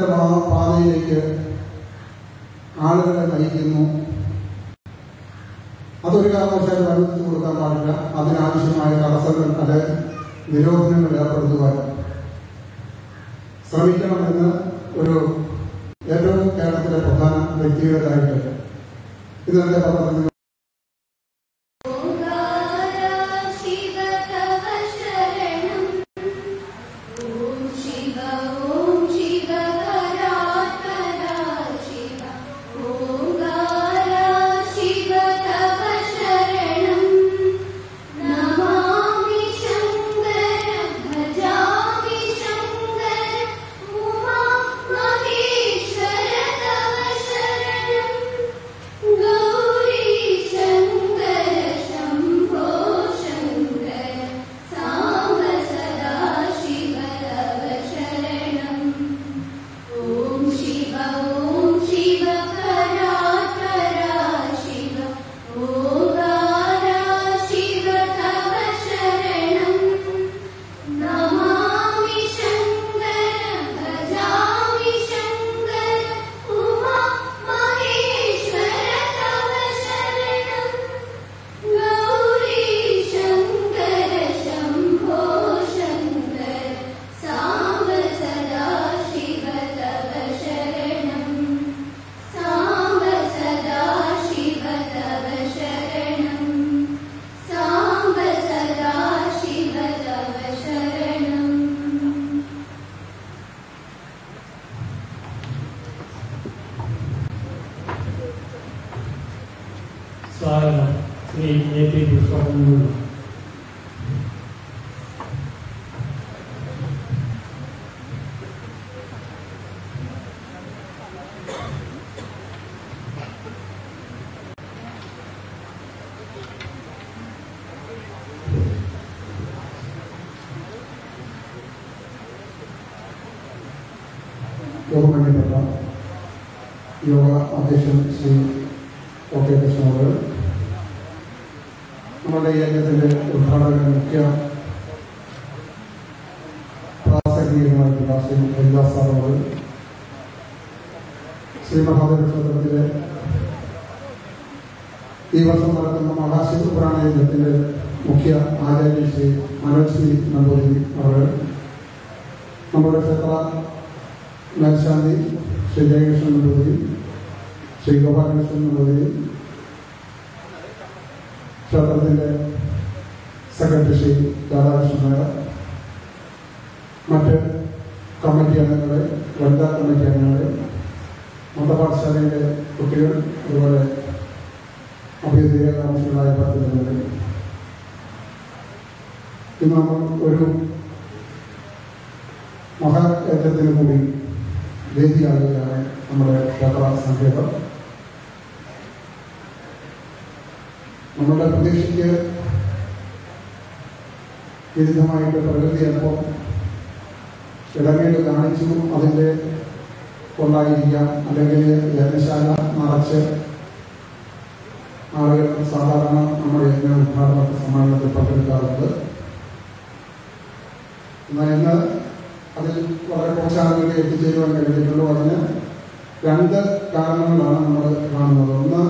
പാ- പാതയിലേക്ക് ആളുകളെ നയിക്കുന്നു അതൊരു കാരണവശാലും അനുവദിച്ചു കൊടുക്കാൻ പാടില്ല അതിനാവശ്യമായ തടസ്സങ്ങൾ അത് നിരോധനങ്ങൾ ഏർപ്പെടുത്തുവാൻ ശ്രമിക്കണമെന്ന് ഒരു ഏറ്റവും കേരളത്തിലെ പ്രധാന വ്യക്തികളുടെയായിട്ട് ഇന്നത്തെ പത്രത്തിൽ ഓംകാര ശിവ തവ ശരണം ഓം ശിവ ഓം ശിവ പരാത്പര ശിവ ഓംകാര ശിവ തവ ശരണം നമാമി ശങ്കര ഭജാമി ശങ്കര ഉമാ മഹേശ്വര തവ ശരണം ഗൗരീ ശങ്കര ശംഭോ ശങ്കര സാംബ സദാ ശിവ തവ ശരണം ഓം ശിവ ഓം ശിവ പരാത്പര ശിവ ഓംകാര ശിവ തവ ശരണം നമാമി ശങ്കര ഭജാമി ശങ്കര ഉമാ മഹേശ്വര തവ ശരണം ഗൗരീ ശങ്കര ശംഭോ ശങ്കര സാംബ സദാ ശിവ തവ ശരണം സാംബ സദാ ശിവ തവ ശരണം സാംബ സദാ ശിവ തവ ശരണം സ്വാഗതം ശ്രീ എ പി പുഷ്പകുമാർ ബഹുമാന്യപ്പെട്ട യോഗ അധ്യക്ഷൻ ശ്രീ ഒ കെ കൃഷ്ണനോട് നമ്മുടെ ഈ യജ്ഞത്തിന്റെ ഉദ്ഘാടക മുഖ്യ പ്രാസംഗികമായിട്ടുള്ള ശ്രീ ഹരിദാസ് സാറോട് ശ്രീ മഹാദേവ ക്ഷേത്രത്തിലെ ഈ വർഷം നടക്കുന്ന മഹാശിവപുരാണ യജ്ഞത്തിന്റെ മുഖ്യ ആചാര്യ ശ്രീ മനോജ് ശ്രീ നമ്പൂതിരി അവർ നമ്മുടെ ക്ഷേത്ര മേൽശാന്തി ശ്രീ ജയകൃഷ്ണൻ നമ്പൂതിരി ശ്രീ ഗോപാലകൃഷ്ണൻ നമ്പൂതിരി ക്ഷേത്രത്തിന്റെ സെക്രട്ടറി ശ്രീ രാധാകൃഷ്ണൻ നായർ മറ്റ് കമ്മിറ്റി അംഗങ്ങളെ വനിതാ കമ്മിറ്റി അംഗങ്ങളെ മതപാഠശാലയിലെ കുട്ടികൾ അതുപോലെ അഭ്യുദയ താമസികളായ പദ്ധതികളുടെ ഇന്ന് നമ്മൾ ഒരു മഹായജ്ഞത്തിന് കൂടി വേദിയാകുകയാണ് നമ്മുടെ ക്ഷേത്ര സങ്കേതം നമ്മുടെ പ്രതീക്ഷയ്ക്ക് വിരുദ്ധമായിട്ട് പ്രകൃതി അല്പം ഇടങ്ങേട് കാണിച്ചു അതിൻ്റെ കൊണ്ടായിരിക്കാം അല്ലെങ്കിൽ യജ്ഞശാല നിറച്ച് ആളുകൾ സാധാരണ നമ്മുടെ യജ്ഞ ഉദ്ഘാടന സമ്മേളനത്തിൽ പങ്കെടുക്കാറുണ്ട് എന്നാൽ ഇന്ന് അതിൽ വളരെ കുറച്ച് ആളുകളെ എത്തിച്ചേരുവാൻ കഴിഞ്ഞിട്ടുള്ളൂ അതിന് രണ്ട് കാരണങ്ങളാണ് നമ്മൾ കാണുന്നത് ഒന്ന്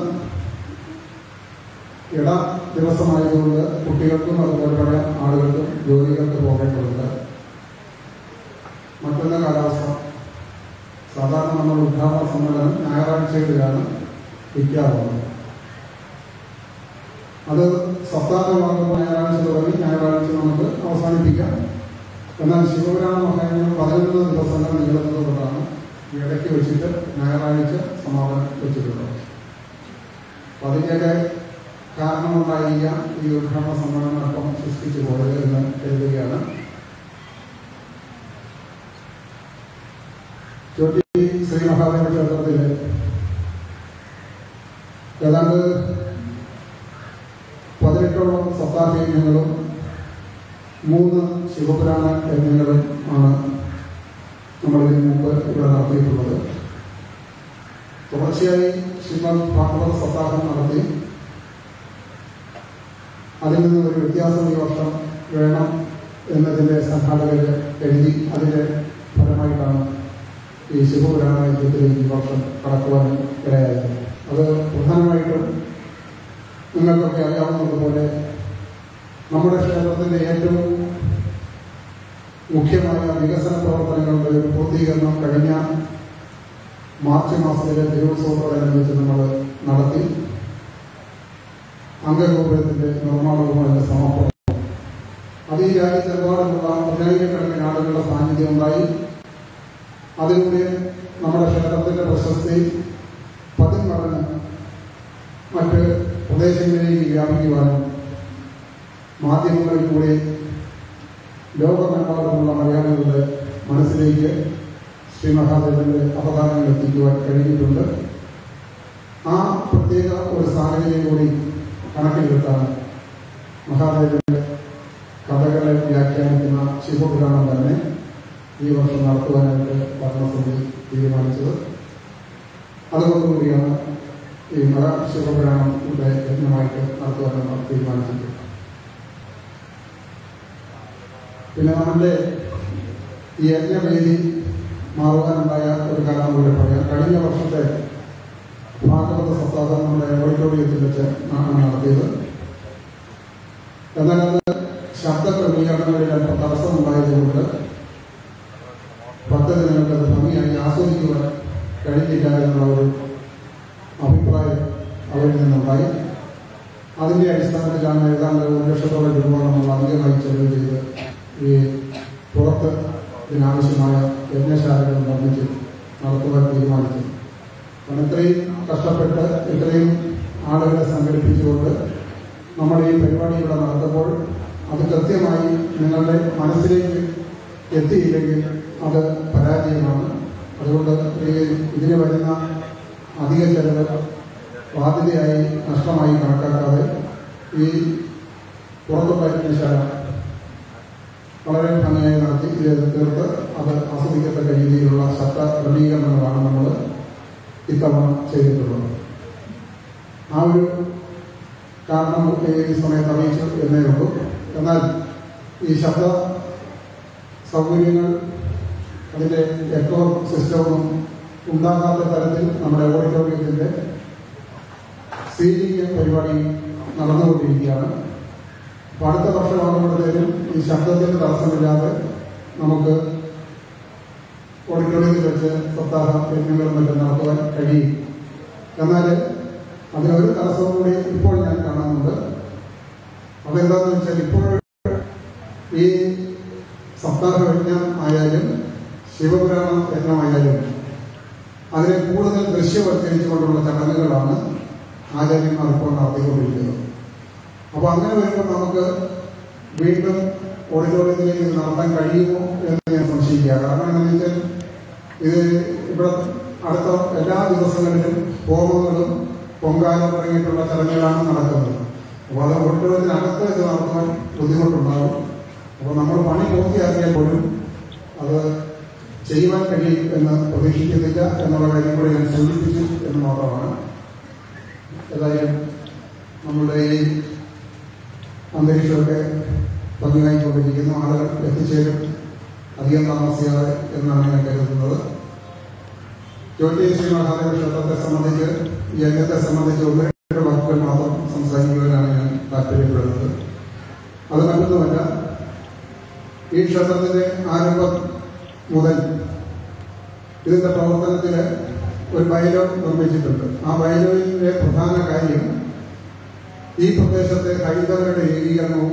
ഇട ദിവസമായതുകൊണ്ട് കുട്ടികൾക്കും അതുപോലെ പല ആളുകൾക്കും ജോലികൾക്ക് പോകേണ്ടതുണ്ട് മറ്റൊന്ന് കാലാവസ്ഥ സാധാരണ നമ്മൾ ഉദ്ഘാടന സമ്മേളനം ഞായറാഴ്ചകളിലാണ് വയ്ക്കാറുള്ളത് അത് സപ്താഹമാകുമ്പോൾ ഞായറാഴ്ച തുടങ്ങി ഞായറാഴ്ച നമുക്ക് അവസാനിപ്പിക്കാം എന്നാൽ ശിവപുരാണ മഹായജ്ഞം പതിനൊന്ന് ദിവസങ്ങൾ നീളുന്നത് കൊണ്ടാണ് ഈ ഇടയ്ക്ക് വെച്ചിട്ട് ഞായറാഴ്ച സമാപനം വെച്ചിട്ടുള്ളത് അപ്പൊ അതിൻ്റെയൊക്കെ കാരണമുണ്ടായിരിക്കാം ഈ ഉദ്ഘാടന സമ്മേളനം അല്പം സൃഷ്ടിച്ചു പോയത് എന്ന് കരുതുകയാണ് ചോട്ടി ശ്രീ മഹാദേവ ക്ഷേത്രത്തില് ഏതാണ്ട് പതിനെട്ടോളം സപ്താഹയജ്ഞങ്ങളും മൂന്ന് ശിവപുരാണ യജ്ഞങ്ങളും ആണ് നമ്മൾ ഇതിനു മുമ്പ് ഇവിടെ നടത്തിയിട്ടുള്ളത് തുടർച്ചയായി ശ്രീമദ് ഭാഗവത സപ്താഹം നടത്തി അതിൽ നിന്ന് ഒരു വ്യത്യാസം ഈ വർഷം വേണം എന്നതിൻ്റെ സംഘാടകർ എഴുതി അതിൻ്റെ ഫലമായിട്ടാണ് ഈ ശിവപുരാണ യുദ്ധത്തിലേക്ക് ഈ വർഷം കടക്കുവാൻ ഇടയായത് അത് പ്രധാനമായിട്ടും നിങ്ങൾക്കൊക്കെ അറിയാവുന്നതുപോലെ നമ്മുടെ ക്ഷേത്രത്തിൻ്റെ ഏറ്റവും മുഖ്യമായ വികസന പ്രവർത്തനങ്ങളുടെ ഒരു പൂർത്തീകരണം കഴിഞ്ഞ മാർച്ച് മാസത്തിലെ തിരുവുത്സവത്തോടനുബന്ധിച്ച് നമ്മൾ നടത്തി അംഗഗോപുരത്തിന്റെ നിർമ്മാണവും അതിന്റെ സമാപനം അത് ഈ രാജ്യത്തെമ്പാടുമുള്ള പതിനായിരക്കണക്കിന് ആളുകളുടെ സാന്നിധ്യം ഉണ്ടായി അതിലൂടെ നമ്മുടെ ക്ഷേത്രത്തിന്റെ പ്രശസ്തി പതിന്മടങ്ങ് മറ്റ് പ്രദേശങ്ങളിലേക്ക് വ്യാപിക്കുവാനും മാധ്യമങ്ങളിൽ കൂടി ലോകമെമ്പാടുമുള്ള മലയാളികളുടെ മനസ്സിലേക്ക് ശ്രീ മഹാദേവന്റെ അവതാരങ്ങൾ എത്തിക്കുവാൻ കഴിഞ്ഞിട്ടുണ്ട് ആ പ്രത്യേക ഒരു സാഹചര്യം കൂടി കണക്കിലെടുത്താണ് മഹാദേവന്റെ കഥകളെ വ്യാഖ്യാനിക്കുന്ന ശിവപുരാണം തന്നെ ഈ വർഷം നടത്തുവാനായിട്ട് ഭരണസമിതി തീരുമാനിച്ചത് അതുകൊണ്ടുകൂടിയാണ് ഈ മല ശിവപുരാണം ഇവിടെ യജ്ഞമായിട്ട് നടത്തുവാനാണ് തീരുമാനിച്ചത് പിന്നെ നമ്മളുടെ ഈ യജ്ഞവേദി മാറുവാനുണ്ടായ ഒരു കാരണം കൂടി പറയാം കഴിഞ്ഞ വർഷത്തെ ഭാഗവത സപ്താഹം നമ്മുടെ ഓഡിറ്റോറിയത്തിൽ വെച്ച് ആണ് നടത്തിയത് എന്നാൽ അത് ശബ്ദ ക്രമീകരണങ്ങളിൽ അല്പം തടസ്സമുണ്ടായതുകൊണ്ട് പത്ത് ദിനങ്ങൾക്ക് അത് ഭംഗിയായി ആസ്വദിക്കുവാൻ കഴിഞ്ഞില്ല എന്നുള്ള ഒരു അഭിപ്രായം അവരിൽ നിന്നുണ്ടായി അതിന്റെ അടിസ്ഥാനത്തിലാണ് ഏതാണ്ട് ഒരു ലക്ഷത്തോളം രൂപ നമ്മൾ അധികമായി ചെലവ് ചെയ്ത് ഈ പുറത്ത് ഇതിനാവശ്യമായ യജ്ഞശാലകൾ നിർമ്മിച്ച് നടത്തുവാൻ തീരുമാനിച്ചു കാരണം ഇത്രയും കഷ്ടപ്പെട്ട് ഇത്രയും ആളുകളെ സംഘടിപ്പിച്ചുകൊണ്ട് നമ്മുടെ ഈ പരിപാടി ഇവിടെ നടത്തുമ്പോൾ അത് കൃത്യമായി നിങ്ങളുടെ മനസ്സിലേക്ക് എത്തിയില്ലെങ്കിൽ അത് പരാജയമാണ് അതുകൊണ്ട് ഈ ഇതിന് വരുന്ന അധിക ചെലവ് ബാധ്യതയായി നഷ്ടമായി കണക്കാക്കാതെ ഈ പുറത്തുള്ള യജ്ഞശാല വളരെ ഭംഗിയായി നടത്തി ഇത് തീർത്ത് അത് ആസ്വദിക്കത്തക്ക രീതിയിലുള്ള ശബ്ദ ക്രമീകരണങ്ങളാണ് നമ്മൾ ഇത്തവണ ചെയ്തിട്ടുള്ളത് ആ ഒരു കാരണം ഈ സമയത്ത് അറിയിച്ചു എന്നേ ഉള്ളൂ എന്നാൽ ഈ ശബ്ദ സൗകര്യങ്ങൾ അതിൻ്റെ എക്കോ സിസ്റ്റമൊന്നും ഉണ്ടാകാത്ത തരത്തിൽ നമ്മുടെ ഓഡിറ്റോറിയത്തിൻ്റെ സീലിംഗ് പരിപാടി നടന്നുകൊണ്ടിരിക്കുകയാണ് അപ്പൊ അടുത്ത വർഷമാകുമ്പോഴത്തേനും ഈ ശബ്ദത്തിന് തടസ്സമില്ലാതെ നമുക്ക് ഓഡിറ്റോറിയത്തിൽ വെച്ച് സപ്താഹ യജ്ഞങ്ങളും മറ്റും നടത്തുവാൻ കഴിയും എന്നാൽ അതിനൊരു തടസ്സവും കൂടി ഇപ്പോൾ ഞാൻ കാണുന്നുണ്ട് അതെന്താണെന്ന് വെച്ചാൽ ഇപ്പോൾ ഈ സപ്താഹ യജ്ഞം ആയാലും ശിവപുരാണ യജ്ഞമായാലും അതിനെ കൂടുതൽ ദൃശ്യവൽക്കരിച്ചുകൊണ്ടുള്ള ചടങ്ങുകളാണ് ആചാര്യന്മാർ ഇപ്പോൾ നടത്തിക്കൊണ്ടിരിക്കുന്നത് അപ്പൊ അങ്ങനെ വരുമ്പോൾ നമുക്ക് വീണ്ടും ഓഡിറ്റോറിയത്തിലേക്ക് ഇത് നടത്താൻ കഴിയുമോ എന്ന് ഞാൻ സംശയിക്കുക കാരണം എന്താണെന്ന് വെച്ചാൽ ഇത് ഇവിടെ അടുത്ത എല്ലാ ദിവസങ്ങളിലും ഹോമങ്ങളും പൊങ്കാല തുടങ്ങിയിട്ടുള്ള ചടങ്ങുകളാണ് നടക്കുന്നത് അപ്പോൾ അത് ഓഡിറ്റോറിയത്തിനകത്ത് ഇത് നടത്താൻ ബുദ്ധിമുട്ടുണ്ടാകും അപ്പോൾ നമ്മൾ പണി പൂർത്തിയാക്കിയാൽ പോലും അത് ചെയ്യുവാൻ കഴിയും എന്ന് പ്രതീക്ഷിക്കുന്നില്ല എന്നുള്ള കാര്യം കൂടി ഞാൻ സൂചിപ്പിച്ചു എന്ന് മാത്രമാണ് ഏതായാലും നമ്മളുടെ ഈ അന്തരീക്ഷമൊക്കെ ഭംഗിയായിക്കൊണ്ടിരിക്കുന്നു ആളുകൾ എത്തിച്ചേരും അധികം താമസിയാതെ എന്നാണ് ഞാൻ കരുതുന്നത് ജ്യോതി ശ്രീ മഹാദേവ ക്ഷേത്രത്തെ സംബന്ധിച്ച് ഈ യജ്ഞത്തെ സംബന്ധിച്ച് ഒന്ന് രണ്ട് വാക്കുകൾ മാത്രം സംസാരിക്കുവാനാണ് ഞാൻ താല്പര്യപ്പെടുന്നത് അത് മറ്റൊന്നുമല്ല ഈ ക്ഷേത്രത്തിന്റെ ആരംഭം മുതൽ ഇതിന്റെ പ്രവർത്തനത്തിൽ ഒരു ബൈലോ നിർമ്മിച്ചിട്ടുണ്ട് ആ ബൈലോയിലെ പ്രധാന കാര്യം ഈ പ്രദേശത്തെ ഹൈന്ദവരുടെ ഏകീകരണവും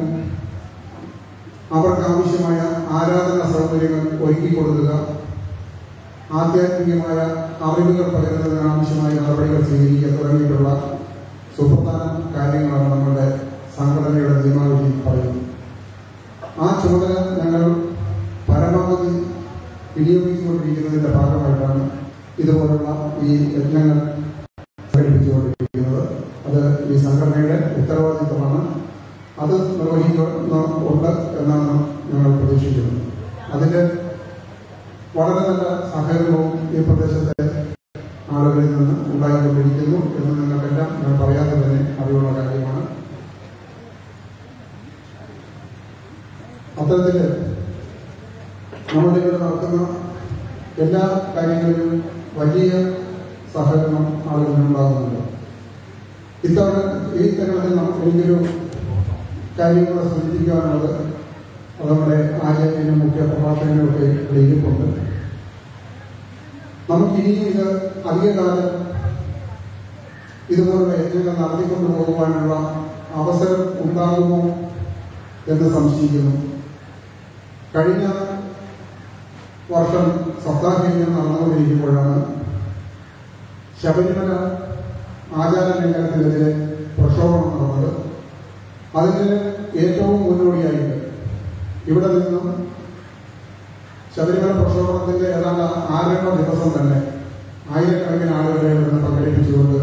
അവർക്ക് ആവശ്യമായ ആരാധന സൗകര്യങ്ങൾ ഒരുക്കി കൊടുക്കുക ആധ്യാത്മികമായ അറിവുകൾ പകരുന്നതിന് ആവശ്യമായ നടപടികൾ സ്വീകരിക്കുക തുടങ്ങിയിട്ടുള്ള സുപ്രധാന കാര്യങ്ങളാണ് നമ്മുടെ സംഘടനയുടെ നിയമാവലി പറയുന്നത് ആ ചുമതല ഞങ്ങൾ പരമാവധി വിനിയോഗിച്ചുകൊണ്ടിരിക്കുന്നതിന്റെ ഭാഗമായിട്ടാണ് ഇതുപോലുള്ള ഈ യജ്ഞങ്ങൾ സംഘടിപ്പിച്ചുകൊണ്ടിരിക്കുന്നത് അത് ഈ സംഘടനയുടെ ഉത്തരവാദിത്തമാണ് അത് നിർവഹിക്കുന്നുണ്ട് എന്നാണ് ഞങ്ങൾ പ്രതീക്ഷിക്കുന്നത് അതിന്റെ വളരെ നല്ല സഹകരണവും ഈ പ്രദേശത്തെ ആളുകളിൽ നിന്ന് ഉണ്ടായിക്കൊണ്ടിരിക്കുന്നു എന്ന് നിങ്ങൾക്കെല്ലാം ഞാൻ പറയാതെ തന്നെ അറിവുള്ള കാര്യമാണ് അത്തരത്തില് നമ്മുടെ ഇവിടെ നടത്തുന്ന എല്ലാ കാര്യങ്ങളിലും വലിയ സഹകരണം ആളുകളിലുണ്ടാകുന്നുണ്ട് ഇത്തവണ ഈ തരുണത്തിൽ നമുക്ക് എനിക്കൊരു കാര്യങ്ങൾ സൂചിപ്പിക്കാനുള്ളത് അത് നമ്മുടെ ആചാര്യനും മുഖ്യ പ്രഭാഷകനും ഒക്കെ ഇവിടെ ഇരിപ്പുണ്ട് നമുക്കിനിയും ഇത് അധികകാലം ഇതുപോലുള്ള യജ്ഞങ്ങൾ നടത്തിക്കൊണ്ടു പോകുവാനുള്ള അവസരം ഉണ്ടാകുമോ എന്ന് സംശയിക്കുന്നു കഴിഞ്ഞ വർഷം സപ്താഹയജ്ഞം നടന്നുകൊണ്ടിരിക്കുമ്പോഴാണ് ശബരിമല ആചാര ലംഘനത്തിനെതിരെ പ്രക്ഷോഭണം നടന്നത് അതിന് ഏറ്റവും മുന്നോടിയായിട്ട് ഇവിടെ നിന്നും ശബരിമല പ്രക്ഷോഭണത്തിന്റെ ഏതാണ്ട് ആരംഭ ദിവസം തന്നെ ആയിരക്കണക്കിന് ആളുകളെ ഇവിടുന്ന് പങ്കെടുപ്പിച്ചുകൊണ്ട്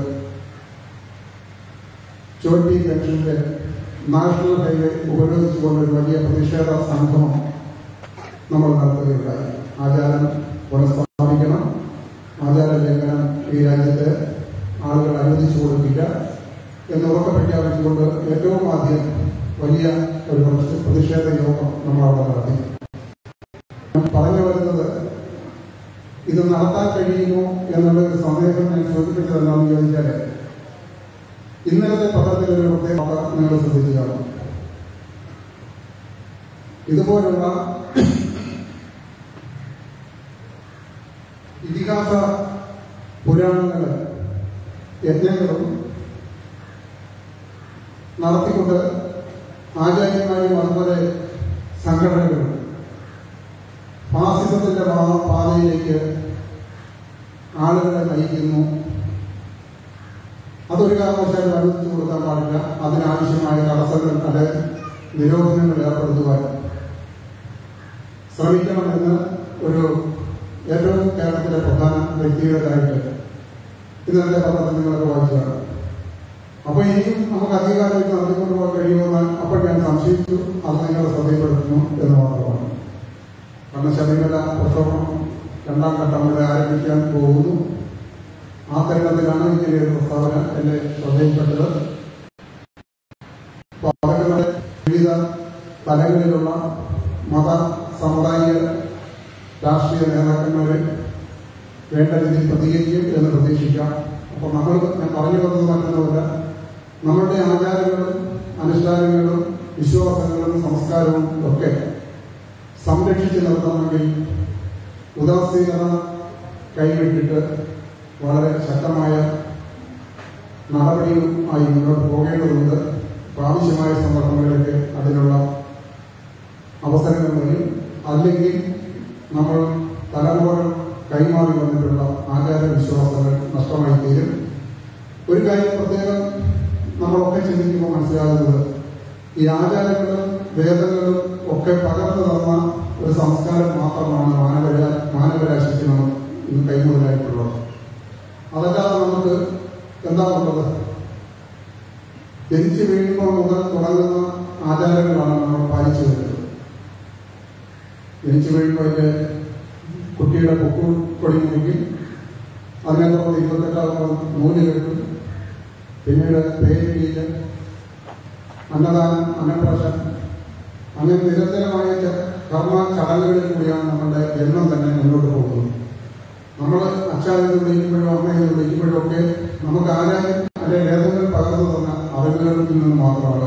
ചോട്ടി ജംഗ്ഷനിലെ നാഷണൽ ഹൈവേ ഉപരോധിച്ചുകൊണ്ട് ഒരു വലിയ പ്രതിഷേധ സംഗമം നമ്മൾ നടത്തുകയുണ്ടായി ആചാരം പുനഃസ്ഥാപിക്കണം ആചാര ലംഘനം ഈ രാജ്യത്ത് ആളുകൾ അനുവദിച്ചു കൊടുക്കില്ല എന്ന് ഉറക്കെ പ്രഖ്യാപിച്ചുകൊണ്ട് ഏറ്റവും ആദ്യം വലിയ ഒരു പ്രതി- പ്രതിഷേധ യോഗം നമ്മൾ അവിടെ നടത്തി ഞാൻ പറഞ്ഞു വരുന്നത് ഇത് നടത്താൻ കഴിയുമോ എന്നുള്ള ഒരു സന്ദേഹം ഞാൻ സൂചിപ്പിച്ചത് എന്താണെന്ന് ചോദിച്ചാൽ ഇന്നലത്തെ പത്രത്തിൽ ഒരു പ്രത്യേക വാർത്ത നിങ്ങൾ ശ്രദ്ധിച്ചു കാണും ഇതുപോലുള്ള ഇതിഹാസ പുരാണങ്ങൾ യജ്ഞങ്ങളും നടത്തിക്കൊണ്ട് ആചാര്യന്മാരും അതുപോലെ സംഘടനകളും ഫാസിസത്തിന്റെ പാ- പാതയിലേക്ക് ആളുകളെ നയിക്കുന്നു അതൊരു കാരണവശാലും അനുവദിച്ചു കൊടുക്കാൻ പാടില്ല അതിനാവശ്യമായ തടസ്സങ്ങൾ അത് നിരോധനങ്ങൾ ഏർപ്പെടുത്തുവാൻ ശ്രമിക്കണമെന്ന് ഒരു ഏറ്റവും കേരളത്തിലെ പ്രധാന വ്യക്തികളുടെയായിട്ട് ഇന്നത്തെ പത്രത്തിൽ നിങ്ങളൊക്കെ വായിച്ചതാണ് അപ്പൊ ഇനിയും നമുക്ക് അധികാരമായിട്ട് നടത്തിക്കൊണ്ടു പോകാൻ കഴിയുമെന്ന് അപ്പോൾ ഞാൻ സംശയിച്ചു അത് നിങ്ങളെ ശ്രദ്ധയിൽപ്പെടുത്തുന്നു എന്ന് മാത്രമാണ് കാരണം ശബരിമല പ്രക്ഷോഭം രണ്ടാം ഘട്ടം ഇവിടെ ആരംഭിക്കാൻ പോകുന്നു ആ തരുണത്തിലാണ് ഇങ്ങനെ ഒരു പ്രസ്താവന എന്റെ ശ്രദ്ധയിൽപ്പെട്ടത് അപ്പൊ അവരുടെ വിവിധ തലങ്ങളിലുള്ള മത സമുദായിക രാഷ്ട്രീയ നേതാക്കന്മാരെ വേണ്ട രീതിയിൽ പ്രതികരിക്കും എന്ന് പ്രതീക്ഷിക്കാം അപ്പോൾ നമ്മൾ ഞാൻ പറഞ്ഞു വന്നത് മറ്റൊന്നുമല്ല നമ്മളുടെ ആചാരങ്ങളും അനുഷ്ഠാനങ്ങളും വിശ്വാസങ്ങളും സംസ്കാരവും ഒക്കെ സംരക്ഷിച്ച് നിർത്തണമെങ്കിൽ ഉദാസീനത കൈവിട്ടിട്ട് വളരെ ശക്തമായ നടപടിയും ആയി മുന്നോട്ട് പോകേണ്ടതുണ്ട് ആവശ്യമായ സന്ദർഭങ്ങളിലൊക്കെ അതിനുള്ള അവസരങ്ങൾ വരും അല്ലെങ്കിൽ നമ്മൾ തലമുറകൾ കൈമാറി വന്നിട്ടുള്ള ആചാര വിശ്വാസങ്ങൾ നഷ്ടമായി തീരും ഒരു കാര്യം പ്രത്യേകം നമ്മളൊക്കെ ചിന്തിക്കുമ്പോൾ മനസ്സിലാകുന്നത് ഈ ആചാരങ്ങളും വേദങ്ങളും ഒക്കെ പകർന്നു തന്ന ഒരു സംസ്കാരം മാത്രമാണ് മാനവരാ മാനവരാശിക്ക് നമ്മൾ ഇന്ന് കൈമുതലായിട്ടുള്ളത് അതല്ലാതെ നമുക്ക് എന്താ ഉള്ളത് ജനിച്ചു വീഴുമ്പോൾ മുതൽ തുടങ്ങുന്ന ആചാരങ്ങളാണ് നമ്മൾ പാലിച്ചു വരുന്നത് ജനിച്ചു വീഴുമ്പോൾ അതിന്റെ കുട്ടിയുടെ പൊക്കു കൊടി മുറിക്കും അതിനെ തുടർന്ന് ഇരുപത്തെട്ടാകുമ്പോൾ നൂല് കെട്ടും പിന്നീട് പേരിടിയില് അന്നദാനം അന്നപ്രാശം അങ്ങനെ നിരന്തരമായ ച- കർമ്മ ചടങ്ങുകളിൽ കൂടിയാണ് നമ്മുടെ ജന്മം തന്നെ മുന്നോട്ട് പോകുന്നത് നമ്മൾ അച്ഛാവിനെ വിളിക്കുമ്പോഴും അമ്മയെ വിളിക്കുമ്പോഴും ഒക്കെ നമുക്ക് ആരായും അല്ലെ വേദങ്ങൾ പകർന്നു തന്ന അറിവുകളിൽ നിന്ന് മാത്രമാണ്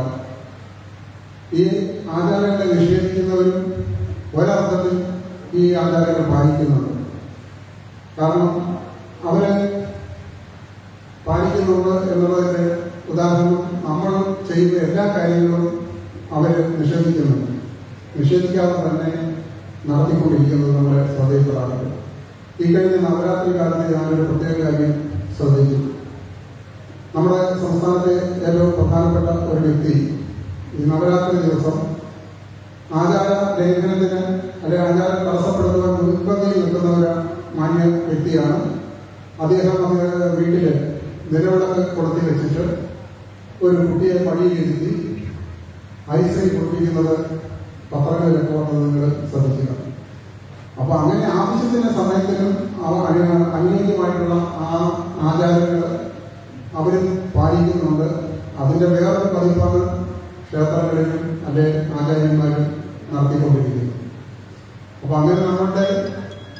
ഈ ആചാരങ്ങളെ നിഷേധിക്കുന്നവരും ഒരർത്ഥത്തിൽ ഈ ആചാരങ്ങൾ പാലിക്കുന്നുണ്ട് കാരണം അവര് പാലിക്കുന്നുണ്ട് എന്നുള്ളതിന്റെ ഉദാഹരണം നമ്മൾ ചെയ്യുന്ന എല്ലാ കാര്യങ്ങളും അവര് നിഷേധിക്കുന്നുണ്ട് നിഷേധിക്കാതെ തന്നെ നടത്തിക്കൊണ്ടിരിക്കുന്നത് നമ്മുടെ ശ്രദ്ധയിൽപ്പെടാറുണ്ട് ഈ കഴിഞ്ഞ നവരാത്രി കാലത്ത് ഞാനൊരു പ്രത്യേക കാര്യം ശ്രദ്ധിച്ചു നമ്മുടെ സംസ്ഥാനത്തെ ഏറ്റവും പ്രധാനപ്പെട്ട ഒരു വ്യക്തി ഈ നവരാത്രി ദിവസം ആചാര ലംഘനത്തിന് അല്ലെങ്കിൽ ആചാരം തടസ്സപ്പെടുത്തുവാൻ മുൻപന്തിയിൽ നിൽക്കുന്ന ഒരു മാന്യ വ്യക്തിയാണ് അദ്ദേഹം അദ്ദേഹത്തിന്റെ വീട്ടില് നിലവിളക്ക് കൊളുത്തി വെച്ചിട്ട് ഒരു കുട്ടിയെ പണിയിലിരുത്തി ഐസ്ക്രീം കുടിപ്പിക്കുന്നത് പത്രങ്ങളിലൊക്കെ വന്നത് നിങ്ങൾ ശ്രദ്ധിക്കുക അപ്പൊ അങ്ങനെ ആവശ്യത്തിന്റെ സമയത്തിനും അവ- അനു- അനുയോജ്യമായിട്ടുള്ള ആ ആചാരങ്ങൾ അവരും പാലിക്കുന്നുണ്ട് അതിന്റെ വേറൊരു പതിപ്പാണ് ക്ഷേത്രങ്ങളിലും അല്ലെ ആചാര്യന്മാരും നടത്തിക്കൊണ്ടിരിക്കുന്നത് അപ്പൊ അങ്ങനെ നമ്മളുടെ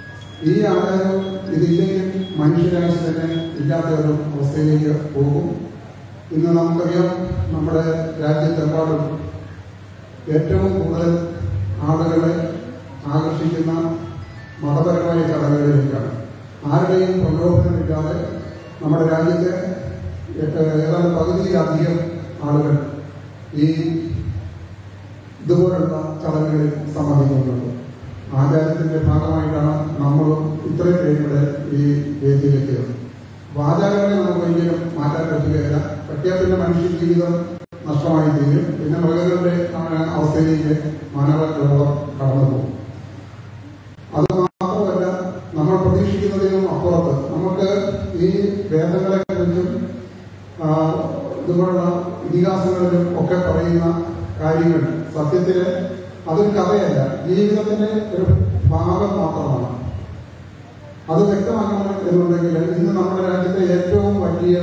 ഈ ആചാരം ഇതില്ലെങ്കിൽ മനുഷ്യരാശി തന്നെ ഇല്ലാത്ത ഒരു അവസ്ഥയിലേക്ക് പോകും ഇന്ന് നമുക്കറിയാം നമ്മുടെ രാജ്യത്തെമ്പാടും ഏറ്റവും കൂടുതൽ ആളുകളെ ആകർഷിക്കുന്ന മതപരമായ ചടങ്ങുകളിലേക്കാണ് ആരുടെയും പ്രലോഭനമില്ലാതെ നമ്മുടെ രാജ്യത്തെ ഏ- ഏതാണ്ട് പകുതിയിലധികം ആളുകൾ ഈ ഇതുപോലുള്ള ചടങ്ങുകളിൽ സംബന്ധിക്കുന്നുണ്ട് ആചാരത്തിന്റെ ഭാഗമായിട്ടാണ് നമ്മളും ഇത്രയും പേരുടെ ഈ വേദിയിലേക്ക് അപ്പൊ ആചാരങ്ങളെ നമുക്ക് ഒരിക്കലും മാറ്റാൻ പറ്റുകയില്ല പറ്റിയാൽ പിന്നെ മനുഷ്യ ജീവിതം നഷ്ടമായി തീരും പിന്നെ മൃഗങ്ങളുടെ ആ അവസ്ഥയിലേക്ക് മാനവ ലോകം കടന്നു പോകും അത് മാത്രമല്ല നമ്മൾ പ്രതീക്ഷിക്കുന്നതിനും അപ്പുറത്ത് നമുക്ക് ഈ വേദങ്ങളെ കുറിച്ചും ആ, ഇതുപോലുള്ള ഇതിഹാസങ്ങളിലും ഒക്കെ പറയുന്ന കാര്യങ്ങൾ സത്യത്തില് അതൊരു കഥയല്ല ജീവിതത്തിന്റെ ഒരു ഭാഗം മാത്രമാണ് അത് വ്യക്തമാക്കണം എന്നുണ്ടെങ്കിൽ ഇന്ന് നമ്മുടെ രാജ്യത്തെ ഏറ്റവും വലിയ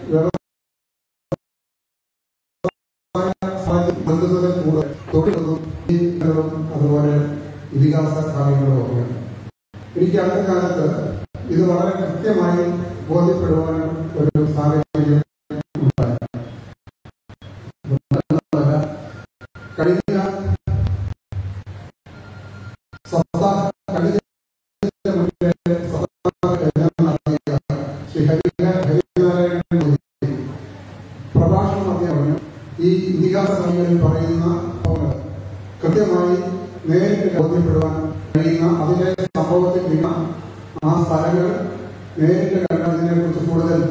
നൽകുന്നതിൽ കൂടുതൽ തൊഴിലും ജീവിതങ്ങളും അതുപോലെ ഇതിഹാസ കാര്യങ്ങളും ഒക്കെയാണ് എനിക്ക് അടുത്ത കാലത്ത് ഇത് വളരെ കൃത്യമായി ബോധ്യപ്പെടുവാനും ഒരു സാഹചര്യം ഉണ്ടായി മറ്റൊന്നുമല്ല, കഴിഞ്ഞ സപ്താഹ കഴിഞ്ഞ മുന്നിലെ സപ്താഹ യജ്ഞം നടത്തിയ ശ്രീ ഹരി ഹരിനാരായണൻ ഗുരുജി പ്രഭാഷണം നടത്തിയ പറഞ്ഞു ഈ ഇതിഹാസ കവികളിൽ പറയുന്ന ഭാവങ്ങൾ കൃത്യമായി നേരിട്ട് ബോധ്യപ്പെടുവാൻ കഴിയുന്ന അതിലെ സംഭവത്തിൽ വീണ ആ സ്ഥലങ്ങൾ നേരിട്ട് കണ്ട് അതിനെക്കുറിച്ച് കൂടുതൽ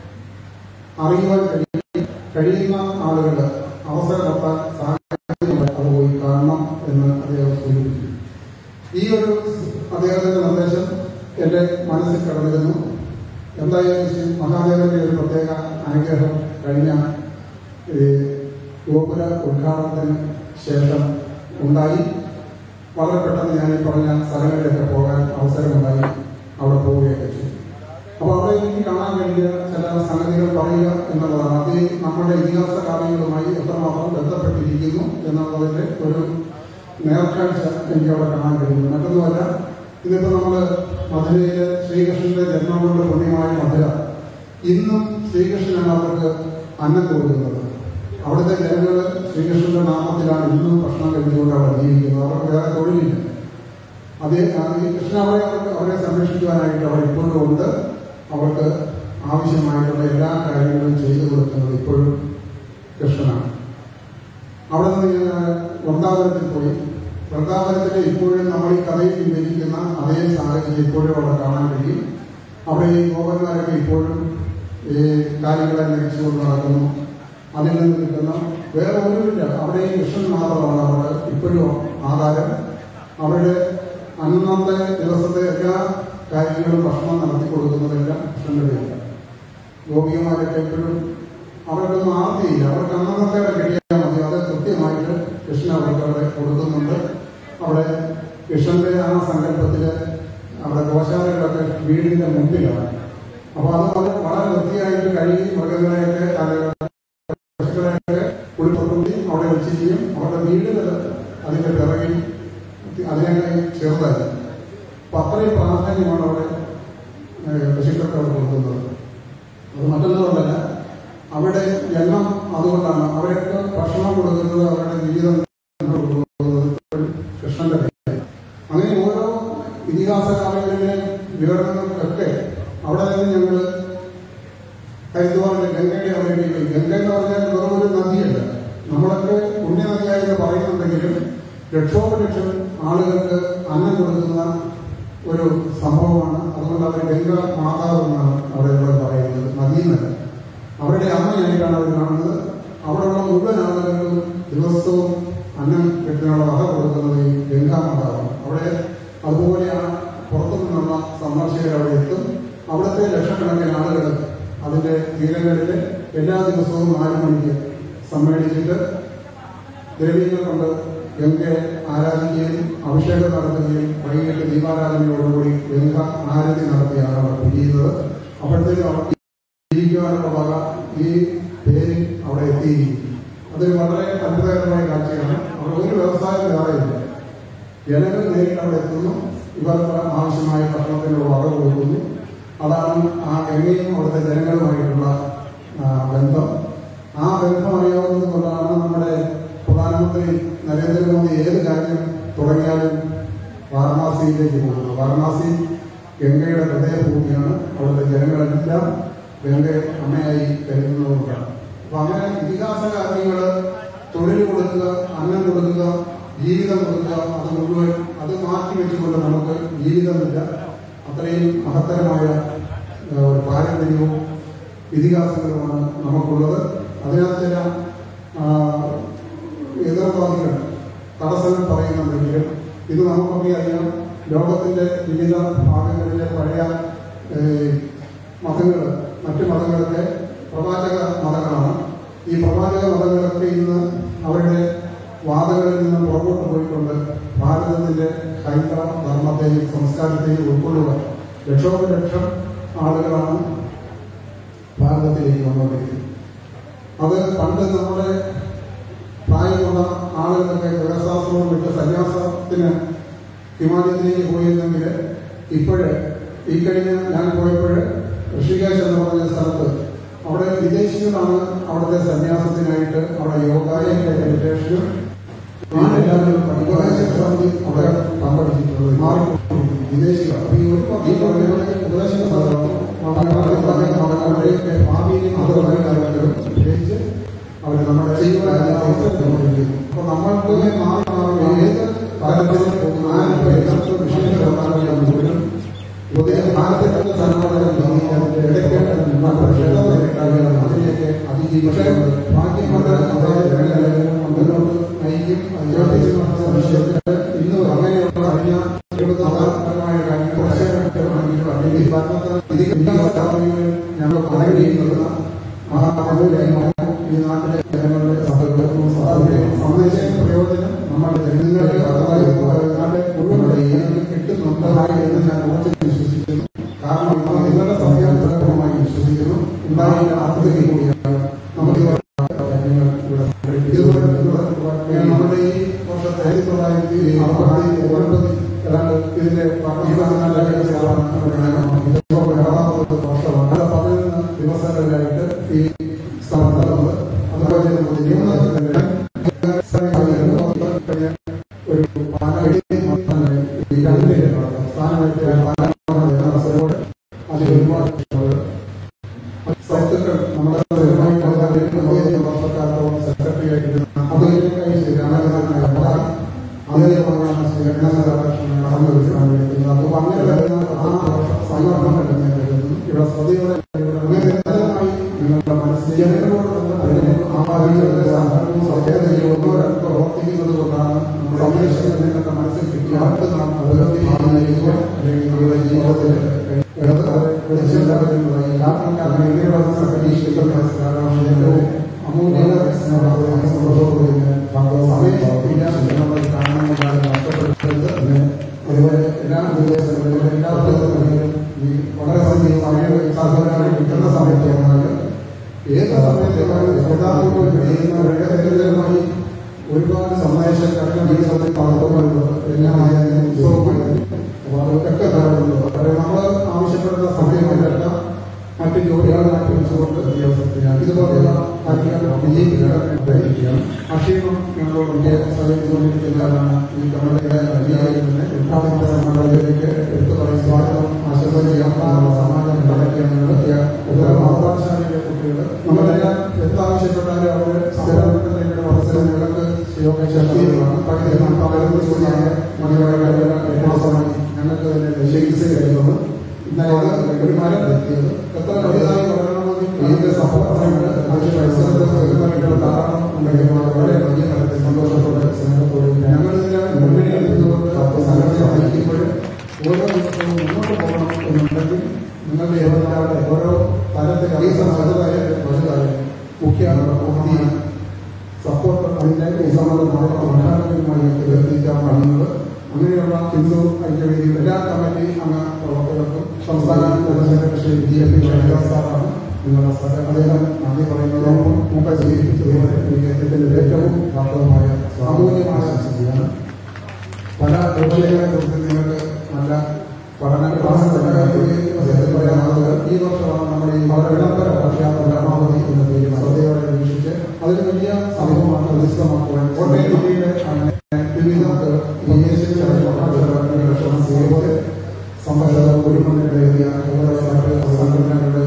അറിയുവാൻ കഴിയും കഴിയുന്ന ആളുകൾ അവസരമൊത്താൻ സാഹചര്യമുണ്ട് അത് പോയി കാണണം എന്ന് അദ്ദേഹം സൂചിപ്പിച്ചു ഈ ഒരു അദ്ദേഹത്തിന്റെ നിർദ്ദേശം എന്റെ മനസ്സിൽ കടന്നിരുന്നു എന്തായാലും ശ്രീ മഹാദേവന്റെ ഒരു പ്രത്യേക അനുഗ്രഹം കഴിഞ്ഞ ഈ ഗോപുര ഉദ്ഘാടനത്തിന് ശേഷം ഉണ്ടായി വളരെ പെട്ടെന്ന് ഞാൻ ഈ പറഞ്ഞ സ്ഥലങ്ങളിലൊക്കെ പോകാൻ അവസരമുണ്ടായി അവിടെ പോവുകയൊക്കെ ചെയ്തു അപ്പോൾ അവിടെ എനിക്ക് കാണാൻ കഴിയുക ചില സംഗതികൾ പറയുക എന്നുള്ളതാണ് അത് നമ്മുടെ ഇതിഹാസ കാര്യങ്ങളുമായി എത്രമാത്രം ബന്ധപ്പെട്ടിരിക്കുന്നു എന്നുള്ളതിന്റെ ഒരു നേർക്കാഴ്ച എനിക്ക് അവിടെ കാണാൻ കഴിയുന്നു മറ്റൊന്നുമല്ല ഇതിപ്പോ നമ്മള് മധുരയിലെ ശ്രീകൃഷ്ണന്റെ ജന്മം കൊണ്ട് പുണ്യമായ മധുര ഇന്നും ശ്രീകൃഷ്ണനാണ് അവർക്ക് അന്നം കൊടുക്കുന്നത് അവിടുത്തെ ജനങ്ങൾ ശ്രീകൃഷ്ണന്റെ നാമത്തിലാണ് ഇന്നും ഭക്ഷണം കഴിച്ചുകൊണ്ട് അവിടെ ജീവിക്കുന്നത് അവർക്ക് വേറെ തൊഴിലില്ല അതേ ഈ കൃഷ്ണ അവരെ അവർക്ക് അവരെ സംരക്ഷിക്കുവാനായിട്ട് അവർ ഇപ്പോഴും ഉണ്ട് അവർക്ക് ആവശ്യമായിട്ടുള്ള എല്ലാ കാര്യങ്ങളും ചെയ്തു കൊടുക്കുന്നത് ഇപ്പോഴും കൃഷ്ണനാണ് അവിടെ നിന്ന് ഞാൻ വൃന്ദാവനത്തിൽ പോയി വൃന്ദാവനത്തിൽ ഇപ്പോഴും നമ്മൾ ഈ കഥയിൽ വിവരിക്കുന്ന അതേ സാഹചര്യം ഇപ്പോഴും അവിടെ കാണാൻ കഴിയും അവിടെ ഈ ഗോപന്മാരൊക്കെ ഇപ്പോഴും ഈ കാര്യങ്ങളെ ലഭിച്ചുകൊണ്ട് നടക്കുന്നു അതിൽ നിന്ന് കിട്ടുന്ന വേറെ ഒന്നുമില്ല അവിടെ ഈ കൃഷ്ണൻ മാത്രമാണ് അവിടെ ഇപ്പോഴും ആധാരം അവരുടെ അന്നത്തെ ദിവസത്തെ എല്ലാ കാര്യങ്ങളും ഭക്ഷണം നടത്തി കൊടുക്കുന്നതെല്ലാം കൃഷ്ണന്റെ പേരില്ല ഗോപികമാരൊക്കെ എപ്പോഴും അവർക്കൊന്നും ആർത്തിയില്ല അവർക്ക് അന്നത്തെ കിട്ടിയാൽ മതി അത് കൃത്യമായിട്ട് കൃഷ്ണൻ അവർക്ക് അവിടെ കൊടുക്കുന്നുണ്ട് അവിടെ കൃഷ്ണന്റെ ആ സങ്കല്പത്തില് അവിടെ ഗോശാലകളൊക്കെ വീടിന്റെ മുമ്പിലാണ് അപ്പൊ അത് വളരെ വളരെ വൃത്തിയായിട്ട് കഴുകി മൃഗങ്ങളെയൊക്കെ തല- പശുക്കളെയൊക്കെ കുളിപ്പുറത്തി അവിടെ വെച്ചിരിക്കും അവരുടെ വീടുകൾ അതിന്റെ പിറകിൽ അതിനേക്കാൾ ചെറുതായി അപ്പൊ അത്രയും പ്രാധാന്യമാണ് അവിടെ ഏഹ്, പശുക്കൾക്ക് അവിടെ കൊടുക്കുന്നത് അത് മറ്റൊന്നുകൊണ്ടല്ല അവിടെ ജന്മം അതുകൊണ്ടാണ് അവർക്ക് ഭക്ഷണം കൊടുക്കുന്നത് അവരുടെ ജീവിതം കൊടുക്കുന്നത് കൃഷ്ണന്റെ പേരിലാണ്. അങ്ങനെ ഓരോ ഇതിഹാസ കാലങ്ങളിലെ വിവരണങ്ങൾക്കൊക്കെ അവിടെ നിന്ന് ഞങ്ങള് ഹരിദ്വാറിലെ ഗംഗയുടെ അവിടേക്ക് പോയി ഗംഗ എന്ന് പറഞ്ഞാൽ വെറും ഒരു നദിയല്ല നമ്മളൊക്കെ പുണ്യനദിയായിട്ട് പറയുന്നുണ്ടെങ്കിലും ലക്ഷോപലക്ഷം ആളുകൾക്ക് അന്നം കൊടുക്കുന്ന ഒരു സംഭവമാണ് അതുകൊണ്ട് അവർ ഗംഗ മാതാവ് എന്നാണ് അവിടെ ഉള്ളത് പറയുന്നത് നദിയെന്നല്ല അവരുടെ അമ്മയായിട്ടാണ് അവർ കാണുന്നത് അവിടെയുള്ള മുഴുവൻ ആളുകൾക്കും ദിവസവും അന്നം കിട്ടാനുള്ള വക കൊടുക്കുന്നത് ഈ ഗംഗാ മാതാവാണ് അവിടെ അതുപോലെയാണ് പുറത്തു നിന്നുള്ള സന്ദർശകർ അവിടെ എത്തും അവിടുത്തെ ലക്ഷക്കണക്കിന് ആളുകൾ അതിന്റെ തീരങ്ങളിൽ എല്ലാ ദിവസവും നാല് മണിക്ക് സമ്മേളിച്ചിട്ട് ദേവീനെ കൊണ്ട് ഗംഗയെ ആരാധിക്കുകയും അഭിഷേകം നടത്തുകയും വൈകിട്ട് ദീപാരാധനയോടുകൂടി ഗംഗ ആരതി നടത്തിയാണ് അവർ പിരിയുന്നത് അപ്പോഴത്തേക്കും അവർ ജീവിക്കുവാനുള്ള വക ഈ പേര് അവിടെ എത്തിയിരിക്കും അതൊരു വളരെ അത്ഭുതകരമായ കാഴ്ചയാണ് അവിടെ ഒരു വ്യവസായം വേറെയില്ല ജനങ്ങൾ നേരിട്ട് അവിടെ എത്തുന്നു ഇവർക്ക് ആവശ്യമായ ഭക്ഷണത്തിനുള്ള വക കൊടുക്കുന്നു അതാണ് ആ ഗംഗയും അവിടുത്തെ ജനങ്ങളുമായിട്ടുള്ള ആ, ബന്ധം ആ ബന്ധം അറിയാവുന്നത് കൊണ്ടാണ് നമ്മുടെ പ്രധാനമന്ത്രി നരേന്ദ്രമോദി ഏത് കാര്യം തുടങ്ങിയാലും വാരണാസിയിലേക്ക് പോകുന്നത് വാരണാസി ഗംഗയുടെ ഹൃദയഭൂമിയാണ് അവിടുത്തെ ജനങ്ങളെല്ലാം ഗംഗയെ അമ്മയായി കരുതുന്നതുകൊണ്ടാണ് അപ്പൊ അങ്ങനെ ഇതിഹാസ കാര്യങ്ങൾ തൊഴിൽ കൊടുക്കുക അന്നം കൊടുക്കുക ജീവിതം കൊടുക്കുക അത് മുഴുവൻ അത് മാറ്റി വെച്ചുകൊണ്ട് നമുക്ക് ജീവിതമില്ല അത്രയും മഹത്തരമായ ഏഹ്, ഒരു പാരമ്പര്യവും ഇതിഹാസങ്ങളുമാണ് നമുക്കുള്ളത് അതിനകത്ത് ചില ആ, എതിർവാദികൾ തടസ്സങ്ങൾ പറയുന്നുണ്ടെങ്കിലും ഇത് നമുക്കൊക്കെ അറിയാം ലോകത്തിന്റെ വിവിധ ഭാഗങ്ങളിലെ പഴയ ഏഹ്, മതങ്ങൾ മറ്റു മതങ്ങളൊക്കെ പ്രവാചക മതങ്ങളാണ് ഈ പ്രവാചക മതങ്ങളൊക്കെ ഇന്ന് അവരുടെ വാദങ്ങളിൽ നിന്ന് പുറകോട്ട് പോയിക്കൊണ്ട് ഭാരതത്തിന്റെ ഹൈന്ദവ ധർമ്മത്തെയും സംസ്കാരത്തെയും ഉൾക്കൊള്ളുക ലക്ഷോപലക്ഷം ആളുകളാണ് ഭാരതത്തിലേക്ക് വന്നുകൊണ്ടിരിക്കുന്നത് അത് പണ്ട് നമ്മുടെ പ്രായമുള്ള ആളുകളൊക്കെ ഗൃഹശാസ്ത്രവും വിട്ട് സന്യാസത്തിന് ഹിമാലയത്തിലേക്ക് പോയിരുന്നെങ്കിൽ ഇപ്പോഴ് ഈ കഴിഞ്ഞ ഞാൻ പോയപ്പോൾ ഋഷികേശ് എന്ന് പറഞ്ഞ സ്ഥലത്ത് അവിടെ വിദേശികളാണ് അവിടുത്തെ സന്യാസത്തിനായിട്ട് അവിടെ യോഗയും മെഡിറ്റേഷനും എല്ലാവരും ഉപദേശ അവിടെ പങ്കെടുത്തിട്ടുള്ളത് മാറിക്കൊണ്ടിരിക്കുന്നു വിദേശികൾ അപ്പൊ ഈ ഒരു ഈ പറഞ്ഞ ഉപദേശ അവരുടെയൊക്കെ ഭാവിയിലും അത് കാര്യങ്ങളും പ്രത്യേകിച്ച് അവർ നമ്മുടെ അപ്പൊ നമ്മൾക്ക് മാറി മാറി ഏത് തലത്തിലും ആരും എല്ലാവർക്കും വിഷയങ്ങൾ പൊതുവെ ഭാരതത്തിന്റെ സന്മാനം ഇടയ്ക്ക് അതിനെയൊക്കെ അതിജീവിക്കുന്നത് ഭാഗ്യം കൊണ്ട് നമ്മുടെ ജനങ്ങളെ മുന്നോട്ട് നയിക്കും അതിനോട് സംശയത്തിൽ ഇന്ന് അങ്ങനെയുള്ള അറിഞ്ഞ ഇരുപത്തിനാലായ കാര്യം കുറച്ചേറെങ്കിലും അല്ലെങ്കിൽ ഭരണത്തിന് ഇതിൽ ഞങ്ങൾ പറയുന്നത് മഹാപ്രഭുവിനെ ഈ നാട്ടിലെ ജനങ്ങളുടെ സഹകരണവും സഹായവും സന്ദേശം പ്രയോജനം നമ്മുടെ ജനങ്ങളുടെ നാട്ടെ മുഴുവൻ കിട്ടുന്നുണ്ടായി എന്ന് ഞാൻ ഉറച്ചു വിശ്വസിക്കുന്നു കാരണം ഇത് നിങ്ങളുടെ സംവിധാനപരമായി വിശ്വസിക്കുന്നു ഉണ്ടായ ആത്മീയ കൂടിയാണ് നമുക്ക് കാര്യങ്ങൾ ഇവിടെ സംഘടിപ്പിക്കുന്നത്. ഇതുപോലെ നമ്മുടെ ഈ വർഷത്തെ ആയിരത്തി തൊള്ളായിരത്തി അറുപത്തി ഒൻപത് ഏതാണ്ട് ഇതിന്റെ ഇരുപത്തിനാലായിരം ശതമാനം ഇതിപ്പോ രണ്ടാമത്തെ വർഷമാണ് അത് പതിനൊന്ന് ദിവസങ്ങളിലായിട്ട് ഈ സ്ഥലത്തുള്ളത് അതുപോലെ തന്നെ നിയമനത്തിന്റെ ഒരു പാനവഴി ഈ രണ്ടിലെ സ്ഥാനമായിട്ട് പാനവഴി അതിൽ ഒരുപാട് സ്വത്തുക്കൾ നമ്മുടെ വർഷക്കാലത്തോളം സെക്രട്ടറി ആയിട്ടിരുന്ന അതിലേക്കായി ശ്രീ രാമചന്ദ്രനായ അതേപോലെയാണ് ശ്രീ രംഗനാഥകൃഷ്ണൻ നടന്നു വരുത്താൻ വേണ്ടിയിരുന്നത് അപ്പോൾ അങ്ങനെ വരുന്ന ആ സന്ദർഭം ഞാൻ കരുതുന്നു ഇവിടെ സ്വതിയുടെ നിരന്തരമായി നിങ്ങളുടെ മനസ്സിൽ ജനങ്ങളോട് അതിനെ ആവാഹികളുടെ സംഘടനവും സഹേതയും ഒന്നോ രണ്ടോ പ്രവർത്തിക്കുന്നത് കൊണ്ടാണ് നമ്മുടെ സന്ദേശങ്ങൾ നിങ്ങളുടെ മനസ്സിൽ കിട്ടിയ അടുത്ത് നാം അഭിവൃദ്ധിയായിരിക്കുക അല്ലെങ്കിൽ നമ്മുടെ ജീവിതത്തിൽ അതുപോലെ എല്ലാ ദിവസങ്ങളിലും എല്ലാ ദിവസങ്ങളിലും ഈ വളരെ സമയം സഹോദരങ്ങൾ കിട്ടുന്ന സമയത്ത് ഏത് സമയത്തേക്കാളും യഥാർത്ഥത്തിൽ ചെയ്യുന്ന വേഗതമായി ഒരുപാട് സന്ദേശം കഴിഞ്ഞ ദിവസത്തിൽ പകർന്നുകൊണ്ട് എല്ലാമായാലും ഉത്സവമായാലും അപ്പോൾ അതൊക്കെ തരുന്നുണ്ട് പക്ഷേ നമ്മൾ ആവശ്യപ്പെടുന്ന സമയമല്ല മറ്റ് ജോലികൾ മാറ്റി വെച്ചുകൊണ്ട് ദിവസത്തിനാണ് ഇതുപോലെയുള്ള കാര്യങ്ങൾ വിജയിക്കുകയാണ് അക്ഷീണം ഞങ്ങളോട് സഹിച്ചുകൊണ്ടിരിക്കുന്നതാണ് ഈ കമ്മളിയുടെ അധികാരികളെ എട്ടാമത്തെ മണ്ഡലത്തിലേക്ക് എടുത്തു പറയും സ്വാഗതം ആശംസ ചെയ്യാം സമാജം നടക്കുകയാണ് ഞങ്ങൾ മാതൃഭാഷയിലെ കുട്ടികൾ നമ്മളെല്ലാം എന്താവശ്യപ്പെട്ടാലും അവർ സ്ഥിരപ്പെട്ടതിന്റെ അവസരം ഞങ്ങൾക്ക് ശക്തികളാണ് പകുതി പകരുന്ന ജോലിയായ മണിവഴക്കമായി ഞങ്ങൾക്ക് തന്നെ ചികിത്സ കഴിയുന്നത് ഇന്നലെ ഒരു മരം എത്തിയത് എത്ര വലുതായി വളരണമെങ്കിൽ ഏത് സഹോദരങ്ങൾ അതിന് പരിസരത്ത് ധാരാളം ഉണ്ടെങ്കിൽ വളരെ വലിയ തരത്തിൽ സന്തോഷത്തോടെ സ്നേഹത്തോടെ ഞങ്ങൾ ഇതിനെ മുന്നണി എടുത്തുകൊണ്ട് സംഘടന സഹായിക്കുമ്പോൾ ഓരോ ദിവസവും മുന്നോട്ട് പോകണം എന്നുണ്ടെങ്കിൽ നിങ്ങളുടെ യുവതാരുടെ ഓരോ തലത്തിൽ അതേ വലുതായ വലുതായ മുഖ്യ മുഖ്യ സപ്പോർട്ട് അതിന്റെ ഈ സംബന്ധമായ പ്രധാനമായി എത്തിക്കാൻ കഴിയുന്നത് അങ്ങനെയുള്ള ഹിന്ദു ഐക്യവേദി എല്ലാ കമ്മിറ്റി അംഗ പ്രവർത്തകർക്കും സംസ്ഥാന general secretary D M P സാറാണ് നിങ്ങളുടെ സഹ അദ്ദേഹം നന്ദി പറയുന്നതോടൊപ്പം മുമ്പ് സൂചിപ്പിച്ചതുപോലെ ഈ യജ്ഞത്തിന്റെ ഏറ്റവും പ്രാപ്തമായ സാമൂഹികമായ ശക്തിയാണ് പല വിഷയങ്ങളെ കുറിച്ച് നിങ്ങൾക്ക് നല്ല നല്ല പഠന ആളുകൾ ഈ വർഷമാണ് നമ്മുടെ ഈ വിളംബര ഘോഷയാത്ര പരമാവധി എന്ന പേര് ശ്രദ്ധയോടെ വീക്ഷിച്ച് അതൊരു വലിയ സംഭവമാണ് പ്രതിഷ്ഠമാക്കുവാൻ കോട്ടയം ജില്ലയുടെ അങ്ങനെ വിവിധ സേവകർ സംഘടന കുടുംബങ്ങളുടെ സംഘടനകളുടെ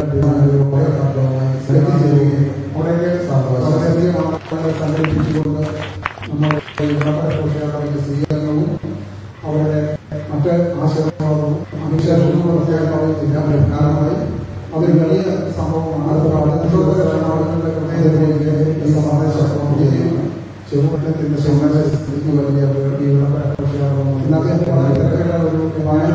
അവിടെയൊക്കെ വളരെയധികം ആളുകളെ സംഘടിപ്പിച്ചുകൊണ്ട് നമ്മൾ ഈ വിളംബര ഘോഷയാത്രയ്ക്ക് സ്വീകരണവും അവരുടെ മറ്റ് ആശീർവാദവും അനുശേഷവും പ്രത്യേകമായിട്ടില്ല കാരണമായി അതൊരു വലിയ സംഭവമാണ് അത് ലക്ഷോപലക്ഷം ആളുകളുടെ ഹൃദയത്തിലേക്ക് ഈ സന്ദേശം ചെയ്യുകയാണ് ചെറുപ്പത്തിന്റെ സന്ദേശത്തിന് വലിയ ഒരു ഈ വിളംബര ഘോഷയാത്ര ഇന്നത്തെ വളരെ തിരക്കുള്ള ഒരു വായന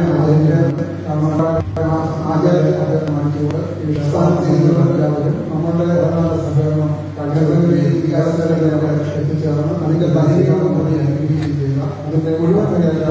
ആചാര്യ അദ്ദേഹം കാണിച്ചുകൊണ്ട് ഈ സ്ഥാനത്ത് എല്ലാവരും നമ്മളുടെ ഒന്നാമത്തെ സഹകരണം കഴിവുകളുടെ വികാസത്തിലേക്ക് നമ്മൾ എത്തിച്ചേർന്ന് അതിന്റെ ധൈര്യവും കൂടി അനുഭവിക്കുകയും ചെയ്യുക അതിന്റെ മുഴുവൻ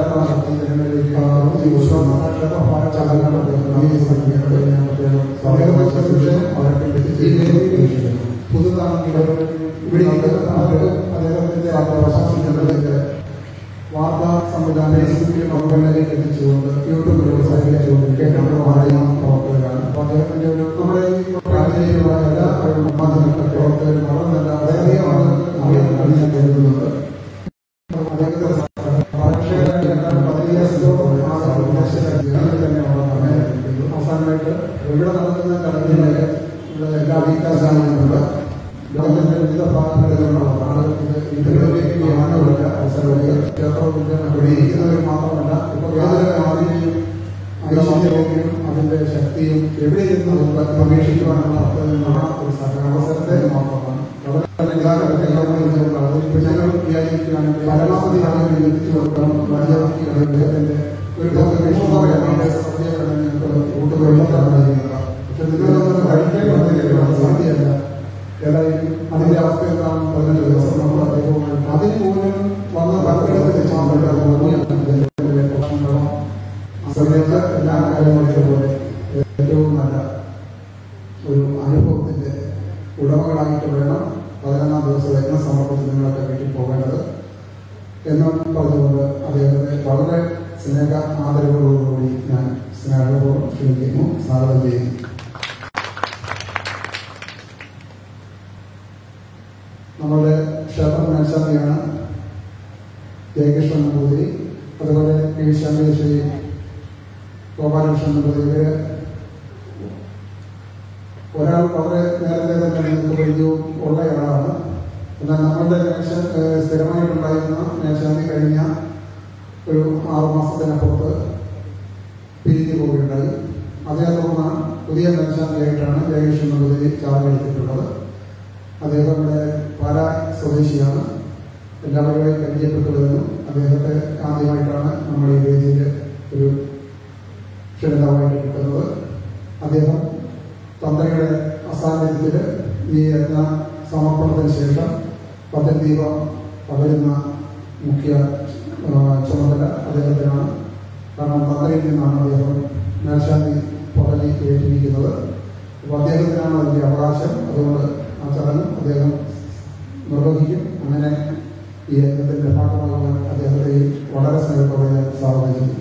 പുതുതാണെങ്കിലും ഇവിടെ അദ്ദേഹത്തിന്റെ പ്രശംസിക്കുന്നതിന്റെ വാർത്താ സംവിധാനം മക്കളിലേക്ക് എത്തിച്ചുകൊണ്ട് യൂട്യൂബിലൂടെ സഹകരിച്ചുകൊണ്ട് കേന്ദ്ര മാധ്യമ പ്രവർത്തകരാണ് അപ്പോൾ അദ്ദേഹത്തിന്റെ ഒരു നമ്മുടെ ഈ പ്രാദേശികമായ എല്ലാ മാധ്യമ പ്രവർത്തകരും വളരെ നല്ല വളരെയധികം ആളുകൾ അറിയാൻ ഞാൻ കരുതുന്നുണ്ട് അദ്ദേഹത്തെ അവസാനമായിട്ട് ഇവിടെ നടക്കുന്ന ചടങ്ങുകളിൽ ഇവിടെ എല്ലാ വികാസങ്ങളുണ്ട് ലോകത്തിന്റെ വിവിധ ഭാഗങ്ങളിൽ നിന്നുള്ള ആളുകൾക്ക് ഇതിലേക്ക് യാനമില്ല അവസരമില്ല ക്ഷേത്രത്തിന്റെ വെടിയിരിക്കുന്നവർ മാത്രമല്ല ഇപ്പോൾ ഏതൊരു ആദിനെയും ഐശ്വര്യവും അതിന്റെ ശക്തിയും എവിടെ ഇരുന്ന് നമുക്ക് പ്രതീക്ഷിക്കുവാനുള്ള അർത്ഥത്തിലുള്ള ഒരു സഹ- അവസരത്തെ മാത്രമാണ് വളരെ നിരാകരണങ്ങൾ അവതരിപ്പിച്ച് ഞങ്ങൾ വിചാരിക്കുകയാണെങ്കിൽ പരമാവധി ആളുകൾ എത്തിച്ചു കൊടുക്കണം രാജാവിക്ക് അദ്ദേഹത്തിന്റെ ഒരു വിഷമമായ സദ്യകളാണ് ഞങ്ങൾക്ക് കൂട്ടുകൊള്ളുന്നത് പക്ഷെ നിങ്ങളൊന്നും കഴിക്കേണ്ട സാധ്യമല്ല ഏതായാലും അതിന്റെ അവസ്ഥ എന്താണെന്ന് പതിനെട്ട് ദിവസം നമ്മൾ അദ്ദേഹവുമായി അതിന് പോലും വന്ന് പങ്കെടുത്ത് ഭക്ഷണങ്ങളും സമയത്ത് എല്ലാ കാര്യങ്ങളും പോലെ ഏറ്റവും നല്ല ഒരു അനുഭവത്തിന്റെ ഉടമകളായിട്ട് വേണം പതിനൊന്നാം ദിവസം യജ്ഞ സമർപ്പിച്ച് നിങ്ങളൊക്കെ വീട്ടിൽ പോകേണ്ടത് എന്ന് പറഞ്ഞുകൊണ്ട് അദ്ദേഹത്തെ വളരെ സ്നേഹ ആദരവുകളോടുകൂടി ഞാൻ സ്നേഹപൂർവ്വം ക്ഷണിക്കുന്നു സ്വാഗതം ചെയ്യുന്നു നമ്മുടെ ക്ഷേത്ര മേൽശാന്തിയാണ് ജയകൃഷ്ണൻ നമ്പൂതിരി അതുപോലെ കെ ശാന്തി ശ്രീ ഗോപാലകൃഷ്ണൻ നമ്പൂതിരി ഇവര് ഒരാൾ വളരെ നേരത്തെ തന്നെ നിങ്ങൾക്ക് പരിചയവും ഉള്ളയാളാണ് എന്നാൽ നമ്മളുടെ മേശ ഏഹ് സ്ഥിരമായിട്ടുണ്ടായിരുന്ന മേശാന്തി കഴിഞ്ഞ ഒരു ആറു മാസത്തിനപ്പുറത്ത് പിരിഞ്ഞു പോവുകയുണ്ടായി അതേ തുടർന്ന് പുതിയ മേൽശാന്തിയായിട്ടാണ് ജയകൃഷ്ണൻ നമ്പൂതിരി ചാർജ് എടുത്തിട്ടുള്ളത് അദ്ദേഹം ഇവിടെ പാല സ്വദേശിയാണ് എല്ലാവരുടെയും പരിചയപ്പെട്ടു വരുന്നു അദ്ദേഹത്തെ ആദ്യമായിട്ടാണ് നമ്മൾ ഈ വേദിയിൽ ഒരു ക്ഷണിതമായിട്ട് കിട്ടുന്നത് അദ്ദേഹം തന്ത്രിയുടെ അസാന്നിധ്യത്തിൽ ഈ യജ്ഞ സമർപ്പണത്തിന് ശേഷം പദ്ധതിദീപം പകരുന്ന മുഖ്യ ആ, ചുമതല അദ്ദേഹത്തിനാണ് കാരണം തന്ത്രിയിൽ നിന്നാണ് അദ്ദേഹം മേൽശാന്തി പദവി ഏറ്റിരിക്കുന്നത് അപ്പോൾ അദ്ദേഹത്തിനാണ് അതിൻ്റെ അവകാശം അതുകൊണ്ട് ആ ചടങ്ങ് അദ്ദേഹം നിർവഹിക്കും അങ്ങനെ ഈ യജ്ഞത്തിന്റെ ഭാഗമാകാൻ അദ്ദേഹത്തെ വളരെ സ്നേഹത്തോടെ ഞാൻ സ്വാഗതം ചെയ്യുന്നു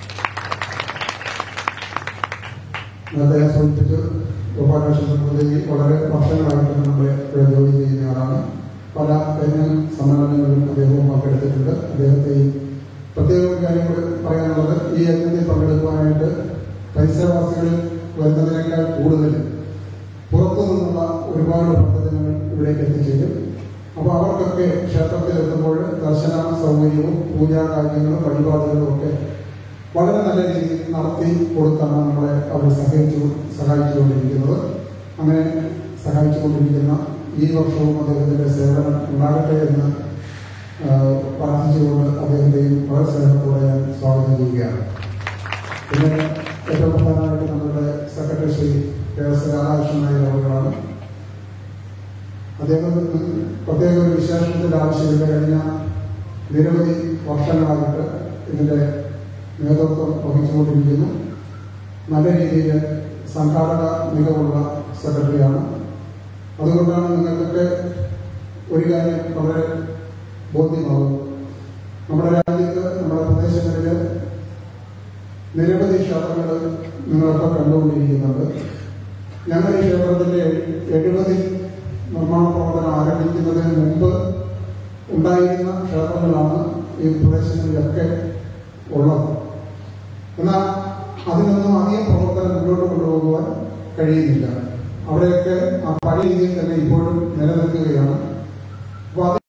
നേരത്തെ ഞാൻ സൂചിപ്പിച്ചു ഗോപാലകൃഷ്ണൻ പദ്ധതി വളരെ വർഷങ്ങളായിട്ട് നമ്മുടെ ഇവിടെ ജോലി ചെയ്യുന്ന ആളാണ് പല കഴിഞ്ഞ സമ്മേളനങ്ങളിലും അദ്ദേഹവും പങ്കെടുത്തിട്ടുണ്ട് അദ്ദേഹത്തെ ഈ പ്രത്യേക ഒരു കാര്യം കൂടി പറയാനുള്ളത് ഈ യജ്ഞത്തിൽ പങ്കെടുക്കുവാനായിട്ട് പരിസരവാസികളിൽ വരുന്നതിനേക്കാൾ കൂടുതൽ പുറത്തു നിന്നുള്ള ഒരുപാട് ഭക്തജനങ്ങൾ ഇവിടേക്ക് എത്തിച്ചേരും അപ്പോൾ അവർക്കൊക്കെ ക്ഷേത്രത്തിൽ എത്തുമ്പോൾ ദർശന സൗകര്യവും പൂജാ കാര്യങ്ങളും വഴിപാടുകളും ഒക്കെ വളരെ നല്ല രീതിയിൽ നടത്തി കൊടുത്താണ് നമ്മളെ അവർ സഹായിച്ചു സഹായിച്ചുകൊണ്ടിരിക്കുന്നത് അങ്ങനെ സഹായിച്ചുകൊണ്ടിരിക്കുന്ന ഈ വർഷവും അദ്ദേഹത്തിന്റെ സേവനം ഉണ്ടാകട്ടെ എന്ന് ആ, പ്രാർത്ഥിച്ചുകൊണ്ട് അദ്ദേഹത്തെയും വളരെ സ്നേഹത്തോടെ ഞാൻ സ്വാഗതം ചെയ്യുകയാണ് പിന്നെ ഏറ്റവും പ്രധാനമായിട്ട് നമ്മുടെ secretary Shri K S Radhakrishnan Nair അവர்களാണ് അദ്ദേഹം പ്രത്യേക ഒരു വിശേഷണത്തിന്റെ ആവശ്യമില്ല കഴിഞ്ഞ നിരവധി വർഷങ്ങളായിട്ട് ഇതിന്റെ നേതൃത്വം വഹിച്ചുകൊണ്ടിരിക്കുന്നു നല്ല രീതിയിൽ സംഘാടക മികവുള്ള സെക്രട്ടറിയാണ് അതുകൊണ്ടാണ് നിങ്ങൾക്കൊക്കെ ഒരു കാര്യം വളരെ ബോധ്യമാകും നമ്മുടെ രാജ്യത്ത് നമ്മുടെ പ്രദേശങ്ങളിൽ നിരവധി ക്ഷേത്രങ്ങൾ നിങ്ങളൊക്കെ കണ്ടുകൊണ്ടിരിക്കുന്നുണ്ട് ഞങ്ങൾ ഈ ക്ഷേത്രത്തിന്റെ എഴുപതിൽ നിർമ്മാണ പ്രവർത്തനം ആരംഭിക്കുന്നതിന് മുമ്പ് ഉണ്ടായിരുന്ന ക്ഷേത്രങ്ങളാണ് ഈ പ്രദേശങ്ങളിലൊക്കെ ഉള്ളത് എന്നാൽ അതിനൊന്നും അധികം പ്രവർത്തനം മുന്നോട്ട് കൊണ്ടുപോകുവാൻ കഴിയുന്നില്ല അവിടെയൊക്കെ ആ പഴയ രീതിയിൽ തന്നെ ഇപ്പോഴും നിലനിൽക്കുകയാണ് അപ്പോൾ അത്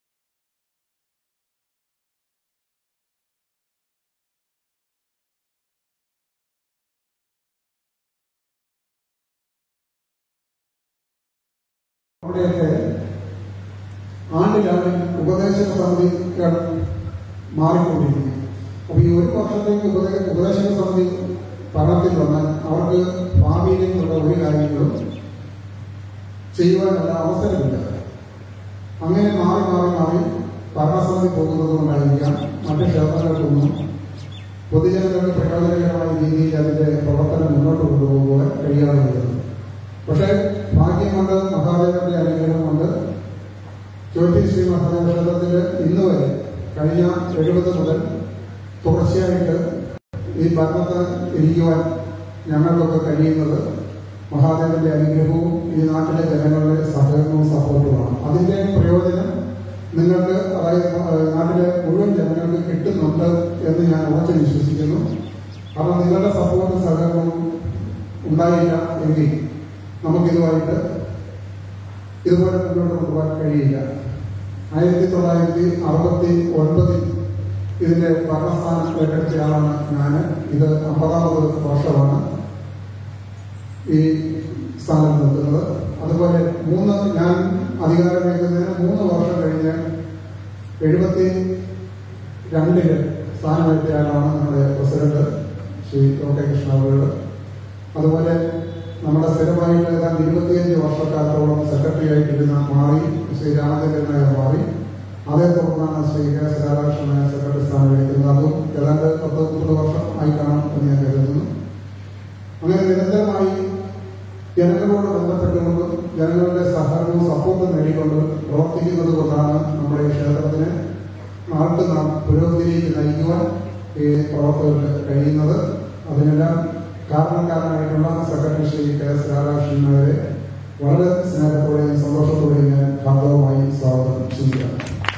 അവിടെയൊക്കെ ആണ്ടിലാണ്ടിൽ ഉപദേശക സമിതികൾ മാറിക്കൊണ്ടിരിക്കുന്നു അപ്പൊ ഈ ഒരു വർഷത്തേക്ക് ഉപദേ ഉപദേശക സമിതി ഭരണത്തിൽ വന്നാൽ അവർക്ക് ഭാവിയിലേക്കുള്ള ഒരു കാര്യങ്ങളും ചെയ്യുവാനുള്ള അവസരമില്ല അങ്ങനെ മാറി മാറി മാറി ഭരണസമിതി പോകുന്നത് കൊണ്ടായിരിക്കാം മറ്റ് ക്ഷേത്രങ്ങൾക്കൊന്നും പൊതുജനങ്ങൾക്ക് പ്രയോജനകരമായ രീതിയിൽ അതിന്റെ പ്രവർത്തനം മുന്നോട്ട് കൊണ്ടുപോകുവാൻ കഴിയാതെ വരുന്നത് പക്ഷേ ഭാഗ്യം കൊണ്ട് മഹാദേവന്റെ അനുഗ്രഹം കൊണ്ട് ജ്യോതി ശ്രീ മഹാദേവ ക്ഷേത്രത്തിൽ ഇന്ന് വരെ കഴിഞ്ഞ എഴുപത് മുതൽ തുടർച്ചയായിട്ട് ഈ ഭരണത്ത് ഇരിക്കുവാൻ ഞങ്ങൾക്കൊക്കെ കഴിയുന്നത് മഹാദേവന്റെ അനുഗ്രഹവും ഈ നാട്ടിലെ ജനങ്ങളുടെ സഹകരണവും സപ്പോർട്ടുമാണ് അതിന്റെ പ്രയോജനം നിങ്ങൾക്ക് അതായത് ഏഹ്, നാട്ടിലെ മുഴുവൻ ജനങ്ങൾക്ക് കിട്ടുന്നുണ്ട് എന്ന് ഞാൻ ഉറച്ചു വിശ്വസിക്കുന്നു കാരണം നിങ്ങളുടെ സപ്പോർട്ടും സഹകരണവും ഉണ്ടായില്ല എങ്കിൽ നമുക്കിതുമായിട്ട് ഇതുപോലെ മുന്നോട്ട് കൊണ്ടുപോകാൻ കഴിയില്ല ആയിരത്തി തൊള്ളായിരത്തി അറുപത്തി ഒൻപതിൽ ഇതിന്റെ ഭരണസ്ഥാനം ഏറ്റെടുത്തയാളാണ് ഞാൻ ഇത് അമ്പതാമത് വർഷമാണ് ഈ സ്ഥാനത്ത് നിൽക്കുന്നത് അതുപോലെ മൂന്ന് ഞാൻ അധികാരമേൽക്കുന്നതിന് മൂന്ന് വർഷം കഴിഞ്ഞ് എഴുപത്തി രണ്ടില് സ്ഥാനമേറ്റയാളാണ് നമ്മുടെ president Shri O K Krishnagod അതുപോലെ നമ്മുടെ സ്ഥിരമായിട്ട് ഏതാണ്ട് ഇരുപത്തിയഞ്ച് വർഷക്കാലത്തോളം സെക്രട്ടറി ആയിട്ടിരുന്ന മാറി ശ്രീ രാമചന്ദ്രൻ നായർ മാറി അതേ തുടർന്നാണ് Shri K S Radhakrishnan Nair secretary സ്ഥാനമേൽക്കുന്നത് അതും ഏതാണ്ട് പത്ത് മുപ്പത് വർഷം ആയി കാണും എന്ന് ഞാൻ കരുതുന്നു അങ്ങനെ നിരന്തരമായി ജനങ്ങളോട് ബന്ധപ്പെട്ടുകൊണ്ടും ജനങ്ങളുടെ സഹകരണവും സപ്പോർട്ടും നേടിക്കൊണ്ട് പ്രവർത്തിക്കുന്നത് കൊണ്ടാണ് നമ്മുടെ ഈ ക്ഷേത്രത്തിന് നാട്ടു നാം പുരോഗതിയിലേക്ക് നയിക്കുവാൻ ഈ പ്രവർത്തകർക്ക് കഴിയുന്നത് അതിനെല്ലാം കാരണക്കാരനായിട്ടുള്ള secretary Shri K S Radhakrishnan നായരെ വളരെ സ്നേഹത്തോടെയും സന്തോഷത്തോടെയും ഞാൻ ഹാർദവമായി സ്വാഗതം ചെയ്യുകയാണ്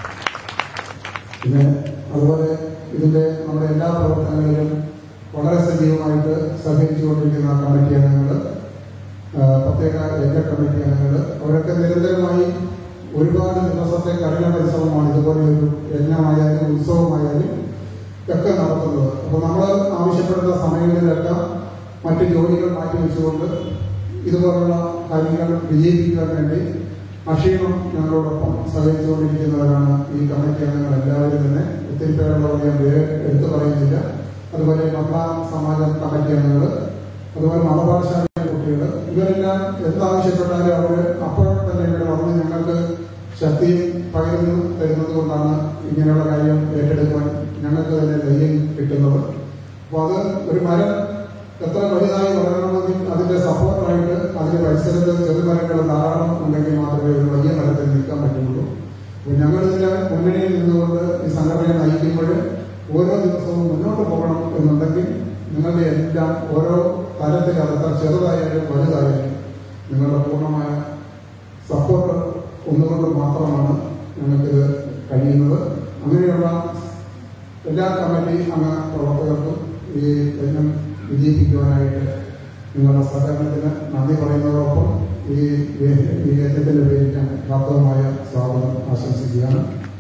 പിന്നെ അതുപോലെ ഇതിന്റെ നമ്മുടെ എല്ലാ പ്രവർത്തനങ്ങളിലും വളരെ സജീവമായിട്ട് സഹകരിച്ചുകൊണ്ടിരിക്കുന്ന കമ്മിറ്റി അംഗങ്ങൾ പ്രത്യേക രംഗ കമ്മിറ്റി അംഗങ്ങൾ അവരൊക്കെ നിരന്തരമായി ഒരുപാട് ദിവസത്തെ കഠിന പരിശ്രമമാണ് ഇതുപോലെ ഒരു യജ്ഞമായാലും ഉത്സവമായാലും ഒക്കെ നടത്തുന്നത് അപ്പോൾ നമ്മൾ ആവശ്യപ്പെടുന്ന സമയങ്ങളിലെല്ലാം മറ്റ് ജോലികൾ മാറ്റിവെച്ചുകൊണ്ട് ഇതുപോലുള്ള കാര്യങ്ങൾ വിജയിപ്പിക്കാൻ വേണ്ടി അക്ഷീണം ഞങ്ങളോടൊപ്പം സഹകരിച്ചുകൊണ്ടിരിക്കുന്നവരാണ് ഈ കമ്മിറ്റി അംഗങ്ങൾ എല്ലാവരും തന്നെ ഒത്തിരി പേരുള്ളവർ ഞാൻ പേര് എടുത്തു പറയുന്നില്ല അതുപോലെ മക്കളാ സമാജം കമ്മിറ്റി അംഗങ്ങൾ അതുപോലെ മതപാഠശാല കുട്ടികൾ ഇവരെല്ലാം എന്താവശ്യപ്പെട്ടാലും അവർ അപ്പോൾ തന്നെ ഇവിടെ വന്ന് ഞങ്ങൾക്ക് ശക്തിയും പകർന്നു തരുന്നത് കൊണ്ടാണ് ഇങ്ങനെയുള്ള കാര്യം ഏറ്റെടുക്കുവാൻ ഞങ്ങൾക്ക് തന്നെ ധൈര്യം കിട്ടുന്നത് അപ്പോൾ അത് ഒരു മരം എത്ര വലുതായി വളരണമെങ്കിൽ അതിന്റെ സപ്പോർട്ടായിട്ട് അതിന്റെ പരിസരത്ത് ചെറുമരങ്ങൾ ധാരാളം ഉണ്ടെങ്കിൽ മാത്രമേ ഒരു വലിയ മരത്തിൽ നിൽക്കാൻ പറ്റുള്ളൂ അപ്പോൾ ഞങ്ങൾ ഇതിന്റെ മുന്നണിയിൽ നിന്നുകൊണ്ട് ഈ സംഘടനയെ നയിക്കുമ്പോൾ ഓരോ ദിവസവും മുന്നോട്ട് പോകണം എന്നുണ്ടെങ്കിൽ നിങ്ങളുടെ എല്ലാം ഓരോ തലത്തിൽ അതെത്ര ചെറുതായാലും വലുതായാലും നിങ്ങളുടെ പൂർണ്ണമായ സപ്പോർട്ട് ഒന്നുകൊണ്ട് മാത്രമാണ് ഞങ്ങൾക്കിത് കഴിയുന്നത് അങ്ങനെയുള്ള എല്ലാ കമ്മിറ്റി അംഗ പ്രവർത്തകർക്കും ഈ യജ്ഞം വിജയിപ്പിക്കുവാനായിട്ട് നിങ്ങളുടെ സഹകരണത്തിന് നന്ദി പറയുന്നതോടൊപ്പം ഈ വേ- ഈ യജ്ഞത്തിന്റെ പേരിൽ ഞാൻ പ്രാപ്തമായ സ്വാഗതം ആശംസിക്കുകയാണ്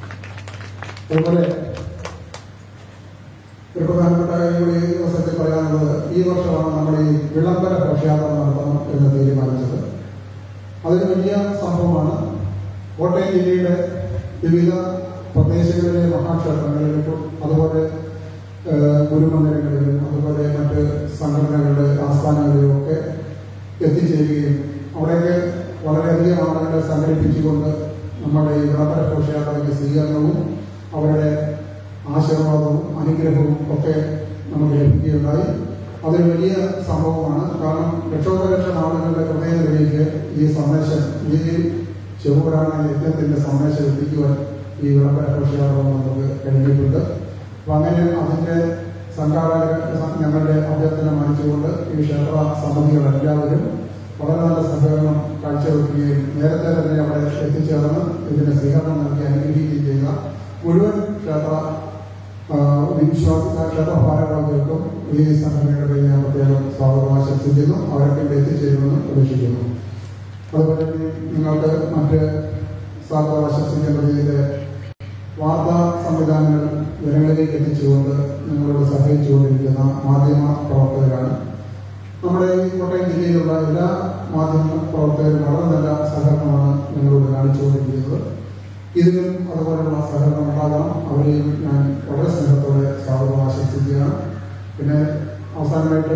അതുപോലെ ഒരു പ്രധാനപ്പെട്ട കാര്യം കൂടി ഈ ദിവസത്തിൽ പറയാനുള്ളത് ഈ വർഷമാണ് നമ്മൾ ഈ വിളംബര ഘോഷയാത്ര നടത്തണം എന്ന് തീരുമാനിച്ചത് അതൊരു വലിയ സംഭവമാണ് കോട്ടയം ജില്ലയുടെ വിവിധ പ്രദേശങ്ങളിലെ മഹാക്ഷേത്രങ്ങളിലും അതുപോലെ ഏഹ്, ഗുരുമന്ദിരങ്ങളിലും അതുപോലെ മറ്റ് സംഘടനകളുടെ ആസ്ഥാനങ്ങളിലും ഒക്കെ എത്തിച്ചേരുകയും അവിടെയൊക്കെ വളരെയധികം ആളുകളെ സംഘടിപ്പിച്ചുകൊണ്ട് നമ്മുടെ ഈ വിളംബര ഘോഷയാത്രയ്ക്ക് സ്വീകരണവും അവരുടെ ആശീർവാദവും അനുഗ്രഹവും ഒക്കെ നമുക്ക് ലഭിക്കുകയുണ്ടായി അതൊരു വലിയ സംഭവമാണ് കാരണം ലക്ഷോപലക്ഷം ആളുകളുടെ ഹൃദയത്തിലേക്ക് ഈ സന്ദേശം ഈ ശിവപുരാണ യജ്ഞത്തിന്റെ സന്ദേശം എത്തിക്കുവാൻ ഈ വിളംബര ഘോഷയാത്ര നമുക്ക് കഴിഞ്ഞിട്ടുണ്ട് അപ്പൊ അങ്ങനെ അതിന്റെ സംഘാടകർ ഞങ്ങളുടെ അഭ്യർത്ഥന മാനിച്ചുകൊണ്ട് ഈ ക്ഷേത്ര സമിതികൾ എല്ലാവരും വളരെ നല്ല സഹകരണം കാഴ്ചവെക്കുകയും നേരത്തെ തന്നെ അവിടെ എത്തിച്ചേർന്ന് ഇതിന് സ്വീകരണം നൽകി അനുഗ്രഹിക്കുകയും ചെയ്ത മുഴുവൻ ക്ഷേത്ര ആ, വിശ്വാസ ക്ഷേത്ര ഭാരവാഹികൾക്കും ഈ സംഘടനയുടെ പേരിൽ ഞാൻ പ്രത്യേകം സ്വാഗതം ആശംസിക്കുന്നു അവരൊക്കെ ഇവിടെ എത്തിച്ചേരുമെന്ന് പ്രതീക്ഷിക്കുന്നു അതുപോലെ തന്നെ നിങ്ങൾക്ക് മറ്റ് സ്വാഗതം ആശംസിക്കേണ്ട രീതിയിൽ വാർത്താ സംവിധാനങ്ങൾ ജനങ്ങളിലേക്ക് എത്തിച്ചുകൊണ്ട് നിങ്ങളോട് സഹകരിച്ചുകൊണ്ടിരിക്കുന്ന മാധ്യമ പ്രവർത്തകരാണ് നമ്മുടെ ഈ കോട്ടയം ജില്ലയിലുള്ള എല്ലാ മാധ്യമ പ്രവർത്തകരും വളരെ നല്ല സഹകരണമാണ് ഞങ്ങളോട് കാണിച്ചുകൊണ്ടിരിക്കുന്നത് ഇതിനും അതുപോലുള്ള സഹകരണം ഉണ്ടാകണം അവരെയും ഞാൻ വളരെ സ്നേഹത്തോടെ സ്വാഗതം ആശംസിക്കുകയാണ് പിന്നെ അവസാനമായിട്ട്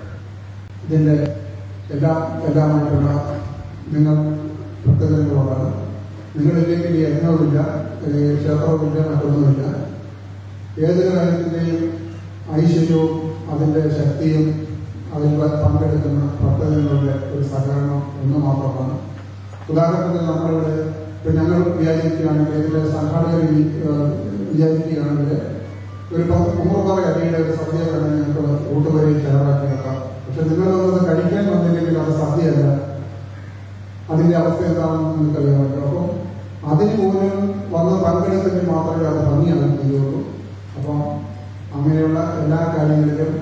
ഇതിൻ്റെ എല്ലാം എല്ലാമായിട്ടുള്ള നിങ്ങൾ പ്രത്യേകതകളോടാണ് നിങ്ങളില്ലെങ്കിൽ ഈ യജ്ഞവുമില്ല ഈ ക്ഷേത്രവുമില്ല മറ്റൊന്നുമില്ല ഏതൊരു കാര്യത്തിൻ്റെയും ഐശ്വര്യവും അതിൻ്റെ ശക്തിയും അതിൽ പങ്കെടുക്കുന്ന പ്രവർത്തനങ്ങളുടെ ഒരു സഹകരണം ഒന്ന് മാത്രമാണ് ഉദാഹരണത്തിന് നമ്മളിവിടെ ഇപ്പം ഞങ്ങൾ വിചാരിക്കുകയാണെങ്കിൽ ഇതിലെ സംഘാടകർ വി- ഏഹ് വിചാരിക്കുകയാണെങ്കിൽ ഒരു പത്ത് നൂറ് പറ അരിയുടെ ഒരു സദ്യ വേണം ഞങ്ങൾക്ക് കൂട്ടുപേരിൽ തയ്യാറാക്കി വെക്കാം പക്ഷെ നിങ്ങളൊന്നത് കഴിക്കാൻ വന്നില്ലെങ്കിൽ അത് സദ്യയല്ല അതിന്റെ അവസ്ഥ എന്താണെന്ന് നിങ്ങൾക്കറിയാമല്ലോ അപ്പം അതിന് പോലും വന്ന് പങ്കെടുത്തെങ്കിൽ മാത്രമേ അത് ഭംഗിയാകാൻ കഴിയുള്ളൂ അപ്പം അങ്ങനെയുള്ള എല്ലാ കാര്യങ്ങളിലും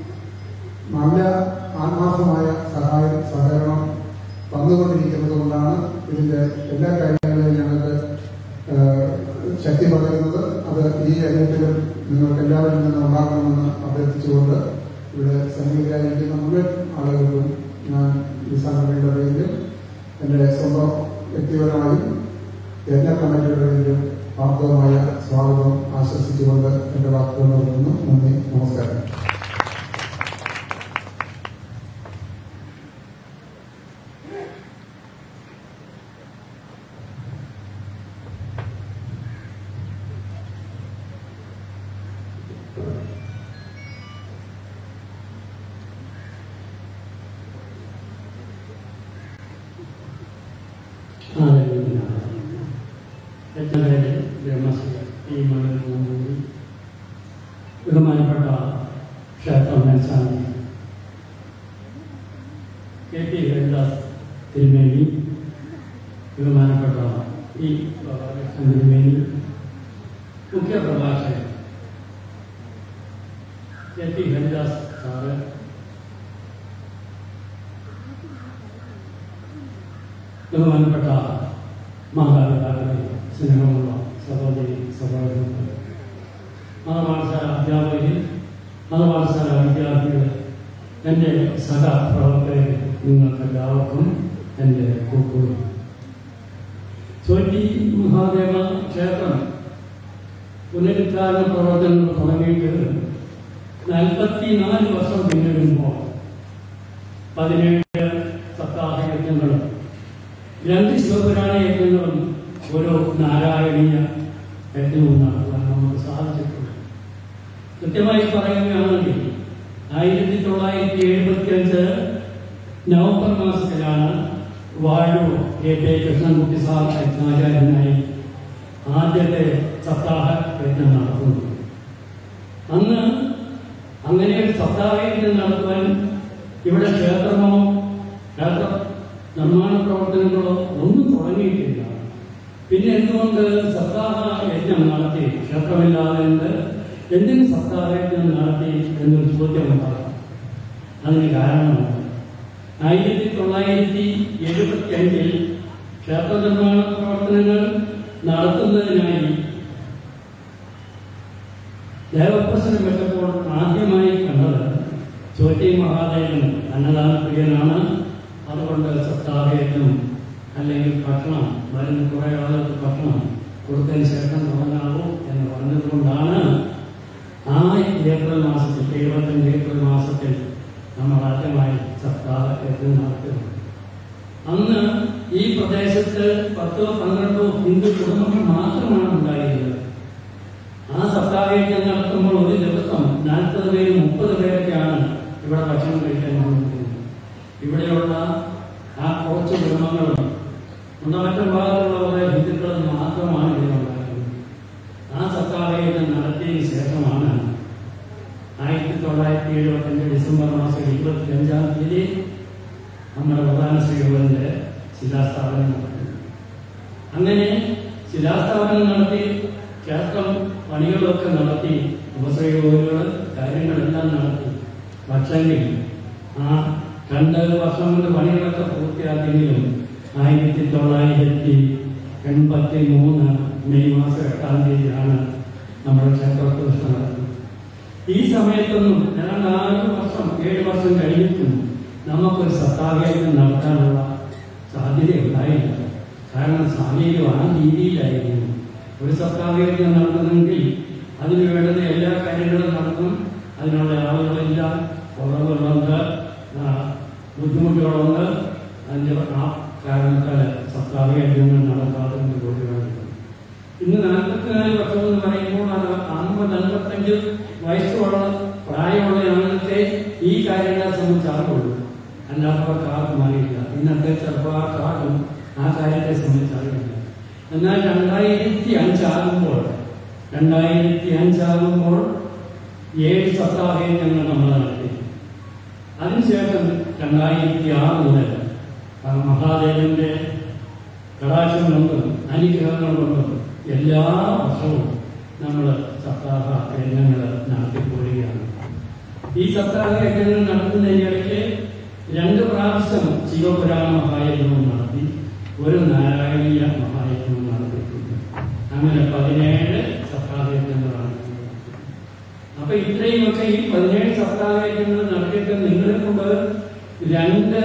നല്ല ആത്മാർത്ഥമായ സഹായം സഹകരണം തന്നുകൊണ്ടിരിക്കുന്നത് കൊണ്ടാണ് ഇതിന്റെ എല്ലാ കാര്യങ്ങളിലും ഞങ്ങൾക്ക് ഏഹ്, ശക്തി പകരുന്നത് അത് ഈ രംഗത്തിലും നിങ്ങൾക്ക് എല്ലാവരിൽ നിന്നും ഉണ്ടാകണമെന്ന് അഭ്യർത്ഥിച്ചുകൊണ്ട് ഇവിടെ സന്നിഹിതരായിരിക്കുന്ന മുഴുവൻ ആളുകൾക്കും ഞാൻ ഈ സംഘടനയുടെ പേരിലും എൻ്റെ സ്വന്തം വ്യക്തിപരമായും എല്ലാ കമ്മിറ്റിയുടെ പേരിലും ആർദ്രമായ സ്വാഗതം ആശംസിച്ചുകൊണ്ട് എൻ്റെ വാക്കുകൾ നൽകുന്നു നന്ദി നമസ്കാരം ബഹുമാനപ്പെട്ട ക്ഷേത്രം മനസ്സാമി കെ പി ഹരിദാസ് തിരുമേനി ബഹുമാനപ്പെട്ട ഈ ബാലകൃഷ്ണൻ തിരുമേനി മുഖ്യ പ്രഭാഷകൻ കെ പി ഹരിദാസ് സാറ് ബഹുമാനപ്പെട്ട മാതാപിതാക്കളെ സ്നേഹമുള്ള സഹോദരി സഹോദരന്മാർ മതപാഠശാല അധ്യാപകർ മതപാഠശാല വിദ്യാർത്ഥികൾ എൻ്റെ സഹപ്രവർത്തകർ നിങ്ങൾക്ക് എല്ലാവർക്കും എൻ്റെ കൂക്കൂടി ചോറ്റി മഹാദേവ ക്ഷേത്രം പുനരുദ്ധാരണ പ്രവർത്തനങ്ങൾ തുടങ്ങിയിട്ട് നാൽപ്പത്തിനാല് വർഷം പിന്നിടുമ്പോൾ പതിനേഴ് സപ്താഹ യജ്ഞങ്ങളും രണ്ട് ശിവപുരാണ യജ്ഞങ്ങളും ഓരോ നാരായണീയ യജ്ഞവും നടത്താൻ നമുക്ക് സാധിച്ചിട്ടുണ്ട് കൃത്യമായി പറയുകയാണെങ്കിൽ ആയിരത്തി തൊള്ളായിരത്തി എഴുപത്തി അഞ്ച് നവംബർ മാസത്തിലാണ് Vazhoor K K Krishnankutty sir യജ്ഞാചാര്യനായി ആദ്യത്തെ സപ്താഹ യജ്ഞം നടത്തുന്നത് അന്ന് അങ്ങനെ ഒരു സപ്താഹ യജ്ഞം നടത്തുവാൻ ഇവിടെ ക്ഷേത്രമോ ക്ഷേത്ര നിർമ്മാണ പ്രവർത്തനങ്ങളോ ഒന്നും തുടങ്ങിയിട്ടില്ല പിന്നെ എന്തുകൊണ്ട് സപ്താഹ യജ്ഞം നടത്തി ക്ഷേത്രമില്ലാതെ എന്ത് എന്തിന് സപ്താഹ യജ്ഞം നടത്തി എന്നൊരു ചോദ്യം ഉണ്ടാകും അതിന് കാരണമുണ്ട് ആയിരത്തി തൊള്ളായിരത്തി എഴുപത്തി അഞ്ചിൽ ക്ഷേത്ര നിർമ്മാണ പ്രവർത്തനങ്ങൾ നടത്തുന്നതിനായി ദേവപ്രശ്നം വെച്ചപ്പോൾ ആദ്യമായി കണ്ടത് ചോറ്റി മഹാദേവൻ അന്നദാന പ്രിയനാണ് അതുകൊണ്ട് സപ്താഹയജ്ഞം അല്ലെങ്കിൽ ഭക്ഷണം വരുന്ന കുറേ ആളുകൾക്ക് ഭക്ഷണം കൊടുത്തതിന് ശേഷം തുടങ്ങാവൂ എന്ന് പറഞ്ഞതുകൊണ്ടാണ് ആ ഏപ്രിൽ മാസത്തിൽ എഴുപത്തഞ്ച് ഏപ്രിൽ മാസത്തിൽ നമ്മൾ ആദ്യമായി സപ്താഹ യജ്ഞം നടത്തുന്നത് അന്ന് ഈ പ്രദേശത്ത് പത്തോ പന്ത്രണ്ടോ ഹിന്ദു കുടുംബങ്ങൾ മാത്രമാണ് ഉണ്ടായിരുന്നത് ആ സപ്താഹയജ്ഞം നടത്തുമ്പോൾ ഒരു ദിവസം നാൽപ്പത് പേര് മുപ്പത് പേരൊക്കെയാണ് ഇവിടെ ഭക്ഷണം കഴിക്കാൻ വന്നിരിക്കുന്നത് ഇവിടെയുള്ള ആ കുറച്ച് കുടുംബങ്ങളും ഒന്ന് മറ്റു ഭാഗത്തുള്ള കുറെ ഹിന്ദുക്കളും മാത്രമാണ് ഇവിടെ ഉണ്ടായിരുന്നത് ആ സപ്താഹയജ്ഞം നടത്തിയതിനു ശേഷമാണ് തൊള്ളായിരത്തി എഴുപത്തഞ്ച് ഡിസംബർ മാസം ഇരുപത്തി അഞ്ചാം തീയതി നമ്മുടെ പ്രധാന ശ്രീകോവിലിന്റെ ശിലാസ്ഥാപനം നടത്തി അങ്ങനെ ശിലാസ്ഥാപനം നടത്തി ക്ഷേത്രം പണികളൊക്കെ നടത്തി ഉപശ്രീകോവിലുകൾ കാര്യങ്ങളെല്ലാം നടത്തി പക്ഷെങ്കിൽ ആ രണ്ട് വർഷം കൊണ്ട് പണികളൊക്കെ പൂർത്തിയാക്കിയെങ്കിലും ആയിരത്തി തൊള്ളായിരത്തി എൺപത്തി മൂന്ന് മെയ് മാസം എട്ടാം തീയതിയാണ് നമ്മുടെ ക്ഷേത്രപ്രതിഷ്ഠ നടന്നത് ഈ സമയത്തൊന്നും ഏതാണ്ട് ആറ് വർഷം ഏഴ് വർഷം കഴിഞ്ഞിട്ടും നമുക്കൊരു സത്താവേദനം നടത്താനുള്ള സാധ്യത ഉണ്ടായില്ല കാരണം സാഹചര്യം ആ രീതിയിലായിരുന്നു ഒരു സത്താവേദനം നടത്തണമെങ്കിൽ അതിന് വേണ്ടുന്ന എല്ലാ കാര്യങ്ങളും നടത്തും അതിനുള്ള ആളുകളെല്ലാം കുറവുകളുണ്ട് ആ, ബുദ്ധിമുട്ടുകളുണ്ട് അതിൻ്റെ ആ കാരണത്താൽ സത്താവേദനങ്ങൾ നടത്താതെ പോവുകയാണ് ഇന്ന് നാൽപ്പത്തിനാല് വർഷം എന്ന് പറയുമ്പോൾ അത് അമ്പത് അൻപത്തഞ്ച് വയസ്സുള്ള പ്രായമുള്ള ആളുകൾക്ക് ഈ കാര്യങ്ങളെ സംബന്ധിച്ച് അറിവുള്ളൂ അല്ലാത്തവർക്ക് ആർക്കും അറിയില്ല ഇന്നത്തെ ചെറുപ്പക്കാർക്കും ആ കാര്യത്തെ സംബന്ധിച്ച് അറിയില്ല എന്നാൽ രണ്ടായിരത്തി അഞ്ചാകുമ്പോൾ രണ്ടായിരത്തി അഞ്ചാകുമ്പോൾ ഏഴ് സപ്താഹയും ഞങ്ങൾ നമ്മൾ നടത്തി അതിനുശേഷം രണ്ടായിരത്തി ആറ് മുതൽ ആ മഹാദേവന്റെ കടാക്ഷം കൊണ്ടും അനുഗ്രഹങ്ങൾ കൊണ്ടും എല്ലാ വർഷവും നമ്മൾ സപ്താഹ യജ്ഞങ്ങൾ നടത്തിപ്പോവുകയാണ് ഈ സപ്താഹ യജ്ഞങ്ങൾ നടത്തുന്നതിനിടയ്ക്ക് രണ്ട് പ്രാവശ്യം ശിവപുരാണ മഹായജ്ഞവും നടത്തി ഒരു നാരായണീയ മഹായജ്ഞവും നടത്തിയിട്ടുണ്ട് അങ്ങനെ പതിനേഴ് സപ്താഹ യജ്ഞങ്ങളാണ് അപ്പൊ ഇത്രയുമൊക്കെ ഈ പതിനേഴ് സപ്താഹ യജ്ഞങ്ങൾ നടത്തിയിട്ട് നിങ്ങളെ കൊണ്ട് രണ്ട്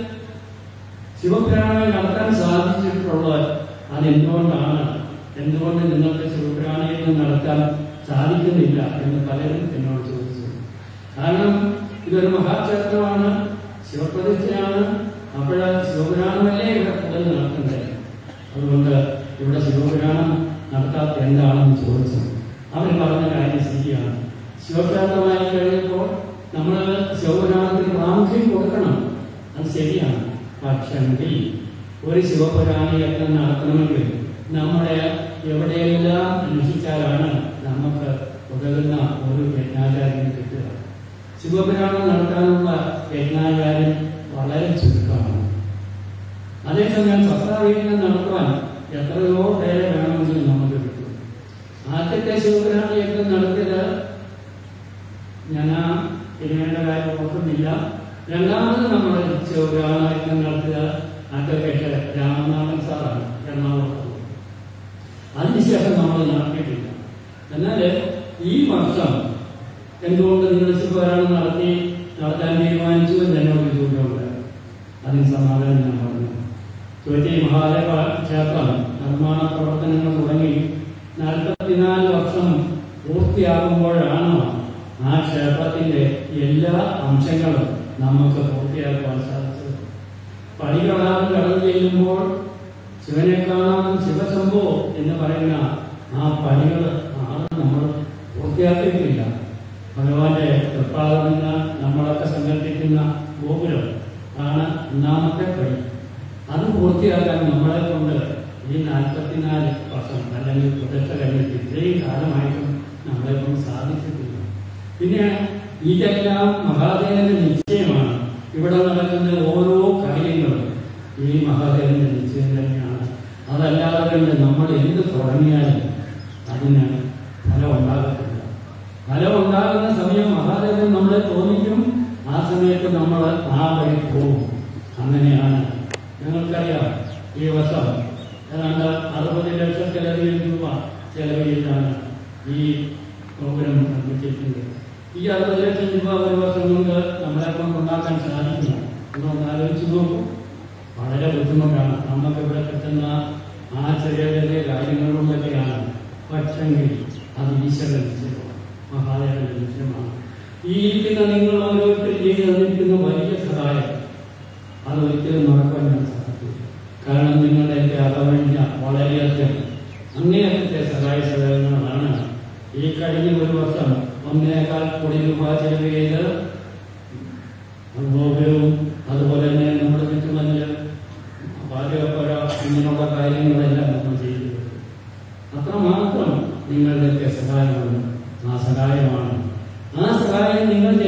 ശിവപുരാണം നടത്താൻ സാധിച്ചിട്ടുള്ളത് അതെന്തുകൊണ്ടാണ് എന്തുകൊണ്ട് നിങ്ങൾക്ക് ശിവപുരാണയജ്ഞം നടത്താൻ സാധിക്കുന്നില്ല എന്ന് പലരും എന്നോട് ചോദിച്ചു കാരണം ഇതൊരു മഹാക്ഷേത്രമാണ് ശിവപ്രതിഷ്ഠയാണ് അപ്പോൾ ശിവപുരാണമല്ലേ ഇവിടെ കൂടുതൽ നടക്കണ്ടേ അതുകൊണ്ട് ഇവിടെ ശിവപുരാണം നടത്താത്ത എന്താണെന്ന് ചോദിച്ചു അവർ പറഞ്ഞ കാര്യം ശരിയാണ് ശിവക്ഷേത്രമായി കഴിഞ്ഞപ്പോൾ നമ്മൾ ശിവപുരാണത്തിന് പ്രാമുഖ്യം കൊടുക്കണം അത് ശരിയാണ് പക്ഷെങ്കിൽ ഒരു ശിവപുരാണ യജ്ഞം നടത്തണമെങ്കിൽ നമ്മളെ എവിടെയെല്ലാം അന്വേഷിച്ചാലാണ് നമുക്ക് ഉതകുന്ന ഒരു യജ്ഞാചാര്യനെ കിട്ടുക ശിവപുരാണം നടത്താനുള്ള യജ്ഞാചാര്യൻ വളരെ ചുരുക്കമാണ് അതേസമയം സപ്താഹയജ്ഞം നടത്തുവാൻ എത്രയോ പേരെ വേണമെങ്കിൽ നമുക്ക് കിട്ടും ആദ്യത്തെ ശിവപുരാണ യജ്ഞം നടത്തിയത് ഞാൻ ആ ഇതിനേണ്ട കാര്യം ഓർക്കുന്നില്ല രണ്ടാമത് നമ്മൾ ശിവപുരാണ യജ്ഞം നടത്തിയ അഡ്വക്കേറ്റ് രാമനാഥൻ സാറാണ് എറണാകുളത്ത് അതിനുശേഷം നമ്മൾ നടത്തിയിട്ടില്ല എന്നാൽ ഈ വർഷം എന്തുകൊണ്ട് നിങ്ങൾ ശിവപുരാണം നടത്തി നടത്താൻ തീരുമാനിച്ചു എന്ന് എന്നോട് ചോദ്യമുണ്ട് അതിന് സമാധാനം ഞാൻ പറഞ്ഞു ചോദ്യ മഹാദേവ ക്ഷേത്രം നിർമ്മാണ പ്രവർത്തനങ്ങൾ തുടങ്ങി നാൽപ്പത്തിനാല് വർഷം പൂർത്തിയാകുമ്പോഴാണ് ആ ക്ഷേത്രത്തിന്റെ എല്ലാ അംശങ്ങളും നമുക്ക് പൂർത്തിയാക്കാൻ സാധിച്ചത് പടികളാണ് കടന്നു ചെല്ലുമ്പോൾ ശിവനെ കാണാൻ ശിവശംഭോ എന്ന് പറയുന്ന ആ പണികൾ ആണ് നമ്മൾ പൂർത്തിയാക്കിയിട്ടില്ല ഭഗവാന്റെ തൃപ്പാദമെന്ന നമ്മളൊക്കെ സങ്കല്പിക്കുന്ന ഗോപുരം ആണ് ഒന്നാമത്തെ പണി അത് പൂർത്തിയാക്കാൻ നമ്മളെ കൊണ്ട് ഈ നാൽപ്പത്തിനാല് വർഷം അല്ലെങ്കിൽ പ്രതിഷ്ഠ കഴിഞ്ഞിട്ട് ഇത്രയും കാലമായിട്ടും നമ്മളെ കൊണ്ട് സാധിച്ചിട്ടില്ല പിന്നെ ഇതെല്ലാം മഹാദേവന്റെ നിശ്ചയമാണ് ഇവിടെ നടക്കുന്ന ഓരോ കാര്യങ്ങളും ഈ മഹാദേവന്റെ നിശ്ചയം തന്നെയാണ് അതല്ലാതെ തന്നെ നമ്മൾ എന്ത് തുടങ്ങിയാലും അതിന് ഫലം ഉണ്ടാകത്തില്ല ഫലം ഉണ്ടാകുന്ന സമയം മഹാദേവൻ നമ്മളെ തോന്നിക്കും ആ സമയത്ത് നമ്മൾ ആ വഴി പോകും അങ്ങനെയാണ് ഞങ്ങൾക്കറിയാം ഈ വർഷം ഏതാണ്ട് അറുപത് ലക്ഷത്തിലധികം രൂപ ചെലവിലാണ് ഈ പ്രോഗ്രാം നിർമ്മിച്ചിട്ടുണ്ട് ഈ അറുപത് ലക്ഷം രൂപ ഒരു വർഷം കൊണ്ട് നമ്മളെ കൊണ്ട് ഉണ്ടാക്കാൻ സാധിക്കില്ല എന്നൊന്ന് ആലോചിച്ച് നോക്കൂ വളരെ ബുദ്ധിമുട്ടാണ് നമുക്ക് ഇവിടെ കിട്ടുന്ന ആ ചെറിയ ചെറിയ കാര്യങ്ങളിലൊക്കെയാണ് പക്ഷെങ്കിൽ അത് ഈശ്വര നിശ്ചയമാണ് മഹാദേവന്റെ നിശ്ചയമാണ് ഈ ഇരിക്കുന്ന നിങ്ങൾ ഓരോരുത്തരും ചെയ്ത് തന്നിരിക്കുന്ന വലിയ സഹായം അത് ഒരിക്കലും നടക്കാൻ ഞാൻ സാധിക്കില്ല കാരണം നിങ്ങളുടെയൊക്കെ അകവഴിഞ്ഞ വളരെയധികം അങ്ങേയറ്റത്തെ സഹായ സഹകരണങ്ങളാണ് ഈ കഴിഞ്ഞ ഒരു വർഷം ഒന്നേക്കാൾ കോടി രൂപ ചെലവ് ചെയ്ത് ഗോപുരവും അതുപോലെ തന്നെ നമ്മുടെ ചുറ്റുമല്ല പാചകപ്പുര ഇങ്ങനെയുള്ള കാര്യങ്ങളെല്ലാം നമ്മൾ ചെയ്തു അത്രമാത്രം നിങ്ങളുടെയൊക്കെ സഹായമാണ് ആ സഹായമാണ് ആ സഹായം നിങ്ങൾ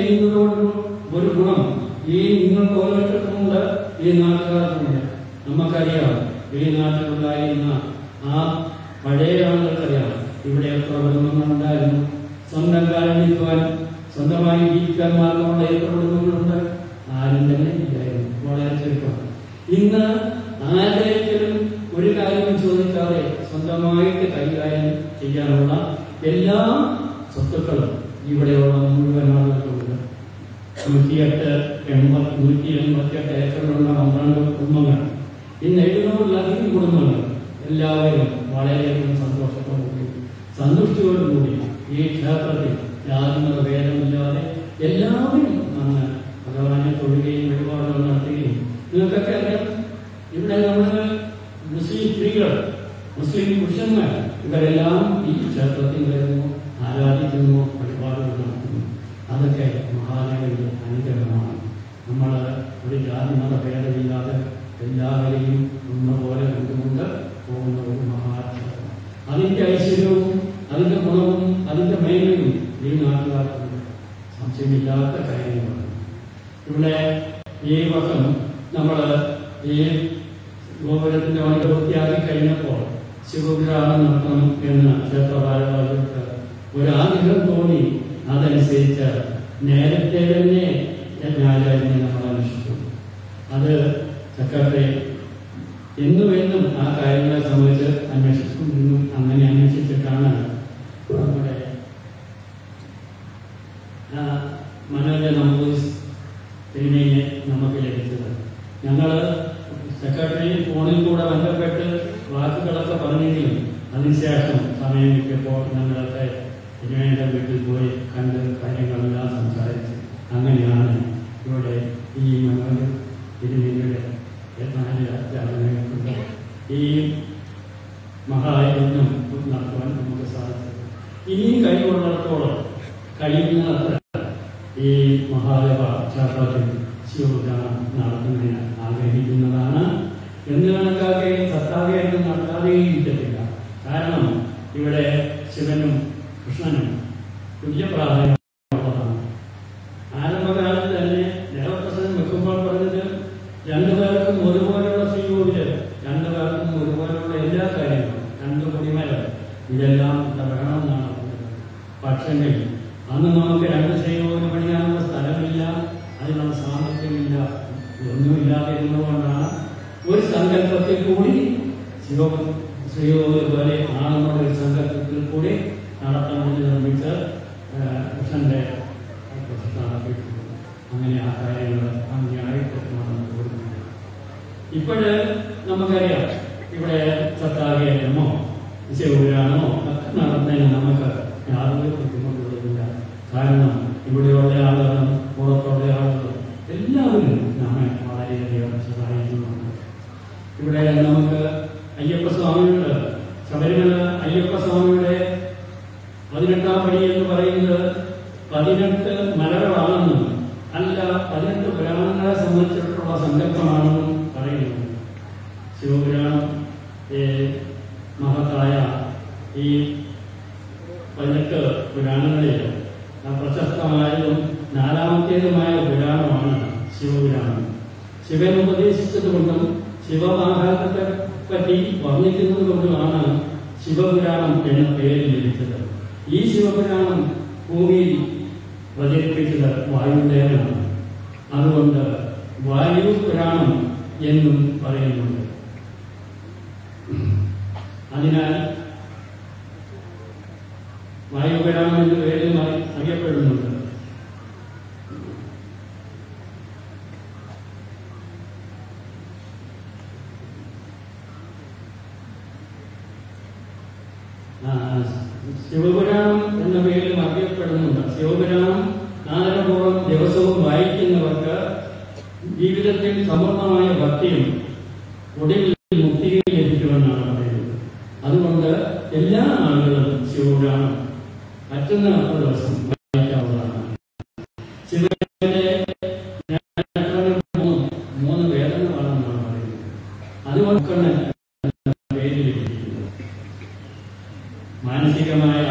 ഈ നാട്ടുകാർക്കുണ്ട് നമുക്കറിയാം ഈ നാട്ടിലുണ്ടായിരുന്ന ആ പഴയ ആളുകൾക്കറിയാം ഇവിടെ എത്ര കുടുംബങ്ങളുണ്ടായിരുന്നു സ്വന്തം കാലം നിൽക്കുവാൻ സ്വന്തമായി ജീവിക്കാൻ മാർഗമുള്ള എത്ര കുടുംബങ്ങളുണ്ട് ആരും തന്നെ ഇല്ലായിരുന്നു വളരെ ചുരുക്കം ഇന്ന് ആരെങ്കിലും ഒരു കാര്യം ചോദിക്കാതെ സ്വന്തമായിട്ട് കൈകാര്യം ചെയ്യാനുള്ള എല്ലാ സ്വത്തുക്കളും ഇവിടെയുള്ള മുഴുവൻ ആളുകൾക്കുണ്ട് നൂറ്റിയെട്ട് എൺപത്തി നൂറ്റി എൺപത്തിയെട്ട് ഏക്കറിലുള്ള പന്ത്രണ്ട് കുടുംബങ്ങൾ ഇന്ന് എഴുന്നൂറിലധികം കുടുംബങ്ങൾ എല്ലാവരും വളരെയധികം സന്തോഷത്തോടുകൂടി സന്തുഷ്ടിയോടുകൂടി ഈ ക്ഷേത്രത്തിൽ യാതൊരു ഭേദമില്ലാതെ എല്ലാവരും വന്ന് ഭഗവാനെ തൊഴുകയും വഴിപാടുകൾ നടത്തുകയും നിങ്ങൾക്കൊക്കെ അറിയാം ഇവിടെ നമ്മൾ മുസ്ലിം സ്ത്രീകൾ മുസ്ലിം പുരുഷന്മാർ ഇവരെല്ലാം ഈ ക്ഷേത്രത്തിൽ വരുന്നു ആരാധിക്കുന്നു വഴിപാടുകൾ നടത്തുന്നു അതൊക്കെ മഹാദേവന്റെ അനുഗ്രഹമാണ് നമ്മൾ ഒരു ജാതി മത ഭേദമില്ലാതെ എല്ലാവരെയും ഒന്നുപോലെ കണ്ടുകൊണ്ട് പോകുന്ന ഒരു മഹാക്ഷേത്രം അതിന്റെ ഐശ്വര്യവും അതിന്റെ ഗുണവും അതിന്റെ മേന്മയും ഈ നാട്ടുകാർക്കുണ്ട് സംശയമില്ലാത്ത കാര്യങ്ങളാണ് ഇവിടെ ഈ വർഷം നമ്മൾ ഈ ഗോപുരത്തിന്റെ പണി പൂർത്തിയാക്കി കഴിഞ്ഞപ്പോൾ ശിവപുരാണം നടത്തണം എന്ന് ക്ഷേത്ര ഭാരവാഹികൾക്ക് ഒരു ആഗ്രഹം തോന്നി അതനുസരിച്ച് നേരത്തെ തന്നെ യജ്ഞാചാര്യനെ നമ്മൾ അന്വേഷിച്ചു അത് സെക്രട്ടറി എന്നും എന്നും ആ കാര്യങ്ങളെ സംബന്ധിച്ച് അന്വേഷിച്ചുകൊണ്ടിരുന്നു അങ്ങനെ അന്വേഷിച്ചിട്ടാണ് നമ്മുടെ ആ, മനോജ നമ്പൂസ് തിരുമേനിയെ നമുക്ക് ലഭിച്ചത് ഞങ്ങൾ സെക്രട്ടറി ഫോണിൽ കൂടെ ബന്ധപ്പെട്ട് വാക്കുകളൊക്കെ പറഞ്ഞെങ്കിലും അതിനുശേഷം സമയം കിട്ടിയപ്പോൾ ഞങ്ങളൊക്കെ തിരുമേനിയുടെ വീട്ടിൽ പോയി കണ്ട് കാര്യങ്ങളെല്ലാം സംസാരിച്ച് അങ്ങനെയാണ് ഇവിടെ ഈ മനോജ തിരുമേനിയുടെ നാല് രാജാവിനെ ഈ മഹായജ്ഞം നടത്തുവാൻ നമുക്ക് സാധിച്ചത് ഇനിയും കഴിവുള്ളിടത്തോളം കഴിയുന്നത്ര ഈ മഹാദേവ ക്ഷേത്രത്തിൽ ശിവപൂജാനം നടത്തുന്നതിന് ആഗ്രഹിക്കുന്നതാണ് എന്ന് കണക്കാക്കി സത്താകയൊന്നും നടത്താതെയും ഇരിക്കത്തില്ല കാരണം ഇവിടെ ശിവനും കൃഷ്ണനും തുല്യ പ്രാധാന്യമുള്ളതാണ് ആരംഭകാലത്ത് തന്നെ ദേവപ്രസനം വെക്കുമ്പോൾ പറഞ്ഞത് രണ്ടുപേർക്കും ഒരുപോലുള്ള ശ്രീകോവില് രണ്ടുപേർക്കും ഒരുപോലുള്ള എല്ലാ കാര്യങ്ങളും രണ്ടു കുടിമരം ഇതെല്ലാം ഇവിടെ വേണമെന്നാണ് പറഞ്ഞത് പക്ഷെങ്കിൽ അന്ന് നമുക്ക് രണ്ട് ശ്രീകോവില് പണിയാനുള്ള സ്ഥലമില്ല അതിനുള്ള സാമ്പത്തികമില്ല ഒന്നുമില്ലാതെ ഇരുന്നുകൊണ്ടാണ് ഒരു സങ്കല്പത്തിൽ കൂടി ശിവ ശ്രീകോവിൽ പോലെ ആണെന്നുള്ള ഒരു സങ്കല്പത്തിൽ കൂടി നടത്തണമെന്ന് നിർമ്മിച്ച് ആ, കൃഷ്ണന്റെ പ്രതിഷ്ഠ നടത്തിയിട്ടുണ്ട് അങ്ങനെ ആ കാര്യങ്ങൾ ഭംഗിയായിട്ട് നടന്നു കൊടുക്കുന്നുണ്ട് ഇപ്പോഴ് നമുക്കറിയാം ഇവിടെ സത്താകേരമോ ശിവപുരാണമോ ഒക്കെ നടത്തുന്നതിന് നമുക്ക് യാതൊരു ബുദ്ധിമുട്ടുകളില്ല കാരണം ഇവിടെയുള്ള ആളുകളും പുറത്തുള്ള ആളുകളും എല്ലാവരും നമ്മെ വളരെയധികം സഹായിക്കുന്നുണ്ട് ഇവിടെ നമുക്ക് അയ്യപ്പ സ്വാമിയുണ്ട് ശബരിമല അയ്യപ്പ സ്വാമിയുടെ പതിനെട്ടാം പടി എന്ന് പറയുന്നത് പതിനെട്ട് മലകളാണെന്നും അല്ല പതിനെട്ട് പുരാണങ്ങളെ സംബന്ധിച്ചിട്ടുള്ള സങ്കല്പമാണെന്നും പറയുന്നു ശിവപുരാണം ഏ, മഹത്തായ ഈ പതിനെട്ട് പുരാണങ്ങളിൽ ആ പ്രശസ്തമായതും നാലാമത്തേതുമായ പുരാണമാണ് ശിവപുരാണം ശിവൻ ഉപദേശിച്ചതുകൊണ്ടും ശിവമാഹാത്മത്തെ പറ്റി വർണ്ണിക്കുന്നത് കൊണ്ടുമാണ് ശിവപുരാണം എന്ന പേര് ലഭിച്ചത് ഈ ശിവപുരാണം ഭൂമിയിൽ പ്രചരിപ്പിച്ചത് വായുദേവനാണ് അതുകൊണ്ട് വായു പുരാണം എന്നും പറയുന്നുണ്ട് അതിനാൽ വായുപുരാണം എന്ന പേരിൽ അറി- അറിയപ്പെടുന്നുണ്ട് ആ, ശിവപുരാണം എന്ന പേരിൽ അറിയപ്പെടുന്നുണ്ട് ശിവപുരാണം ആദരപൂർവ്വം ദിവസവും വായിക്കുന്നവർക്ക് ജീവിതത്തിൽ സമൃദ്ധമായ ഭക്തിയും ഒടുവിൽ മുക്തിയും ലഭിക്കുമെന്നാണ് പറയുന്നത് അതുകൊണ്ട് എല്ലാ ആളുകളും ശിവപുരാണം പറ്റുന്ന ഒരു ദിവസം വായിക്കാവുന്നതാണ് ശിവന്റെ മൂന്ന് മൂന്ന് വേദനകളാണെന്നാണ് പറയുന്നത് അതുകൊണ്ടാണ് പേര് ലഭിക്കുന്നത് മാനസികമായ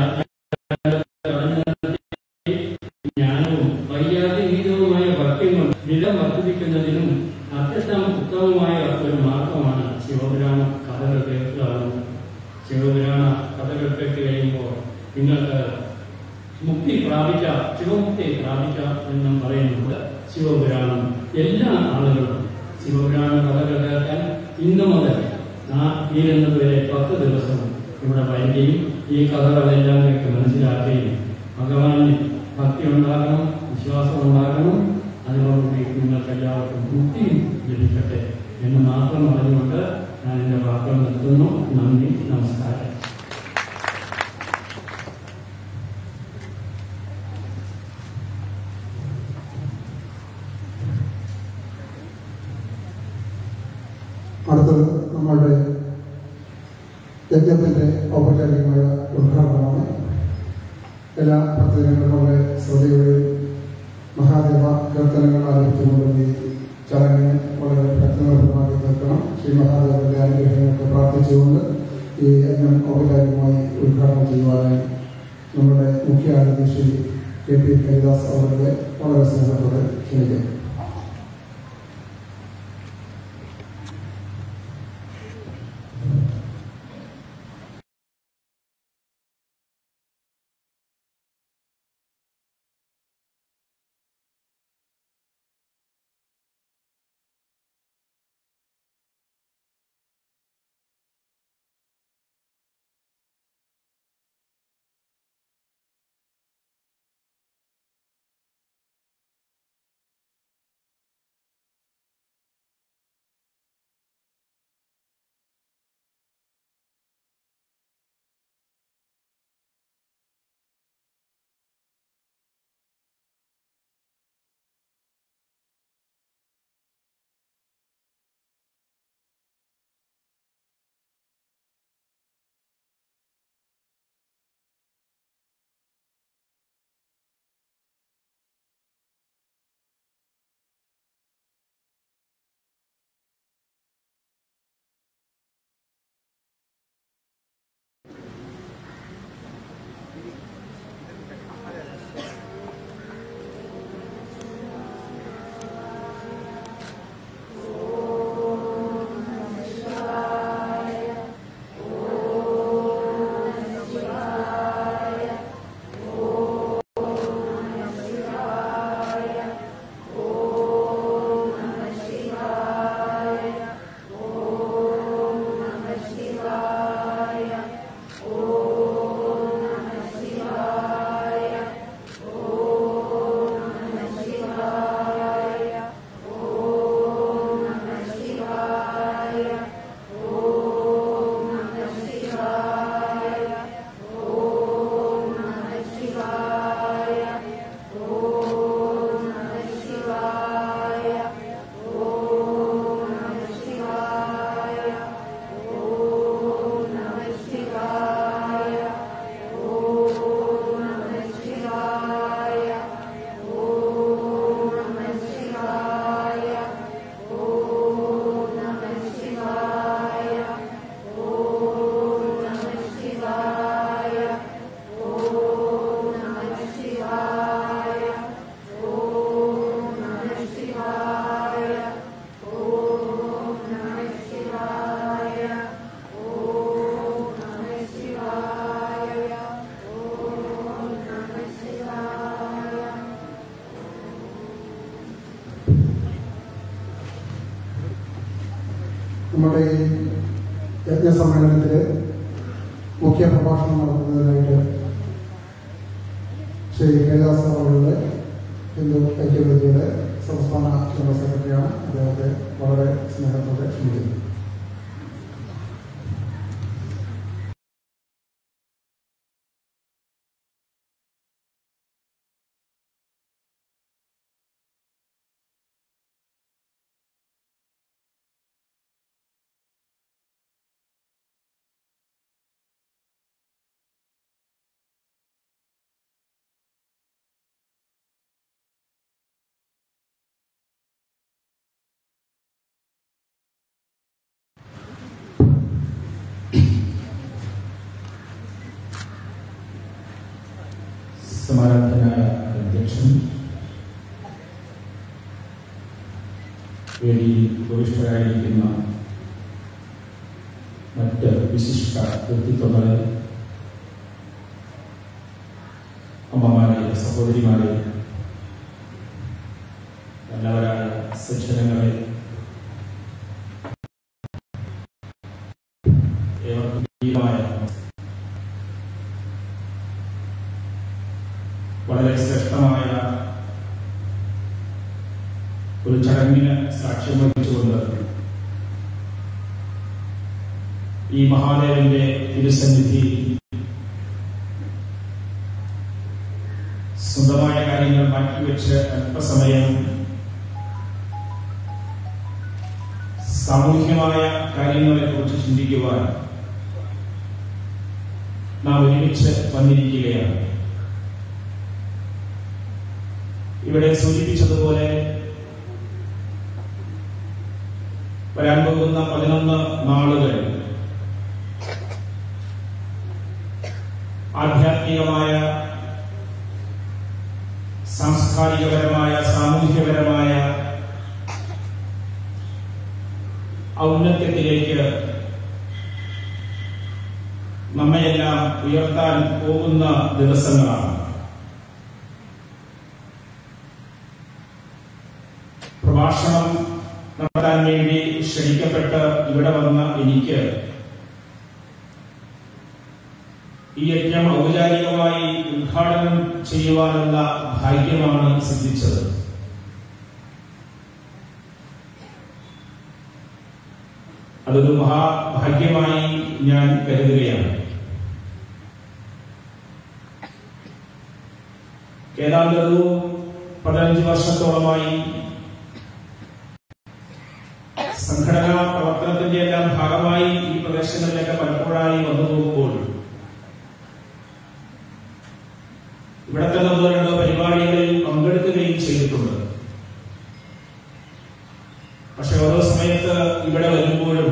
ജ്ഞാനവും വൈകാരികീതവുമായ ഭക്തിയും വിധം വർദ്ധിപ്പിക്കുന്നതിനും അത്യന്തം ഉത്തമമായ ഒരു മാർഗമാണ് ശിവപുരാണ കഥകൾ കേൾക്കുകയാണെന്ന് ശിവപുരാണ കഥകൾ കേട്ട് കഴിയുമ്പോൾ നിങ്ങൾക്ക് മുക്തി പ്രാപിക്കാം ശിവമുക്തി പ്രാപിക്കാം എന്നും പറയുന്നുണ്ട് ശിവപുരാണം എല്ലാ ആളുകളും ശിവപുരാണ കഥകൾ കേൾക്കാൻ ഇന്നു മുതൽ ആ തീരുന്നത് വരെ പത്ത് ദിവസം ഇവിടെ വരികയും ഈ കഥകളെല്ലാം കേട്ട് മനസ്സിലാക്കുകയും ഭഗവാനിൽ ഭക്തി ഉണ്ടാകണം വിശ്വാസം ഉണ്ടാകണം അതിനോടുകൂടി നിങ്ങൾക്ക് എല്ലാവർക്കും മുക്തി ലഭിക്കട്ടെ എന്ന് മാത്രം പറഞ്ഞുകൊണ്ട് ഞാൻ എൻ്റെ വാക്കുകൾ നിർത്തുന്നു നന്ദി നമസ്കാരം അടുത്തത് നമ്മളുടെ യജ്ഞത്തിന്റെ ഔപചാരികമായ ഉദ്ഘാടനമാണ് എല്ലാ ഭക്തജനങ്ങളും വളരെ ശ്രദ്ധയോടെയും മഹാദേവ കീർത്തനങ്ങൾ ആരംഭിച്ചുകൊണ്ട് ഈ ചടങ്ങിനെ വളരെ ഭക്തനിർഭരമാക്കി തീർക്കണം ശ്രീ മഹാദേവന്റെ അനുഗ്രഹങ്ങൾക്ക് പ്രാർത്ഥിച്ചുകൊണ്ട് ഈ യജ്ഞം ഔപചാരികമായി ഉദ്ഘാടനം ചെയ്യുവാനായി നമ്മുടെ മുഖ്യ അതിഥി ശ്രീ കെ പി ഹരിദാസ് അവരുടെ വളരെ സ്നേഹത്തോടെ ക്ഷണിക്കുന്നു നമ്മുടെ ഈ യജ്ഞസമ്മേളനത്തില് മുഖ്യ പ്രഭാഷണം നടത്തുന്നതിനായിട്ട് ശ്രീ കൈലാസ് അവരുടെ ഹിന്ദു ഐക്യവേദിയുടെ സംസ്ഥാന ജനറൽ സെക്രട്ടറിയാണ് അദ്ദേഹത്തെ വളരെ സ്നേഹത്തോടെ ക്ഷണിക്കുന്നു സമാരാധനായ അധ്യക്ഷൻ വേദിയിൽ ഉപവിഷ്ടരായിരിക്കുന്ന മറ്റ് വിശിഷ്ട വ്യക്തിത്വങ്ങളെ അമ്മമാരെ സഹോദരിമാരെ നല്ലവരായ സജ്ജനങ്ങളെ ഏവർക്കും പ്രിയമായ വളരെ ശ്രേഷ്ഠമായ ഒരു ചടങ്ങിന് സാക്ഷ്യം വഹിച്ചുകൊണ്ട് ഈ മഹാദേവന്റെ തിരുസന്നിധി സ്വന്തമായ കാര്യങ്ങൾ മാറ്റിവെച്ച് അല്പസമയം സാമൂഹ്യമായ കാര്യങ്ങളെ കുറിച്ച് ചിന്തിക്കുവാൻ നാം ഒരുമിച്ച് വന്നിരിക്കുകയാണ് ഇവിടെ സൂചിപ്പിച്ചതുപോലെ വരാൻ പോകുന്ന പതിനൊന്ന് നാളുകൾ ആധ്യാത്മികമായ സാംസ്കാരികപരമായ സാമൂഹ്യപരമായ ഔന്നത്യത്തിലേക്ക് നമ്മയെല്ലാം ഉയർത്താൻ പോകുന്ന ദിവസങ്ങളാണ് പ്രഭാഷണം നടത്താൻ വേണ്ടി ക്ഷണിക്കപ്പെട്ട് ഇവിടെ വന്ന എനിക്ക് ഈ യജ്ഞം ഔപചാരികമായി ഉദ്ഘാടനം ചെയ്യുവാനുള്ള ഭാഗ്യമാണ് സിദ്ധിച്ചത് അതൊരു മഹാഭാഗ്യമായി ഞാൻ കരുതുകയാണ് ഏതാണ്ട് ഒരു പതിനഞ്ച് വർഷത്തോളമായി സംഘടനാ പ്രവർത്തനത്തിന്റെ എല്ലാം ഭാഗമായി ഈ പ്രദേശങ്ങളിലൊക്കെ പലപ്പോഴായി വന്നു പോകുമ്പോൾ ഇവിടത്തെ ഒന്നോ രണ്ടോ പരിപാടികളിൽ പങ്കെടുക്കുകയും ചെയ്തിട്ടുണ്ട് പക്ഷെ ഓരോ സമയത്ത് ഇവിടെ വരുമ്പോഴും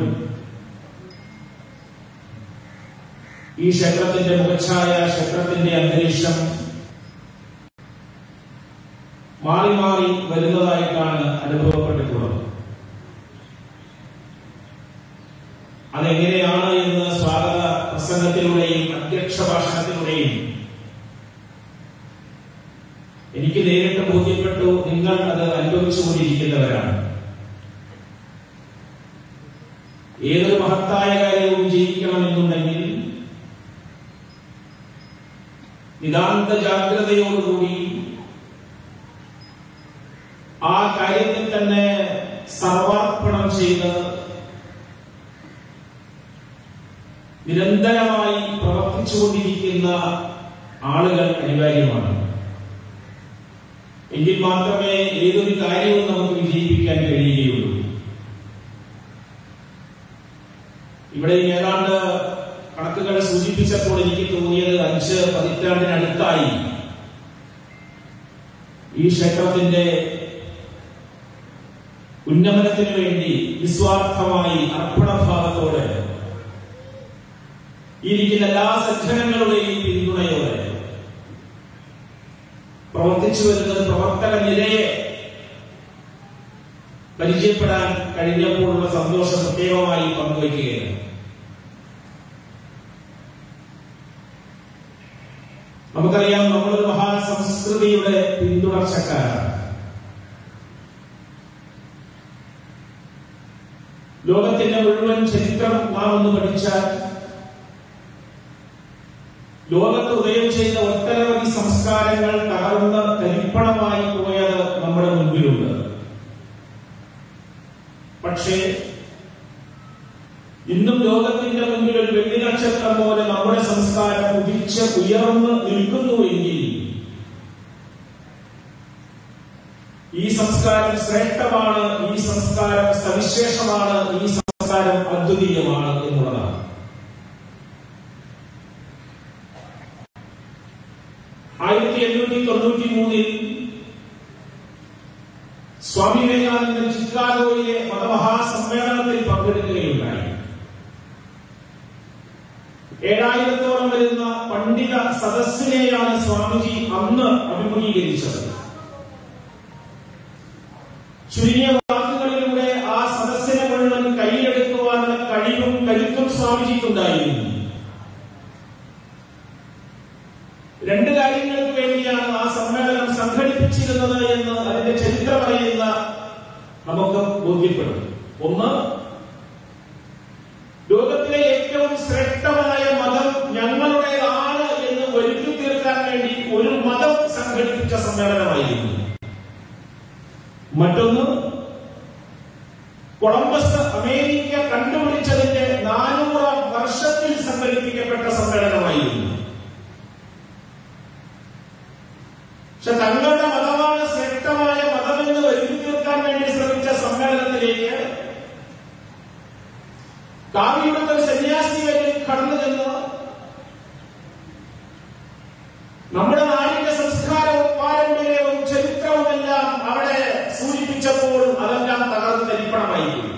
ഈ ക്ഷേത്രത്തിന്റെ മുഖച്ഛായ ക്ഷേത്രത്തിന്റെ അന്തരീക്ഷം മാറി മാറി വരുന്നതായിട്ടാണ് അനുഭവപ്പെട്ടിട്ടുള്ളത് അതെങ്ങനെയാണ് എന്ന് സ്വാഗത പ്രസംഗത്തിലൂടെയും അധ്യക്ഷ ഭാഷണത്തിലൂടെയും എനിക്ക് നേരിട്ട് ബോധ്യപ്പെട്ടു നിങ്ങൾ അത് അനുഭവിച്ചുകൊണ്ടിരിക്കുന്നവരാണ് ഏതൊരു മഹത്തായ കാര്യവും ജയിക്കണമെന്നുണ്ടെങ്കിൽ നിതാന്ത ജാഗ്രതയോടുകൂടി ആ കാര്യത്തിൽ തന്നെ സർവാർപ്പണം ചെയ്ത് നിരന്തരമായി പ്രവർത്തിച്ചുകൊണ്ടിരിക്കുന്ന ആളുകൾ അനിവാര്യമാണ് എങ്കിൽ മാത്രമേ ഏതൊരു കാര്യവും നമുക്ക് വിജയിപ്പിക്കാൻ കഴിയുകയുള്ളൂ ഇവിടെ ഏതാണ്ട് കണക്കുകൾ സൂചിപ്പിച്ചപ്പോൾ എനിക്ക് തോന്നിയത് അഞ്ച് പതിറ്റാണ്ടിനടുത്തായി ഈ ക്ഷേത്രത്തിന്റെ ഉന്നമനത്തിനു വേണ്ടി നിസ്വാർത്ഥമായി അർപ്പണഭാവത്തോടെ ഈ ഇരിക്കുന്ന എല്ലാ സജ്ജനങ്ങളുടെയും പിന്തുണയോടെ പ്രവർത്തിച്ചു വരുന്നത് പ്രവർത്തക നിരയെ പരിചയപ്പെടാൻ കഴിഞ്ഞപ്പോഴുള്ള സന്തോഷം പ്രത്യേകമായി പങ്കുവയ്ക്കുകയാണ് നമുക്കറിയാം നമ്മളൊരു മഹാസംസ്കൃതിയുടെ പിന്തുടർച്ചക്കാരാണ് ലോകത്തിന്റെ മുഴുവൻ ചരിത്രം നാം ഒന്ന് പഠിച്ചാൽ ലോകത്ത് ഉദയം ചെയ്ത ഒട്ടനവധി സംസ്കാരങ്ങൾ തകർന്ന് തരിപ്പണമായി പോയത് നമ്മുടെ മുൻപിലുണ്ട് പക്ഷേ ഇന്നും ലോകത്തിന്റെ മുൻപിൽ ഒരു വെള്ളി നക്ഷത്രം പോലെ നമ്മുടെ സംസ്കാരം ഉദിച്ച് ഉയർന്ന് നിൽക്കുന്നുവെങ്കിൽ ഈ സംസ്കാരം ശ്രേഷ്ഠമാണ് ഈ സംസ്കാരം സവിശേഷമാണ് ഈ സംസ്കാരം അദ്വിതീയമാണ് എന്നുള്ളതാണ് ആയിരത്തി എണ്ണൂറ്റി തൊണ്ണൂറ്റി മൂന്നിൽ സ്വാമി വിവേകാനന്ദൻ ചിക്കാഗോയിലെ മതമഹാസമ്മേളനത്തിൽ പങ്കെടുക്കുകയുണ്ടായി ഏഴായിരത്തോളം വരുന്ന പണ്ഡിത സദസ്സിനെയാണ് സ്വാമിജി അന്ന് അഭിമുഖീകരിച്ചത് ചുരുങ്ങിയ വാക്കുകളിലൂടെ സ്വാമിജിക്കുണ്ടായിരുന്നു രണ്ട് കാര്യങ്ങൾക്ക് വേണ്ടിയാണ് ആ സമ്മേളനം സംഘടിപ്പിച്ചിരുന്നത് എന്ന് അതിന്റെ ചരിത്രം അറിയുന്ന നമുക്ക് ബോധ്യപ്പെടും ഒന്ന് ലോകത്തിലെ ഏറ്റവും ശ്രേഷ്ഠമായ മതം ഞങ്ങളുടേതാണ് എന്ന് വരുത്തി തീർക്കാൻ വേണ്ടി ഒരു മതം സംഘടിപ്പിച്ച സമ്മേളനമായിരുന്നു മറ്റൊന്ന് കൊളംബസ് അമേരിക്ക കണ്ടുപിടിച്ചതിന്റെ നാനൂറാം വർഷത്തിൽ സംഘടിപ്പിക്കപ്പെട്ട സമ്മേളനമായിരുന്നു പക്ഷെ തങ്ങളുടെ മതമാണ് ശ്രേഷ്ഠമായ മതമെന്ന് വരുത്തി തീർക്കാൻ വേണ്ടി ശ്രമിച്ച സമ്മേളനത്തിലേക്ക് കാവിയുടെ ഒരു സന്യാസി വരെ കടന്നു ചെന്ന് നമ്മുടെ നാടിന്റെ സംസ്കാരവും പാരമ്പര്യവും ചരിത്രവും എല്ലാം അവിടെ സൂചിപ്പിച്ചപ്പോൾ അതെല്ലാം തകർന്ന് തരിപ്പണമായിരിക്കും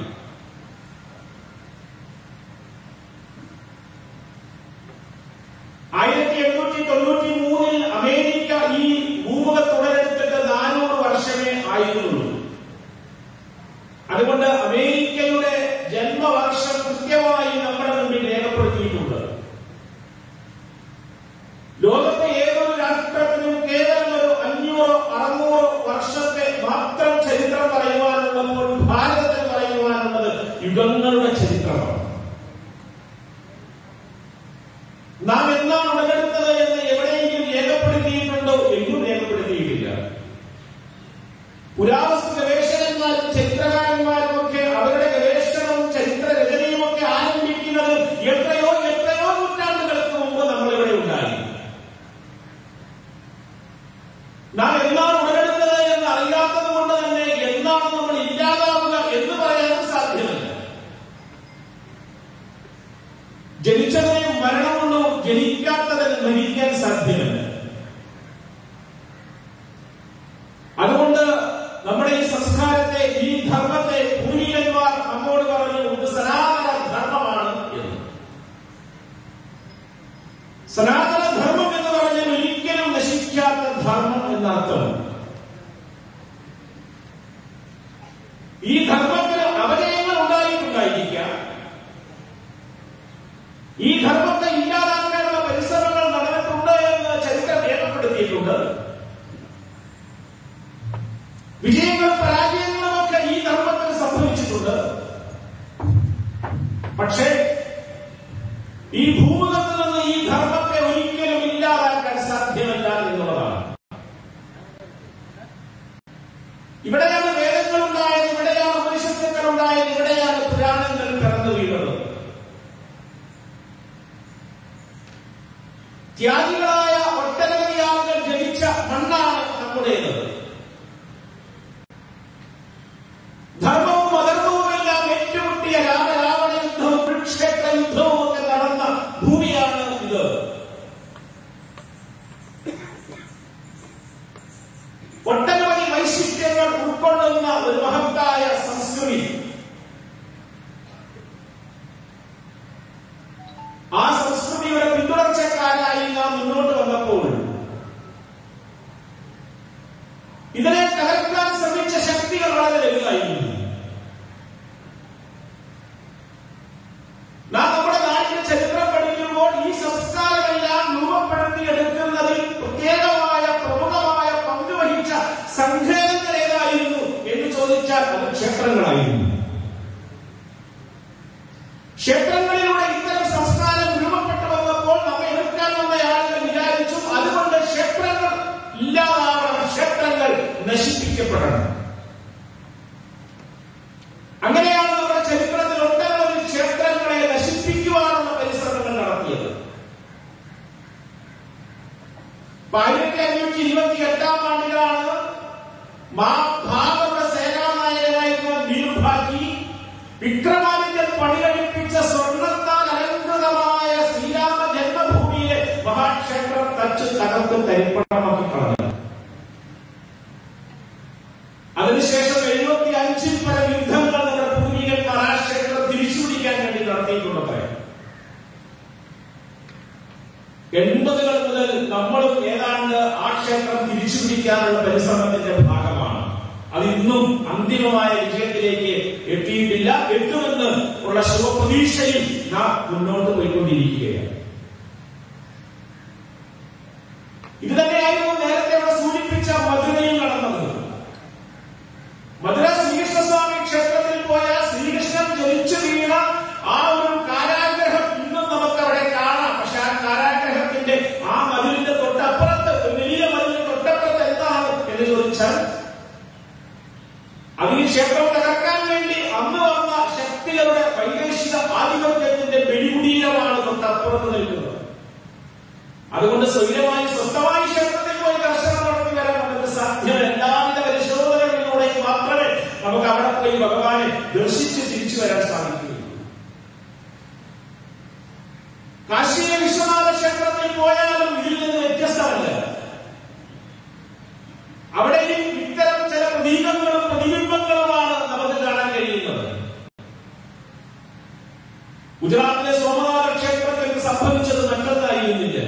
ആയിരത്തി എണ്ണൂറ്റി തൊണ്ണൂറ്റി മൂന്നിൽ അമേരിക്ക ഈ ഭൂമുഖത്ത് ഉടലെടുത്തിട്ട് നാനൂറ് വർഷമേ ആയിരുന്നുള്ളൂ അതുകൊണ്ട് അമേരിക്കയുടെ ജന്മവർഷം കൃത്യമായി നമ്മുടെ മുമ്പിൽ രേഖപ്പെടുത്തിയിട്ടുണ്ട് ലോകത്തെ ഏതൊരു രാഷ്ട്രത്തിനും കേവലം ഒരു അഞ്ഞൂറോ അറുന്നൂറോ വർഷത്തെ മാത്രം ചരിത്രം പറയുവാനുള്ളപ്പോൾ ഭാരതത്തിൽ പറയുവാനുള്ളത് യുഗങ്ങളുടെ ചരിത്രമാണ് നാം എന്നാണ് ഉടലെടുത്തത് എന്ന് എവിടെയെങ്കിലും രേഖപ്പെടുത്തിയിട്ടുണ്ടോ എങ്ങും രേഖപ്പെടുത്തിയിട്ടില്ല പുരാവസ്തു ഗവേഷകന്മാരും ചരിത്രകാരന്മാരും ഒക്കെ അവരുടെ ഗവേഷണവും ചരിത്ര രചനയും ഒക്കെ ആരംഭിക്കുന്നത് എത്രയോ എത്രയോ നൂറ്റാണ്ടുകൾക്ക് മുമ്പ് നമ്മളിവിടെ ഉണ്ടായി നാം എന്നാണ് ഉടലെടുത്തത് എന്ന് അറിയാത്തത് കൊണ്ട് തന്നെ എന്നാണ് നമ്മൾ ഇല്ലാതാവുക എന്ന് പറയാനും സാധ്യമല്ല ജനിച്ചതിനെ മരണമുള്ളൂ ജനിക്കാത്തതിന് മരിക്കാൻ സാധ്യമല്ല അതുകൊണ്ട് നമ്മുടെ ഈ സംസ്കാരത്തെ ഈ ധർമ്മത്തെ പൂർവികന്മാർ നമ്മോട് പറഞ്ഞു ഇത് സനാതന ധർമ്മമാണ് എന്ന് സനാതന ധർമ്മം എന്ന് പറഞ്ഞാൽ ഒരിക്കലും നശിക്കാത്ത ധർമ്മം എന്നർത്ഥം ഈ ധർമ്മത്തിന് അവജയങ്ങൾ ഉണ്ടായിട്ടുണ്ടായിരിക്കാം ഈ ധർമ്മത്തെ ഇല്ലാതാക്കാനുള്ള പരിശ്രമങ്ങൾ നടന്നിട്ടുണ്ട് എന്ന് ചരിത്രം രേഖപ്പെടുത്തിയിട്ടുണ്ട് വിജയങ്ങളും പരാജയങ്ങളും ഒക്കെ ഈ ധർമ്മത്തിന് സംഭവിച്ചിട്ടുണ്ട് പക്ഷേ ഈ ഭൂമുഖത്ത് നിന്ന് ഈ ധർമ്മത്തെ ഒരിക്കലും ഇല്ലാതാക്കാൻ സാധ്യമല്ല എന്നുള്ളതാണ് ഇവിടെയാണ് വേദങ്ങൾ ഉണ്ടായത് ഇവിടെയാണ് ഉപനിഷത്തുക്കൾ ഉണ്ടായത് ഇവിടെയാണ് പുരാണങ്ങൾ പിറന്നു വീണത് ത്യാഗികളായ ഒട്ടനവധി ആളുകൾ ജനിച്ച മണ്ണാണ് നമ്മുടേത് ധർമ്മവും അധർമ്മവും എല്ലാം ഏറ്റുമുട്ടിയ രാമരാവണ യുദ്ധവും കുരുക്ഷേത്ര യുദ്ധവും ഒക്കെ നടന്ന ഭൂമിയാണ് ഇത് ഒട്ടനവധി വൈശിഷ്ട്യങ്ങൾ ഉൾക്കൊള്ളുന്ന ഒരു മഹത്തായ സംസ്കൃതി ആ സംസ്കൃതിയുടെ പിന്തുടർച്ചക്കാരായി നാം മുന്നോട്ട് വന്നപ്പോൾ ഇതിനെ തകർക്കാൻ ശ്രമിച്ച ശക്തികൾ വളരെ വലുതായിരുന്നു നാം നമ്മുടെ നാടിന്റെ ചരിത്രം പഠിക്കുമ്പോൾ ഈ സംസ്കാരമെല്ലാം രൂപപ്പെടുത്തിയെടുക്കുന്നതിൽ പ്രത്യേകമായ പ്രമുഖമായ പങ്ക് വഹിച്ച സംഘടനകൾ ഏതായിരുന്നു എന്ന് ചോദിച്ചാൽ അത് ക്ഷേത്രങ്ങളായിരുന്നു ക്ഷേത്രങ്ങളിലൂടെ ഇത്തരം സംസ്കാരം രൂപപ്പെട്ടു വന്നപ്പോൾ നമ്മെ എതിർക്കാൻ വന്ന ആളുകൾ വിചാരിച്ചു അതുകൊണ്ട് ക്ഷേത്രങ്ങൾ ഇല്ലാതാവണം ക്ഷേത്രങ്ങൾ നശിപ്പിക്കപ്പെടണം അങ്ങനെയാണ് നമ്മുടെ ചരിത്രത്തിൽ ഒട്ടനവധി ക്ഷേത്രങ്ങളെ നശിപ്പിക്കുവാനുള്ള പരിശ്രമങ്ങൾ നടത്തിയത് ആയിരത്തി അഞ്ഞൂറ്റി ഇരുപത്തി എട്ടാം ആണ്ടിലാണ് മാ ഭാഗവത സേനാനായകനായിരുന്ന ബീർഭാക്കി വിക്രമാദിത്യൻ പണികഴിപ്പിച്ച സ്വർണത്താൽ അലങ്കൃതമായ ശ്രീരാമ ജന്മഭൂമിയിലെ മഹാക്ഷേത്രം തച്ച് തകർത്ത് തരിപ്പണമാക്കി കളഞ്ഞു അതിനുശേഷം എഴുപത്തി അഞ്ചിൽ പല യുദ്ധങ്ങൾ നമ്മുടെ പൂർവികന്മാർ ആ ക്ഷേത്രം തിരിച്ചുപിടിക്കാൻ വേണ്ടി നടത്തിയിട്ടുള്ളത് എൺപതുകൾ മുതൽ നമ്മളും ഏതാണ്ട് ആ ക്ഷേത്രം തിരിച്ചുപിടിക്കാനുള്ള പരിശ്രമത്തിന്റെ ഭാഗമാണ് അത് ഇന്നും അന്തിമമായ വിജയത്തിലേക്ക് എത്തിയിട്ടില്ല എത്തുമെന്ന് ഉള്ള ശുഭപ്രതീക്ഷയിൽ നാം മുന്നോട്ട് പോയിക്കൊണ്ടിരിക്കുകയാണ് ഇത് തന്നെയായിരുന്നു നേരത്തെ ഇവിടെ സൂചിപ്പിച്ച മധുരയിൽ നടന്നത് മധുര ശ്രീകൃഷ്ണസ്വാമി ക്ഷേത്രത്തിൽ പോയ ശ്രീകൃഷ്ണൻ ജനിച്ചു വീണ ആ ഒരു കാരാഗ്രഹം ഇന്നും നമുക്ക് അവിടെ കാണാം പക്ഷെ ആ കാരാഗ്രഹത്തിന്റെ ആ മതിലിന്റെ തൊട്ടപ്പുറത്ത് ഒരു വലിയ മതിലിന്റെ തൊട്ടപ്പുറത്ത് എന്താണ് എന്ന് ചോദിച്ചാൽ അത് ഈ ക്ഷേത്രം തകർക്കാൻ വേണ്ടി അന്ന് വന്ന ശക്തികളുടെ വൈദേശിക ആധിപത്യത്തിന്റെ വെടിമുടിയിലമാണ് തൊട്ടപ്പുറത്ത് നിൽക്കുന്നത് അതുകൊണ്ട് സ്വൈരമായി സ്വസ്ഥമായി ക്ഷേത്രത്തിൽ പോയി ദർശനം നടത്തി വരാൻ നമുക്ക് സാധ്യമല്ല എല്ലാവിധ പരിശോധനകളിലൂടെയും മാത്രമേ നമുക്ക് അവിടെ പോയി ഭഗവാനെ ദർശിച്ച് തിരിച്ചു വരാൻ സാധിക്കുകയുള്ളൂ കാശിയിലെ വിശ്വനാഥ ക്ഷേത്രത്തിൽ പോയാലും ഇതിൽ നിന്ന് വ്യത്യസ്തമല്ല അവിടെയും ഇത്തരം ചില പ്രതീകങ്ങളും പ്രതിബിംബങ്ങളുമാണ് നമുക്ക് കാണാൻ കഴിയുന്നത് ഗുജറാത്തിലെ സോമനാഥ ക്ഷേത്രത്തിൽ സംഭവിച്ചത് മറ്റൊന്നായിരുന്നില്ല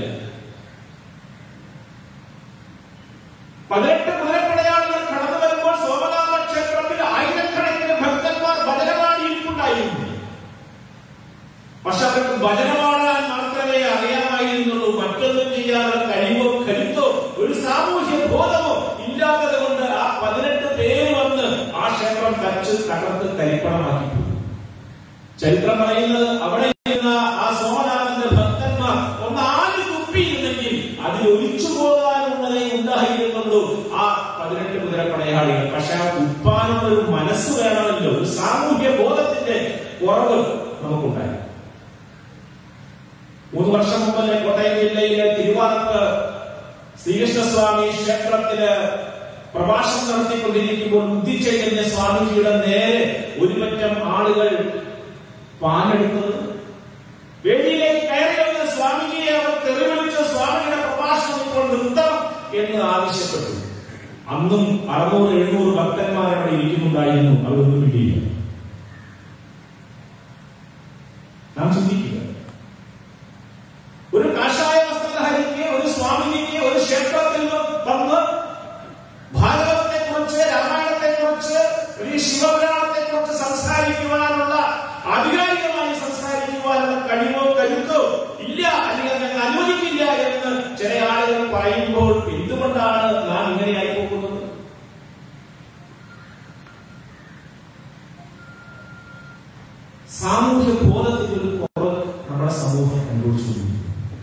പതിനെട്ട് കുതിരപ്പടയാളികൾ കടന്നു വരുമ്പോൾ സോമനാഥ ക്ഷേത്രത്തിൽ ആയിരക്കണക്കിന് ഭക്തന്മാർ ഭജനപാടിയിരിക്കുണ്ടായിരുന്നു പക്ഷെ അവർക്ക് ഭജനപാടാൻ മാത്രമേ അറിയാമായിരുന്നുള്ളൂ മറ്റൊന്നും ചെയ്യാനുള്ള കഴിവോ കരുത്തോ ഒരു സാമൂഹ്യ ബോധമോ ഇല്ലാത്തത് കൊണ്ട് ആ പതിനെട്ട് പേര് വന്ന് ആ ക്ഷേത്രം തച്ച് തകർത്ത് തരിപ്പണമാക്കി പോയി. ചരിത്രം പറയുന്നത് അവിടെ ഇരുന്ന ആ സോമനാഥന്റെ ഭക്തന്മാർ ഒന്ന് ആര് തുപ്പിയിരുന്നെങ്കിൽ അതിൽ ഒലിച്ചു പോകാനുള്ളതേ ഉണ്ടായിരുന്നുള്ളൂ ആ പതിനെട്ട് കുതിരപ്പടയാളികൾ പക്ഷെ ആ ഉപ്പാനുള്ള ഒരു മനസ്സ് വേണമല്ലോ ഒരു സാമൂഹ്യ ബോധത്തിന്റെ കുറവ് നമുക്കുണ്ടായി മൂന്ന് വർഷം മുമ്പല്ലേ കോട്ടയം ജില്ലയിലെ തിരുവാർപ്പ് ശ്രീകൃഷ്ണസ്വാമി ക്ഷേത്രത്തില് പ്രഭാഷണം നടത്തിക്കൊണ്ടിരിക്കുമ്പോൾ ഉദിച്ചെഴുന്ന സ്വാമിജിയുടെ നേരെ ഒരുപറ്റം ആളുകൾ പാലെടുത്തത് വേദിയിലേക്ക് കയറി വന്ന സ്വാമിജിയെ അവർ തെറിവിളിച്ച് സ്വാമിയുടെ പ്രഭാഷണം ഇപ്പോൾ നിർത്തണം എന്ന് ആവശ്യപ്പെട്ടു അന്നും അറുന്നൂറ് എഴുന്നൂറ് ഭക്തന്മാർ അവിടെ ഇരിക്കുന്നുണ്ടായിരുന്നു അവരൊന്നും കിട്ടിയില്ല നാം ചിന്തിക്കുക ഒരു കാഷായ വസ്ത്രധാരിക്ക് ഒരു സ്വാമിനിക്ക് ഒരു ക്ഷേത്രത്തിൽ വന്ന് ഭാരതത്തെ കുറിച്ച് രാമായണത്തെ കുറിച്ച് ഒരു ശിവപുരാണത്തെ കുറിച്ച് സംസാരിക്കുവാനുള്ള ആധികാരികമായി സംസാരിക്കുവാനുള്ള കഴിവോ കരുത്തോ ഇല്ല അല്ലെങ്കിൽ അത് ഞങ്ങൾ അനുവദിക്കില്ല എന്ന് ചില ആളുകൾ പറയുമ്പോൾ എന്തുകൊണ്ടാണ് നാം ഇങ്ങനെയായി പോകുന്നത് സാമൂഹ്യ ബോധത്തിന്റെ ഒരു കുറവ് നമ്മുടെ സമൂഹം അനുഭവിച്ചുകൊണ്ടിരിക്കുന്നു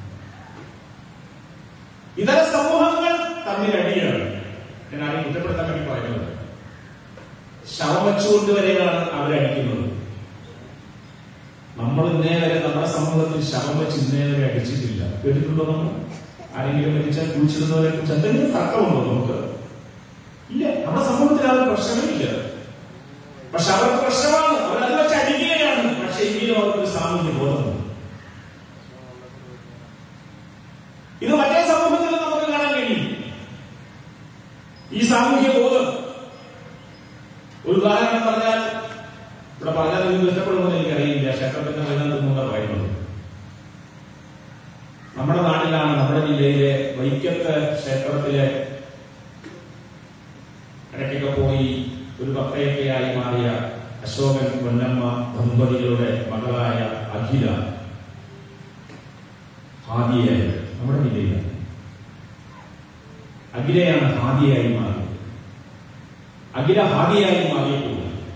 ഇതര സമൂഹങ്ങൾ തമ്മിൽ അടിയാണ് ഞാൻ ആരെയും കുറ്റപ്പെടുത്താൻ വേണ്ടി പറയുന്നത് ശവം വെച്ചുകൊണ്ട് വരെയാണ് അവരടിക്കുന്നത് നമ്മൾ ഇന്നേ വരെ നമ്മുടെ സമൂഹത്തിൽ ശവം വെച്ച് ഇന്നേ വരെ അടിച്ചിട്ടില്ല കേട്ടിട്ടുണ്ടോ നമ്മൾ ആരെങ്കിലും മരിച്ചാൽ കുഴിച്ചിടുന്നവരെ കുറിച്ച് എന്തെങ്കിലും തർക്കമുണ്ടോ നമുക്ക് ഇല്ല നമ്മുടെ സമൂഹത്തിൽ ആ ഒരു പ്രശ്നമേ ഇല്ല പക്ഷെ അവർക്ക് പ്രശ്നമാണ് അവരത് വെച്ച് അടിക്കുകയാണ് പക്ഷെ എങ്കിലും അവർക്കൊരു സാമൂഹ്യ ബോധമുണ്ട് ഇത് മറ്റേ സമൂഹത്തിൽ നമുക്ക് കാണാൻ കഴിയും ഈ സാമൂഹ്യ ബോധം ഒരു ഉദാഹരണം പറഞ്ഞാൽ ഇവിടെ പറഞ്ഞാൽ നിങ്ങൾക്ക് ഇഷ്ടപ്പെടുമെന്ന് എനിക്കറിയില്ല ക്ഷേത്രത്തിന്റെ മൈതാനത്തുനിന്ന് പറയുന്നത് നമ്മുടെ നാട്ടിലാണ് നമ്മുടെ ജില്ലയിലെ വൈക്കത്ത് ക്ഷേത്രത്തിലെ ഇടയ്ക്കൊക്കെ പോയി ഒരു ഭക്തയൊക്കെയായി മാറിയ അശോകൻ പൊന്നമ്മ ദമ്പതികളുടെ മകളായ അഖില ഹാദിയായി നമ്മുടെ ജില്ലയിലാണ് അഖിലയാണ് ഹാദിയായി മാറിയത് അഖില ഹാദിയായി മാറിയപ്പോൾ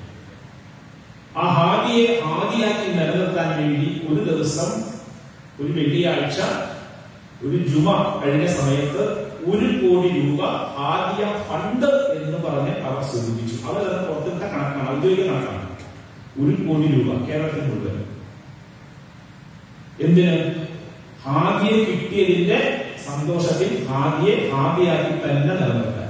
ആ ഹാദിയെ ഹാദിയാക്കി നിലനിർത്താൻ വേണ്ടി ഒരു ദിവസം ഒരു വെള്ളിയാഴ്ച ഒരു ജുമ കഴിഞ്ഞ സമയത്ത് ഒരു കോടി രൂപ ഹാദിയ ഫണ്ട് എന്ന് പറഞ്ഞ് അവർ സൂചിപ്പിച്ചു അവർ അത് പുറത്തിട്ട കണക്കാണ് ഔദ്യോഗിക കണക്കാണ് ഒരു കോടി രൂപ കേരളത്തിൽ മുഴുവൻ എന്തിന് ഹാദിയെ കിട്ടിയതിന്റെ സന്തോഷത്തിൽ ഹാദിയെ ഹാദിയാക്കി തന്നെ നിലനിർത്താൻ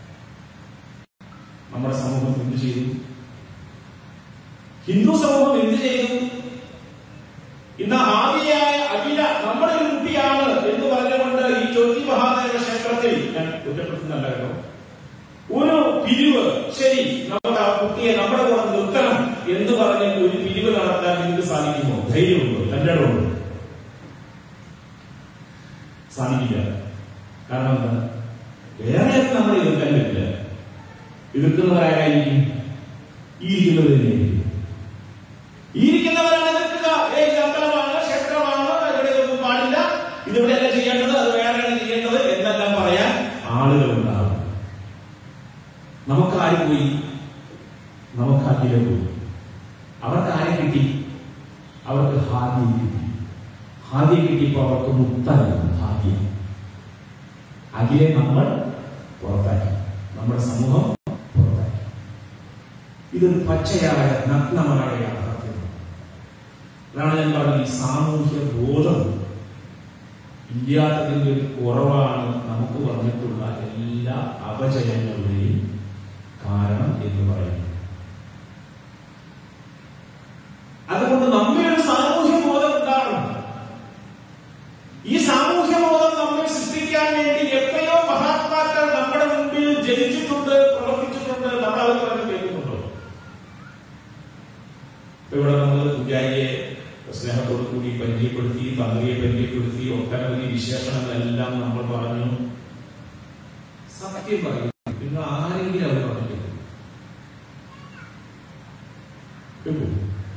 നമ്മുടെ സമൂഹം എന്ത് ചെയ്തു ഹിന്ദു സമൂഹം എന്ത് ചെയ്തു ഇന്ന് ആദിയായ അഖില നമ്മുടെ ഒരു കുട്ടിയാണ് എന്ന് പറഞ്ഞുകൊണ്ട് ഈ ജ്യോതി മഹാദേവ ക്ഷേത്രത്തിൽ ഞാൻ കുറ്റപ്പെടുത്തുന്നല്ല കേട്ടോ ഒരു പിരിവ് ശരി നമുക്ക് ആ കുട്ടിയെ നമ്മുടെ കൂടെ നിർത്തണം എന്ന് പറഞ്ഞ് ഒരു പിരിവ് നടത്താൻ നിങ്ങൾക്ക് സാധിക്കുമോ ധൈര്യമുണ്ടോ തന്റെ ഇടമുണ്ടോ സാധിക്കില്ല കാരണം എന്താ വേറെ നമ്മൾ എതിർക്കാൻ പറ്റില്ല എതിർക്കുന്നവരായിരിക്കും ഈ ഇരിക്കുന്നത് തന്നെയായിരിക്കും ഈ ഈ ഇരിക്കുന്നവരാണ് എതിർക്കുക ഏ ഇത് അമ്പലമാണ് ക്ഷേത്രമാണ് ഇവിടെ ഇതൊന്നും പാടില്ല ഇതിവിടെയല്ല ചെയ്യേണ്ടത് അത് വേറെയാണ് ചെയ്യേണ്ടത് എന്നെല്ലാം പറയാൻ ആളുകളുണ്ടാകും നമുക്ക് ആര് പോയി നമുക്ക് അഖില പോയി അവർക്ക് ആരെ കിട്ടി അവർക്ക് ഹാദ്യം കിട്ടി ഹാദ്യം കിട്ടിയപ്പോ അവർക്ക് മുക്തായിരുന്നു ഹാദ്യം അഖിലെ നമ്മൾ പുറത്താക്കി നമ്മുടെ സമൂഹം പുറത്താക്കി ഇതൊരു പച്ചയായ നഗ്നമായ യാഥാർത്ഥ്യമാണ് അതാണ് ഞാൻ പറഞ്ഞത് ഈ സാമൂഹ്യ ബോധം ഇല്ലാത്തതിന്റെ ഒരു കുറവാണ് നമുക്ക് വന്നിട്ടുള്ള എല്ലാ അപജയങ്ങളുടെയും കാരണം എന്ന് പറയുന്നത് അതുകൊണ്ട് നമ്മെ ഒരു സാമൂഹ്യ ബോധം ഉണ്ടാകണം ഈ സാമൂഹ്യ ബോധം നമ്മെ സൃഷ്ടിക്കാൻ വേണ്ടി എത്രയോ മഹാത്മാക്കൾ നമ്മുടെ മുമ്പിൽ ജനിച്ചിട്ടുണ്ട് പ്രവർത്തിച്ചിട്ടുണ്ട് നമ്മൾ അവർ പറഞ്ഞ് കേൾക്കുന്നുണ്ടോ ഇപ്പൊ ഇവിടെ നമ്മൾ പൂജാരിയെ സ്നേഹത്തോടു കൂടി പരിചയപ്പെടുത്തി തന്ത്രിയെ പരിചയപ്പെടുത്തി ഒട്ടനവധി വിശേഷണങ്ങളെല്ലാം നമ്മൾ പറഞ്ഞു സത്യം പറയും നിങ്ങൾ ആരെങ്കിലും അവർ പറഞ്ഞിട്ടില്ല കേട്ടോ?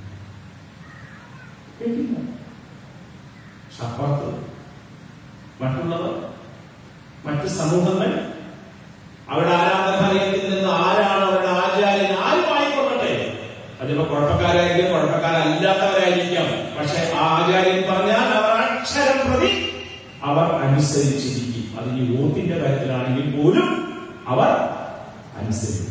കേട്ടില്ല ഷപ്പാത്ത് മറ്റുള്ളവർ മറ്റ് സമൂഹങ്ങൾ അവരുടെ ആരാധനാലയത്തിൽ നിന്ന് ആരാണ് അവരുടെ ആചാര്യൻ ആരും ആയിക്കൊള്ളട്ടെ അതിപ്പോ കുഴപ്പക്കാരായിരിക്കും കുഴപ്പക്കാരല്ലാത്തവരായിരിക്കാം പക്ഷെ ആ ആചാര്യൻ പറഞ്ഞാൽ അവർ അക്ഷരം പ്രതി അവർ അനുസരിച്ചിരിക്കും അത് ഈ വോട്ടിന്റെ കാര്യത്തിലാണെങ്കിൽ പോലും അവർ അനുസരിക്കും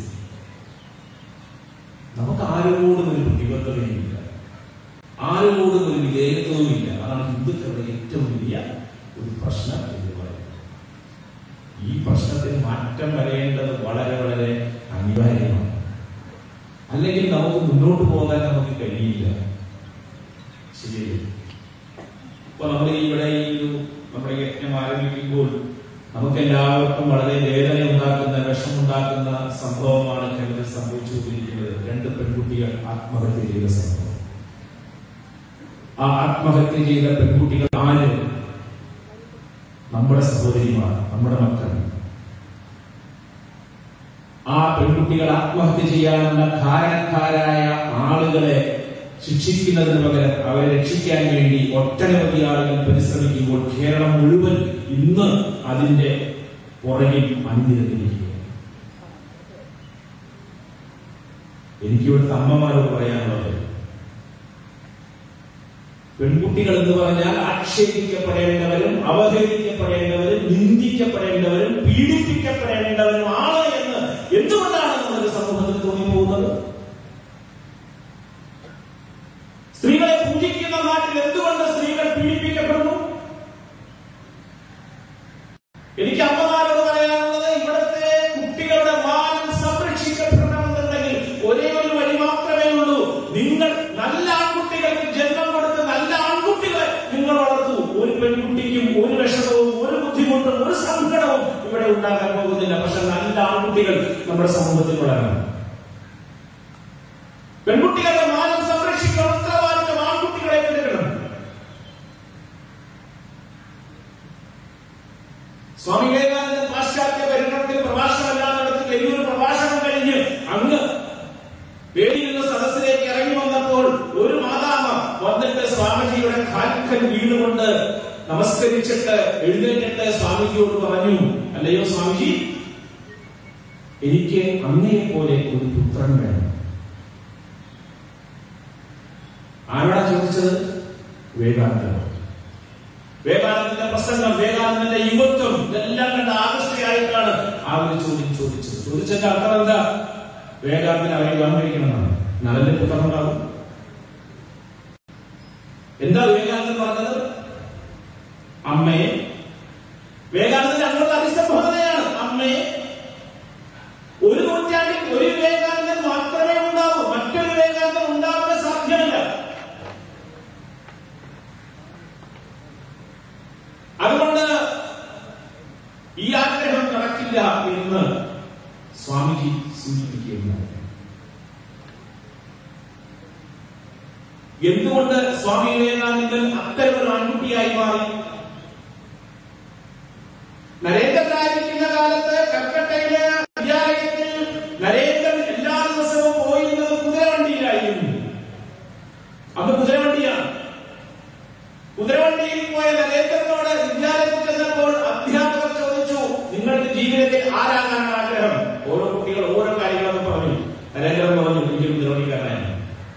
നമുക്ക് ആരോടും ഒരു പ്രതിബദ്ധതയുമില്ല ആരോടും ഒരു വിധേയത്വവും ഇല്ല അതാണ് ഹിന്ദുക്കളുടെ ഏറ്റവും വലിയ ഒരു പ്രശ്നം എന്ന് പറയുന്നത് ഈ പ്രശ്നത്തിന് മാറ്റം വരേണ്ടത് വളരെ വളരെ അനിവാര്യമാണ് അല്ലെങ്കിൽ നമുക്ക് മുന്നോട്ട് പോകാൻ നമുക്ക് കഴിയില്ല ശരിയല്ലേ ഇപ്പൊ നമ്മൾ ഇവിടെ ഈ ഒരു നമ്മുടെ യജ്ഞം ആരംഭിക്കുമ്പോൾ നമുക്ക് എല്ലാവർക്കും വളരെ വേദന ഉണ്ടാക്കുന്ന വിഷമുണ്ടാക്കുന്ന സംഭവമാണ് കേരളത്തിൽ സംഭവിച്ചുകൊണ്ടിരിക്കുന്നത് രണ്ട് പെൺകുട്ടികൾ ആത്മഹത്യ ചെയ്ത സംഭവം ആ ആത്മഹത്യ ചെയ്ത പെൺകുട്ടികൾ ആര് നമ്മുടെ സഹോദരിമാർ നമ്മുടെ മക്കൾ ആ പെൺകുട്ടികൾ ആത്മഹത്യ ചെയ്യാനുള്ള കാരണക്കാരായ ആളുകളെ ശിക്ഷിക്കുന്നതിന് പകരം അവരെ രക്ഷിക്കാൻ വേണ്ടി ഒട്ടനവധി ആളുകൾ പരിശ്രമിക്കുമ്പോൾ കേരളം മുഴുവൻ ഇന്ന് അതിന്റെ പുറകിൽ അണിനിരന്നിരിക്കുകയാണ് എനിക്ക് ഇവിടുത്തെ അമ്മമാരോട് പറയാനുള്ളത് പെൺകുട്ടികൾ എന്ന് പറഞ്ഞാൽ ആക്ഷേപിക്കപ്പെടേണ്ടവരും അവഹേളിക്കപ്പെടേണ്ടവരും നിന്ദിക്കപ്പെടേണ്ടവരും പീഡിപ്പിക്കപ്പെടേണ്ടവരുമാണ് എന്ന് എന്തുകൊണ്ടാണ് നമ്മുടെ സമൂഹത്തിൽ തോന്നിപ്പോകുന്നത് സ്ത്രീകളെ പൂജിക്കുന്ന നാട്ടിൽ എന്തുകൊണ്ട് സ്ത്രീകൾ പീഡിപ്പിക്കപ്പെടുന്നു എനിക്ക് അമ്മമാരോട് പറയാനുള്ളത് ഇവിടുത്തെ കുട്ടികളുടെ മാനം സംരക്ഷിക്കപ്പെടണമെന്നുണ്ടെങ്കിൽ ഒരേ ഒരു വഴി മാത്രമേ ഉള്ളൂ നിങ്ങൾ നല്ല ആൺകുട്ടികൾക്ക് ജന്മം കൊടുത്ത് നല്ല ആൺകുട്ടികളെ നിങ്ങൾ വളർത്തൂ ഒരു പെൺകുട്ടിക്കും ഒരു വിഷമവും ഒരു ബുദ്ധിമുട്ടും ഒരു സങ്കടവും ഇവിടെ ഉണ്ടാകാൻ പോകുന്നില്ല പക്ഷെ നല്ല ആൺകുട്ടികൾ നമ്മുടെ സമൂഹത്തിൽ വളരണം പെൺകുട്ടികളുടെ മാനം സംരക്ഷിക്കാൻ ഉത്തരവാദിത്തം ആൺകുട്ടികളെ എടുക്കണം സ്വാമി വിവേകാനന്ദൻ പാശ്ചാത്യ പരിഗണനത്തിൽ പ്രഭാഷണമല്ലാതെ നടത്തി വലിയൊരു പ്രഭാഷണം കഴിഞ്ഞ് അങ്ങ് വേദിയിൽ നിന്ന് സദസ്സിലേക്ക് ഇറങ്ങി വന്നപ്പോൾ ഒരു മാതാമ വന്നിട്ട് സ്വാമിജിയുടെ കാൽക്കൽ വീണുകൊണ്ട് നമസ്കരിച്ചിട്ട് എഴുന്നേറ്റിട്ട് സ്വാമിജിയോട് പറഞ്ഞു അല്ലയോ സ്വാമിജി എനിക്ക് അങ്ങയെ പോലെ ഒരു പുത്രൻ വേണം ആരോടാ ചോദിച്ചത് വിവേകാനന്ദനോ വിവേകാനന്ദന്റെ പ്രസംഗം വിവേകാനന്ദന്റെ യുവത്വം ഇതെല്ലാം കണ്ട് ആകർഷ്ടയായിട്ടാണ് ആ ഒരു ചോദ്യം ചോദിച്ചത് ചോദിച്ചതിന്റെ അർത്ഥം എന്താ വിവേകാനന്ദൻ അവരെ വിവാഹം കഴിക്കണമെന്നാണ് നല്ലൊരു പുത്രൻ ഉണ്ടാകും എന്താ വിവേകാനന്ദൻ പറഞ്ഞത് അമ്മയെ വിവേകാനന്ദന്റെ അങ്ങോട്ട് അഭിസംബോധനയാണ് അമ്മയെ ഒരു നൂറ്റാണ്ടിൽ ഒരു വിവേകാനന്ദൻ മാത്രമേ ഉണ്ടാവൂ മറ്റൊരു വിവേകാനന്ദൻ ഉണ്ടാവാൻ സാധ്യമല്ല അതുകൊണ്ട് ഈ ആഗ്രഹം നടക്കില്ല എന്ന് സ്വാമിജി സൂചിപ്പിക്കുകയുണ്ടായി എന്തുകൊണ്ട് സ്വാമി വിവേകാനന്ദൻ അത്തരമൊരു ആൺകുട്ടിയായി മാറി നരേന്ദ്രനായിരിക്കുന്ന കാലത്ത് കൽക്കട്ടയിലെ വിദ്യാലയത്തിൽ നരേന്ദ്രൻ എല്ലാ ദിവസവും പോയിരുന്നത് കുതിരവണ്ടിയിലായിരുന്നു അത് കുതിരവണ്ടിയാണ് കുതിരവണ്ടിയിൽ പോയ നരേന്ദ്രനോട് വിദ്യാലയത്തിൽ ചെന്നപ്പോൾ അധ്യാപകർ ചോദിച്ചു നിങ്ങൾക്ക് ജീവിതത്തിൽ ആരാകാനാണ് ആഗ്രഹം ഓരോ കുട്ടികൾ ഓരോ കാര്യങ്ങളൊക്കെ പറഞ്ഞു നരേന്ദ്രൻ പറഞ്ഞു എനിക്ക് കുതിരവണ്ടിക്കാരനായിരുന്നു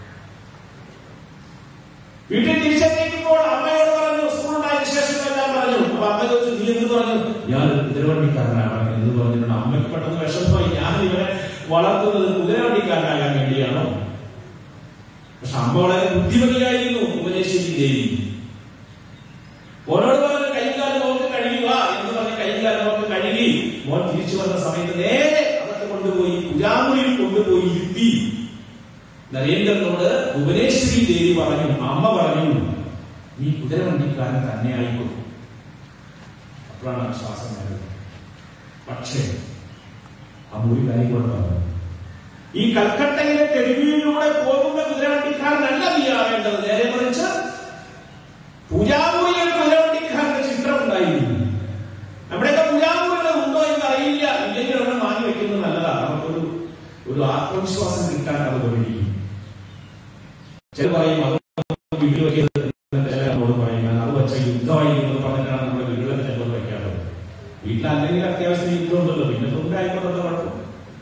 വീട്ടിൽ തിരിച്ചെത്തിയപ്പോൾ അമ്മയോട് പറഞ്ഞു സ്കൂളുണ്ടായ വിശേഷങ്ങളെല്ലാം പറഞ്ഞു അപ്പൊ അമ്മ ചോദിച്ചു നീ എന്ത് പറഞ്ഞു ഞാൻ ഒരു കുതിരവണ്ടിക്കാരനാണ് എന്ന് പറഞ്ഞിട്ടുണ്ട് അമ്മയ്ക്ക് പെട്ടെന്ന് വിഷമമായി ഞാൻ ഇവരെ വളർത്തുന്നത് കുതിരവണ്ടിക്കാരനാകാൻ വേണ്ടിയാണോ പക്ഷെ അമ്മ വളരെ ബുദ്ധിമതിയായിരുന്നു ഉപദേശിച്ചി ദേവി ഓരോട് പറഞ്ഞ് കൈകാലം നോക്ക് കഴുകുക എന്ന് പറഞ്ഞ് കൈകാലം നോക്ക് കഴുകി മോൻ തിരിച്ചു വന്ന സമയത്ത് നേരെ അതൊക്കെ കൊണ്ടുപോയി പുജാമുറിയിൽ കൊണ്ടുപോയി ഇരുത്തി നരേന്ദ്രനോട് ഭുവനേശ്വരി ദേവി പറഞ്ഞു അമ്മ പറഞ്ഞു നീ കുതിരവണ്ടിക്കാരൻ തന്നെ ആയിക്കോളൂ അപ്പോഴാണ് ആ ശ്വാസം വരുന്നത് പക്ഷേ ആ മുറി കാര്യം കൂടെ പറഞ്ഞു ഈ കൽക്കട്ടയിലെ തെരുവിലൂടെ പോകുന്ന കുതിരവണ്ടിക്കാരനല്ല നീ ആവേണ്ടത് നേരെ മറിച്ച് പൂജാമുറിയിൽ കുതിരവണ്ടിക്കാരന്റെ ചിത്രം ഉണ്ടായിരുന്നു നമ്മുടെയൊക്കെ പൂജാമുറികൾ ഉണ്ടോ എന്ന് അറിയില്ല ഇല്ലെങ്കിൽ അവിടെ മാറ്റി വെക്കുന്നത് നല്ലതാണ് നമുക്കൊരു ഒരു ആത്മവിശ്വാസം കിട്ടാൻ അത് ഉപകരിക്കും ചില പറയും അത് വീട്ടിൽ വെക്കുന്നത് ചില നമ്മളോട് പറയും "ഞാൻ അത് വെച്ച യുദ്ധമായിരുന്നു എന്ന് പറഞ്ഞിട്ടാണ് നമ്മുടെ വീടുകളിൽ ചിലപ്പോൾ വെക്കാറുള്ളത് വീട്ടിൽ അല്ലെങ്കിൽ അത്യാവശ്യം യുദ്ധം ഉണ്ടല്ലോ പിന്നെ ഉണ്ടായിക്കൊണ്ടത് കുഴപ്പം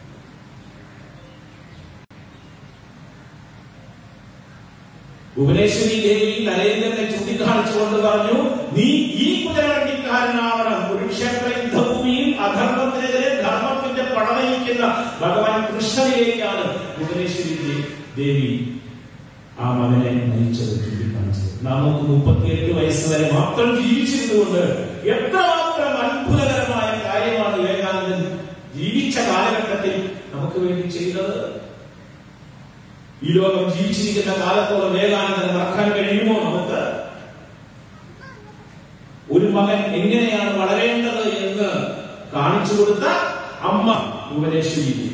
ഭുവനേശ്വരി ദേവി നരേന്ദ്രനെ ചൂണ്ടിക്കാണിച്ചുകൊണ്ട് പറഞ്ഞു നീ ഈ കുതിരവണ്ടിക്കാരനാവണം കുരുക്ഷേത്ര യുദ്ധഭൂമിയിൽ അധർമ്മത്തിനെതിരെ ധർമ്മത്തിന്റെ പടനയിക്കുന്ന ഭഗവാൻ കൃഷ്ണനിലേക്കാണ് ഭുവനേശ്വരി ദേ- ദേവി ആ മകനെ നയിച്ചത് ചൂണ്ടിക്കാണിച്ചത് നമുക്ക് മുപ്പത്തിയെട്ട് വയസ്സ് വരെ മാത്രം ജീവിച്ചിരുന്നുകൊണ്ട് എത്രമാത്രം അത്ഭുതകരമായ കാര്യമാണ് വിവേകാനന്ദൻ ജീവിച്ച കാലഘട്ടത്തിൽ നമുക്ക് വേണ്ടി ചെയ്തത് ഈ ലോകം ജീവിച്ചിരിക്കുന്ന കാലത്തോളം വിവേകാനന്ദനെ മറക്കാൻ കഴിയുമോ നമുക്ക് ഒരു മകൻ എങ്ങനെയാണ് വളരേണ്ടത് എന്ന് കാണിച്ചു കൊടുത്ത അമ്മ ഭുവനേശ്വരി ദേവി.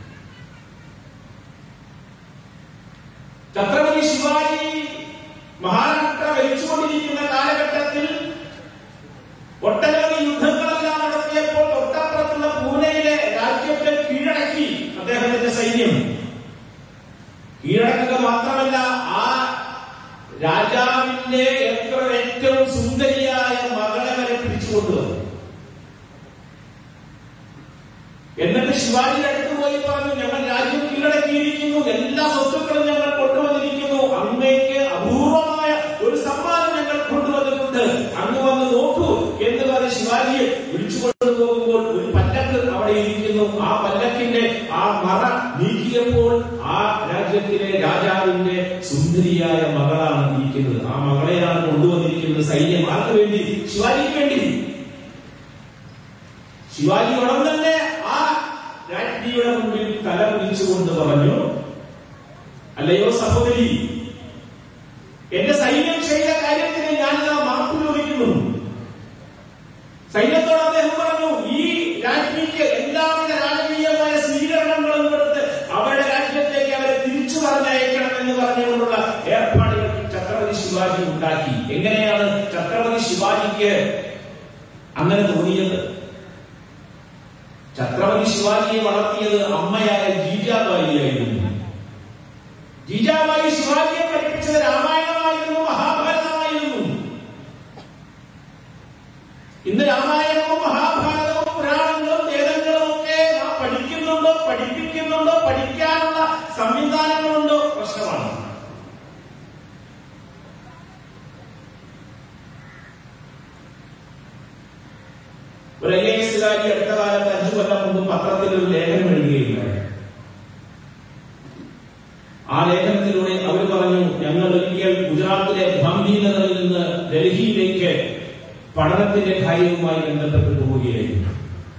ഛത്രപതി ശിവാജി മഹാരാഷ്ട്ര ഭരിച്ചുകൊണ്ടിരിക്കുന്ന കാലഘട്ടത്തിൽ ഒട്ടനവധി യുദ്ധങ്ങളെല്ലാം നടത്തിയപ്പോൾ തൊട്ടപ്പുറത്തുള്ള പൂനെയിലെ രാജ്യത്തെ കീഴടക്കി അദ്ദേഹത്തിന്റെ സൈന്യം കീഴടക്കുക മാത്രമല്ല ആ രാജാവിന്റെ എത്ര ഏറ്റവും സുന്ദരിയായ മകളെ വരെ പിടിച്ചുകൊണ്ടുവന്നു എന്നിട്ട് ശിവാജിയുടെ അടുത്ത് പോയി പറഞ്ഞു ഞങ്ങൾ രാജ്യം കീഴടക്കിയിരിക്കുന്നു എല്ലാ സ്വത്തുക്കളും ഞങ്ങൾ കൊണ്ടുവന്നിരിക്കുന്നു അങ്ങേക്ക് അപൂർവമായ ഒരു സമ്മാനം ഞങ്ങൾ കൊണ്ടുവന്നിട്ടുണ്ട് അങ്ങ് വന്ന് നോക്കൂ എന്ന് പറഞ്ഞ് ശിവാജിയെ വിളിച്ചു കൊണ്ടുപോകുമ്പോൾ ഒരു പല്ലക്ക് അവിടെ ഇരിക്കുന്നു ആ പല്ലക്കിന്റെ ആ മറ നീക്കിയപ്പോൾ ആ രാജ്യത്തിലെ രാജാവിന്റെ സുന്ദരിയായ മകളാണ് ഇരിക്കുന്നത് ആ മകളെയാണ് കൊണ്ടുവന്നിരിക്കുന്നത് സൈന്യം ആർക്ക് വേണ്ടി ശിവാജിക്ക് വേണ്ടി ശിവാജി ഉടൻ തന്നെ ആ രാജ്ഞിയുടെ മുമ്പിൽ തല കുനിച്ചുകൊണ്ട് പറഞ്ഞു അല്ലയോ സഹോദരി എന്റെ സൈന്യം ചെയ്ത കാര്യത്തിന് ഞാൻ ഇതാ മാപ്പ് ചോദിക്കുന്നു സൈന്യത്തോട് അദ്ദേഹം പറഞ്ഞു ഈ രാജ്ഞിക്ക് എല്ലാവിധ രാജകീയമായ സ്വീകരണങ്ങളും കൊടുത്ത് അവരുടെ രാജ്യത്തേക്ക് അവരെ തിരിച്ചു പറഞ്ഞയക്കണം എന്ന് പറഞ്ഞുകൊണ്ടുള്ള ഏർപ്പാടുകൾ ഛത്രപതി ശിവാജി ഉണ്ടാക്കി എങ്ങനെയാണ് ഛത്രപതി ശിവാജിക്ക് അങ്ങനെ തോന്നിയത് ഛത്രപതി ശിവാജിയെ വളർത്തിയത് അമ്മയായ ജീജാബായിയായിരുന്നു ജീജാബായി ശിവാജിയെ പഠിപ്പിച്ചത് രാമായണമായിരുന്നു മഹാഭാരതമായിരുന്നു ഇന്ന് രാമായണവും മഹാഭാരതവും പുരാണങ്ങളും വേദങ്ങളും ഒക്കെ നാം പഠിക്കുന്നുണ്ടോ പഠിപ്പിക്കുന്നുണ്ടോ പഠിക്കാനുള്ള സംവിധാനങ്ങളുണ്ടോ പ്രശ്നമാണ് ഒരു ഐ എസ് കാരി അടുത്ത കാലത്ത് അഞ്ചു കൊല്ലം മുമ്പ് പത്രത്തിൽ ഒരു ലേഖനം എഴുതുകയുണ്ടായി ആ ലേഖനത്തിലൂടെ അവർ പറഞ്ഞു ഞങ്ങൾ ഒരിക്കൽ ഗുജറാത്തിലെ ഗാന്ധിനഗറിൽ നിന്ന് ഡൽഹിയിലേക്ക് പഠനത്തിന്റെ കാര്യവുമായി ബന്ധപ്പെട്ട് പോവുകയായിരുന്നു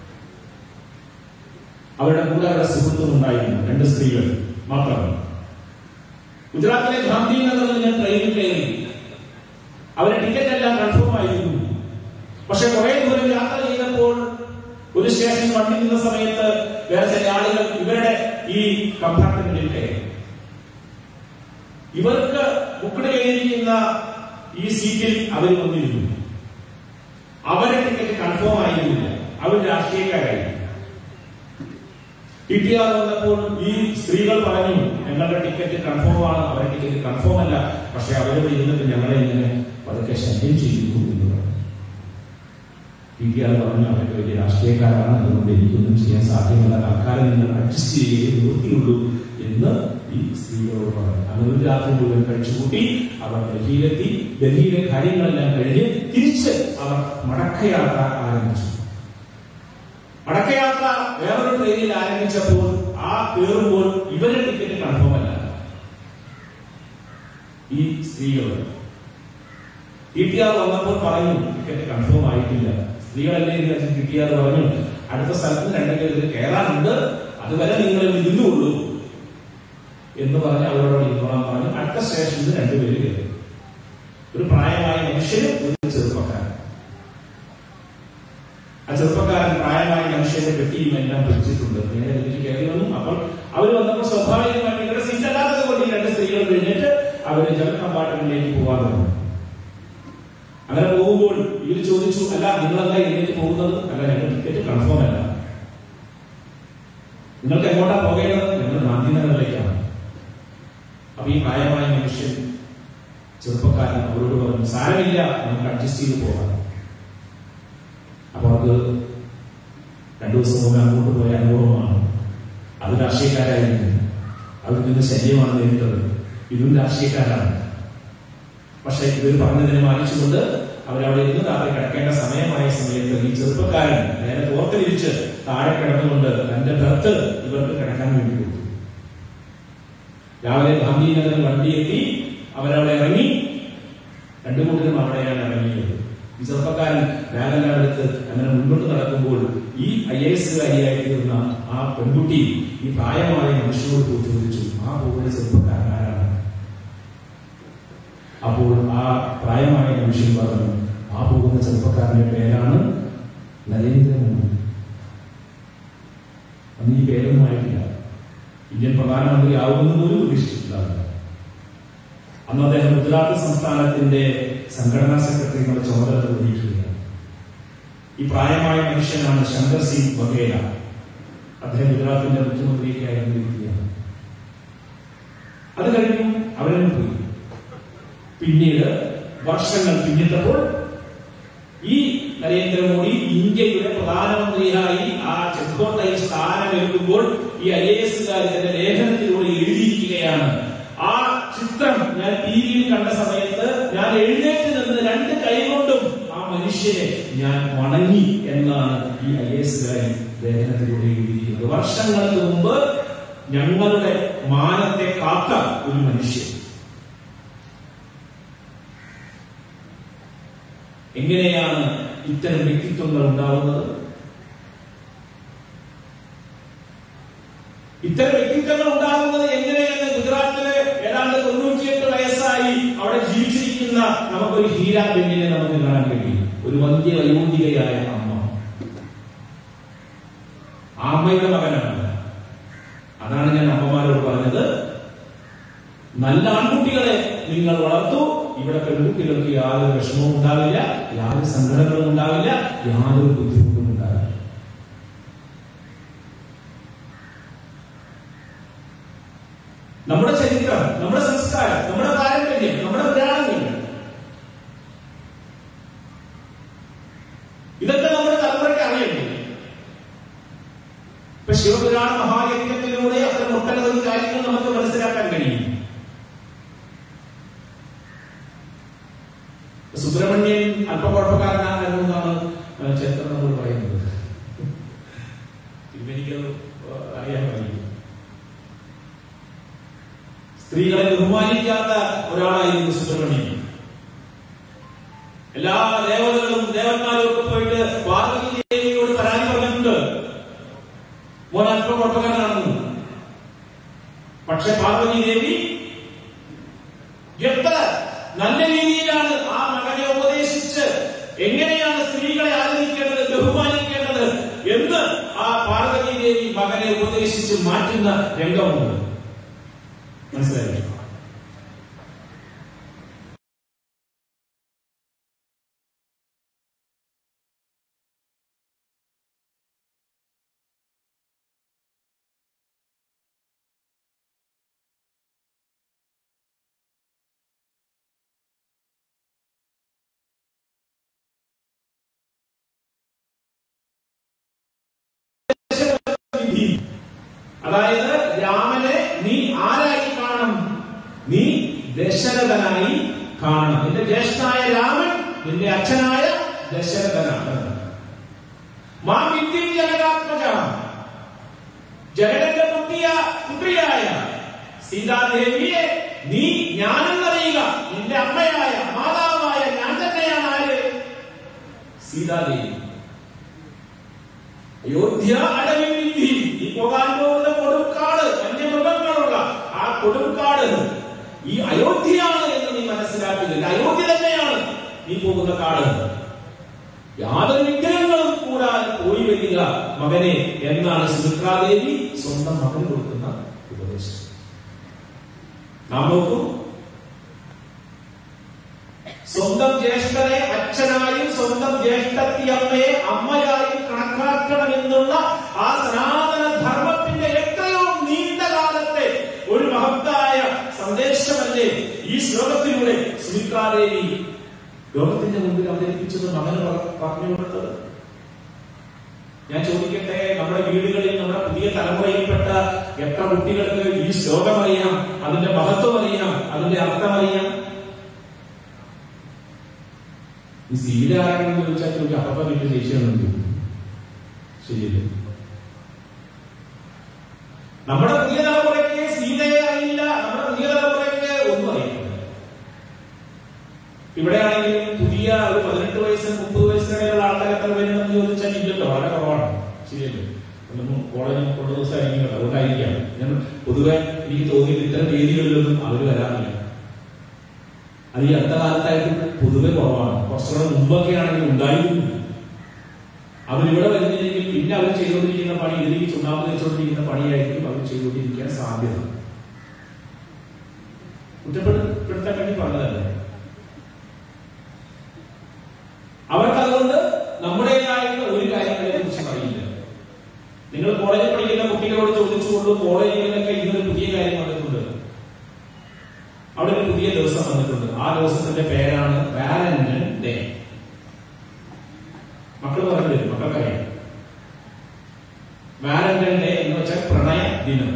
അവരുടെ കൂടെ അവരുടെ സുഹൃത്തും ഉണ്ടായിരുന്നു രണ്ട് സ്ത്രീകൾ മാത്രം ഗുജറാത്തിലെ ഗാന്ധിനഗറിൽ ഞാൻ ട്രെയിനിൽ കയറി അവരുടെ ടിക്കറ്റ് എല്ലാം കൺഫേം ആയിരുന്നു പക്ഷെ കുറെ ദൂരം യാത്ര ചെയ്തപ്പോൾ ഒരു സ്റ്റേഷൻ വണ്ടി നിന്ന സമയത്ത് വേറെ ചില ആളുകൾ ഇവരുടെ ഈ കമ്പാർട്ട്മെന്റിൽ കയറി ഇവർക്ക് ബുക്കിട് കയറിയിരിക്കുന്ന ഈ സീറ്റിൽ അവർ വന്നിരുന്നു അവരുടെ ടിക്കറ്റ് കൺഫേം ആയിരുന്നില്ല അവർ രാഷ്ട്രീയക്കാരായിരുന്നു ടി ടി ആർ വന്നപ്പോൾ ഈ സ്ത്രീകൾ പറഞ്ഞു ഞങ്ങളുടെ ടിക്കറ്റ് കൺഫേം ആണ് അവരുടെ ടിക്കറ്റ് കൺഫേം അല്ല പക്ഷെ അവരോട് ഇരുന്നിട്ട് ഞങ്ങളെ ഇങ്ങനെ പതുക്കെ ശല്യം ചെയ്യുന്നു എന്ന് പറഞ്ഞു ടി ടി ആർ പറഞ്ഞു അവർക്ക് വലിയ രാഷ്ട്രീയക്കാരാണ് അതുകൊണ്ട് എനിക്കൊന്നും ചെയ്യാൻ സാധ്യമല്ല തൽക്കാലം നിങ്ങൾ അഡ്ജസ്റ്റ് ചെയ്യേ നിവൃത്തിയുള്ളൂ എന്ന് ഈ സ്ത്രീകളോട് പറഞ്ഞു അങ്ങനെ ഒരു രാത്രി മുഴുവൻ കഴിച്ചുകൂട്ടി അവർ ഡൽഹിയിലെത്തി ഡൽഹിയിലെ കാര്യങ്ങളെല്ലാം കഴിഞ്ഞ് തിരിച്ച് അവർ മടക്കയാത്ര ആരംഭിച്ചു മടക്കയാത്ര വേറൊരു ട്രെയിനിൽ ആരംഭിച്ചപ്പോൾ ആ കയറുമ്പോൾ ഇവരുടെ ടിക്കറ്റ് കൺഫേം അല്ല ഈ സ്ത്രീകൾ ടി ടി ആർ വന്നപ്പോൾ പറഞ്ഞു ടിക്കറ്റ് കൺഫേം ആയിട്ടില്ല സ്ത്രീകളല്ലേ എന്ന് വെച്ചാൽ ടി ടി ആർ പറഞ്ഞു അടുത്ത സ്ഥലത്ത് രണ്ടുപേർക്ക് കയറാനുണ്ട് അതുവരെ നിങ്ങൾ ഇരുന്നുള്ളൂ എന്ന് പറഞ്ഞ് അവരോട് ഇരുന്നോളാൻ പറഞ്ഞു അടുത്ത സ്റ്റേഷനിൽ രണ്ടുപേര് കയറി ഒരു പ്രായമായ മനുഷ്യനും ഒരു ചെറുപ്പക്കാരൻ ആ ചെറുപ്പക്കാരൻ പ്രായമായ മനുഷ്യന്റെ പെട്ടിയും എല്ലാം പിടിച്ചിട്ടുണ്ട് നേരെ ഇതിൽ കയറി വന്നു അപ്പോൾ അവർ വന്നപ്പോൾ സ്വാഭാവികമായിട്ട് ഇവരുടെ സീറ്റ് അല്ലാത്തത് കൊണ്ട് ഈ രണ്ട് സ്ത്രീകൾ കഴിഞ്ഞിട്ട് അവര് ജല കമ്പാർട്ട്മെന്റിലേക്ക് പോകാൻ തുടങ്ങി അങ്ങനെ പോകുമ്പോൾ ഇവർ ചോദിച്ചു അല്ല നിങ്ങളല്ല എഴുന്നേറ്റ് പോകുന്നത് അല്ല ഞങ്ങൾ ടിക്കറ്റ് കൺഫേം അല്ല നിങ്ങൾക്ക് എങ്ങോട്ടാ പോകേണ്ടത് ഞങ്ങൾ ഗാന്ധിനഗറിലേക്കാണ് അപ്പൊ ഈ പ്രായമായ മനുഷ്യൻ ചെറുപ്പക്കാരൻ അവരോട് പറഞ്ഞു സാരമില്ല നമുക്ക് അഡ്ജസ്റ്റ് ചെയ്ത് പോകാം അപ്പൊ അത് രണ്ടു ദിവസം മുമ്പ് അങ്ങോട്ട് പോയ അനുഭവമാണ് അത് രാഷ്ട്രീയക്കാരായിരുന്നു അതിൽ നിന്ന് ശല്യമാണ് നേരിട്ടത് ഇതും രാഷ്ട്രീയക്കാരാണ് പക്ഷെ ഇവർ പറഞ്ഞതിനെ മാനിച്ചുകൊണ്ട് അവരവിടെ ഇരുന്ന് രാത്രി കിടക്കേണ്ട സമയമായ സമയത്ത് ഈ ചെറുപ്പക്കാരൻ നേരെ തോർത്ത് വിരിച്ച് താഴെ കിടന്നുകൊണ്ട് തന്റെ ബർത്ത് ഇവർക്ക് കിടക്കാൻ വേണ്ടി കൊടുത്തു രാവിലെ ഗാന്ധിനഗറിൽ വണ്ടി എത്തി അവരവിടെ ഇറങ്ങി രണ്ടു കൂട്ടരും അവിടെയാണ് ഇറങ്ങിയത് ഈ ചെറുപ്പക്കാരൻ ബാഗെല്ലാം എടുത്ത് അങ്ങനെ മുന്നോട്ട് നടക്കുമ്പോൾ ഈ ഐ എസ് കാരിയായിത്തീർന്ന ആ പെൺകുട്ടി ഈ പ്രായമായ മനുഷ്യനോട് പോയി ചോദിച്ചു ആ പോകുന്ന ചെറുപ്പക്കാരൻ ആരാണ് അപ്പോൾ ആ പ്രായമായ മനുഷ്യൻ പറഞ്ഞു ആ പോകുന്ന ചെറുപ്പക്കാരന്റെ പേരാണ് നരേന്ദ്രമോദി അന്ന് ഈ പേരൊന്നും ആയിട്ടില്ല ഇന്ത്യൻ പ്രധാനമന്ത്രി ആവുമെന്ന് പോലും പ്രതീക്ഷിച്ചിട്ടുണ്ടാവില്ല അന്ന് അദ്ദേഹം ഗുജറാത്ത് സംസ്ഥാനത്തിന്റെ സംഘടനാ സെക്രട്ടറി എന്നുള്ള ചുമതല നിർവഹിക്കുകയാണ് ഈ പ്രായമായ മനുഷ്യനാണ് ശങ്കർ സിംഗ് വഘേല അദ്ദേഹം ഗുജറാത്തിന്റെ മുഖ്യമന്ത്രിയൊക്കെ ആയിരുന്ന വ്യക്തിയാണ് അത് കഴിഞ്ഞു അവരും പോയി പിന്നീട് വർഷങ്ങൾ പിന്നിട്ടപ്പോൾ ഈ നരേന്ദ്രമോദി ഇന്ത്യയുടെ പ്രധാനമന്ത്രിയായി ആ ചെങ്കോട്ടയിൽ സ്ഥാനമേൽക്കുമ്പോൾ ഈ ഐ എ എസുകാർ തന്റെ ലേഖനത്തിലൂടെ എഴുതിയിരിക്കുകയാണ് ആ ചിത്രം ഞാൻ ടി വിയിൽ കണ്ട സമയത്ത് ഞാൻ എഴുന്നേറ്റ് നിന്ന് രണ്ട് കൈകൊണ്ടും ആ മനുഷ്യനെ ഞാൻ വണങ്ങി എന്നാണ് ഈ ഐ എ എസുകാരി ലേഖനത്തിലൂടെ എഴുതിയിരിക്കുന്നത് വർഷങ്ങൾക്ക് മുമ്പ് ഞങ്ങളുടെ മാനത്തെ കാത്ത ഒരു മനുഷ്യൻ എങ്ങനെയാണ് ഇത്തരം വ്യക്തിത്വങ്ങൾ ഉണ്ടാവുന്നത് ഇത്തരം വ്യക്തിത്വങ്ങൾ ഉണ്ടാകുന്നത് എങ്ങനെയെന്ന് ഗുജറാത്തിലെ ഏതാണ്ട് തൊണ്ണൂറ്റിയെട്ട് വയസ്സായി അവിടെ ജീവിച്ചിരിക്കുന്ന നമുക്കൊരു ഹീരാ പെണ്ണിനെ നമുക്ക് കാണാൻ കഴിയും ഒരു വന്ധ്യ വയോധികയായ അമ്മ ആ അമ്മയുടെ മകനാണ് അതാണ് ഞാൻ അമ്മമാരോട് പറഞ്ഞത് നല്ല ആൺകുട്ടികളെ നിങ്ങൾ വളർത്തു ഇവിടെ പെൺകുട്ടികൾക്ക് യാതൊരു വിഷമവും ഉണ്ടാവില്ല യാതൊരു സങ്കടങ്ങളും ഉണ്ടാവില്ല യാതൊരു ബുദ്ധിമുട്ടും ഉണ്ടാവില്ല നമ്മുടെ ചരിത്രം നമ്മുടെ സംസ്കാരം നമ്മുടെ പാരമ്പര്യം നമ്മുടെ പുരാണങ്ങൾ ഇതൊക്കെ നമ്മുടെ തലമുറയ്ക്ക് അറിയണ്ടേ ഇപ്പൊ ശിവപുരാണ മഹായജ്ഞത്തിലൂടെ അത്തരം ഒട്ടനവധി കാര്യങ്ങൾ നമുക്ക് മനസ്സിലാക്കാൻ കഴിയും സുബ്രഹ്മണ്യൻ അല്പം കുഴപ്പക്കാരനാണ് എന്നാണ് ചരിത്രം നമ്മൾ പറയുന്നത് എനിക്കത് അറിയാൻ കഴിയും സ്ത്രീകളെ ബഹുമാനിക്കാത്ത ഒരാളായിരുന്നു സുബ്രഹ്മണ്യൻ എല്ലാ ദേവതകളും ദേവന്മാരും ഒക്കെ പോയിട്ട് പാർവതി ദേവിയോട് പരാതി പറഞ്ഞിട്ടുണ്ട് മോൻ അല്പം കുഴപ്പക്കാരനാണെന്ന് പക്ഷെ പാർവതി ദേവി എത്ര നല്ല രീതിയിലാണ് ആ മകനെ ഉപദേശിച്ച് എങ്ങനെയാണ് സ്ത്രീകളെ ആദരിക്കേണ്ടത് ബഹുമാനിക്കേണ്ടത് എന്ന് ആ പാർവതി ദേവി മകനെ ഉപദേശിച്ച് മാറ്റുന്ന രംഗമുണ്ട് മനസ്സിലായി വിധി അതായത് രാമനെ നീ ആരായി കാണണം നീ ദശരഥനായി കാണണം നിന്റെ ജ്യേഷ്ഠനായ രാമൻ നിന്റെ അച്ഛനായ ദശരഥനാണ് മാ വിദ്യം ജഗതാത്മജ ജഗതന്റെ പുത്രിയ പുത്രിയായ സീതാദേവിയെ നീ ഞാനെന്നറിയുക നിന്റെ അമ്മയായ മാതാവായ ഞാൻ തന്നെയാണ് ആര് സീതാദേവി അയോധ്യ അടവിൽ വിധി ഈ പോകാൻ പോകുന്ന കൊടുക്കാട് വന്യമൃഗങ്ങളുള്ള ആ കൊടുക്കാട് ഈ അയോധ്യയാണ് എന്ന് നീ മനസ്സിലാക്കുന്നില്ല അയോധ്യ തന്നെയാണ് നീ പോകുന്ന കാട് യാതൊരു വിഗ്രഹങ്ങളും കൂടാതെ പോയി വരിക മകനെ എന്നാണ് സുമിത്രാദേവി സ്വന്തം മകന് കൊടുക്കുന്ന ഉപദേശം നാം നോക്കൂ സ്വന്തം ജ്യേഷ്ഠനെ അച്ഛനായും സ്വന്തം ജ്യേഷ്ഠത്തി അമ്മയെ അമ്മയായും കണക്കാക്കണമെന്നുള്ള ആ സനാതന ധർമ്മത്തിന്റെ എത്രയോ നീണ്ട കാലത്തെ ഒരു മഹത്തായ സന്ദേശമല്ലേ ഈ ശ്ലോകത്തിലൂടെ സുമിത്രാദേവി ലോകത്തിന്റെ മുമ്പിൽ അവതരിപ്പിച്ചത് മകന് പറ- പറഞ്ഞു കൊടുത്തത് ഞാൻ ചോദിക്കട്ടെ നമ്മുടെ വീടുകളിൽ നമ്മുടെ പുതിയ തലമുറയിൽപ്പെട്ട എത്ര കുട്ടികൾക്ക് ഈ ശ്ലോകം അറിയാം അതിന്റെ മഹത്വം അറിയാം അതിന്റെ അർത്ഥം അറിയാം ഈ സീത ആരാണെന്ന് ചോദിച്ചാൽ ചോദിക്കും അപ്പപ്പ വീട്ടിൽ ദേഷ്യമുണ്ട് ശരിയല്ലേ നമ്മുടെ പുതിയ തലമുറയ്ക്ക് സീതയെ അറിയില്ല നമ്മുടെ പുതിയ തലമുറയ്ക്ക് ഒന്നും അറിയില്ല ഇവിടെയാണെങ്കിലും പുതിയ ഒരു പതിനെട്ട് വയസ്സിന് മുപ്പത് വയസ്സിനിടയിലുള്ള ആൾക്കാർ എത്ര പേരുണ്ടെന്ന് ചോദിച്ചാൽ ഇല്ലല്ലോ വളരെ കുറവാണ് ശരിയല്ലേ ഒന്നും കോളേജിൽ കൊണ്ട ദിവസമായിരിക്കും അതുകൊണ്ടായിരിക്കാം ഞാൻ പൊതുവെ എനിക്ക് തോന്നിയത് ഇത്തരം വേദികളിലൊന്നും അവർ വരാറില്ല അത് ഈ അടുത്ത കാലത്തായിട്ട് പൊതുവെ കുറവാണ് കുറച്ചുകൂടെ മുമ്പൊക്കെ ആണെങ്കിൽ ഉണ്ടായിരുന്നു അവരിവിടെ വരുന്നില്ലെങ്കിൽ പിന്നെ അവർ ചെയ്തുകൊണ്ടിരിക്കുന്ന പണി ഇതിലേക്ക് ചുണ്ണാമ്പ് വെച്ചുകൊണ്ടിരിക്കുന്ന പണിയായിരിക്കും അവർ ചെയ്തുകൊണ്ടിരിക്കാൻ സാധ്യത കുറ്റപ്പെടുത്താൻ വേണ്ടി പറഞ്ഞതല്ലേ അവർക്ക് അതുകൊണ്ട് നമ്മുടേതായിട്ടുള്ള ഒരു കാര്യങ്ങളെ കുറിച്ച് അറിയില്ല നിങ്ങൾ കോളേജിൽ പഠിക്കുന്ന കുട്ടികളോട് ചോദിച്ചുകൊണ്ട് കോളേജുകളിലൊക്കെ ഇന്നൊരു പുതിയ കാര്യം വന്നിട്ടുണ്ട് അവിടെ ഒരു പുതിയ ദിവസം വന്നിട്ടുണ്ട് ആ ദിവസത്തിന്റെ പേരാണ് വാലന്റൈൻ ഡേ മക്കൾ പറഞ്ഞു തരും മക്കൾക്കറിയാം വാലന്റൈൻ ഡേ എന്ന് വെച്ചാൽ പ്രണയ ദിനം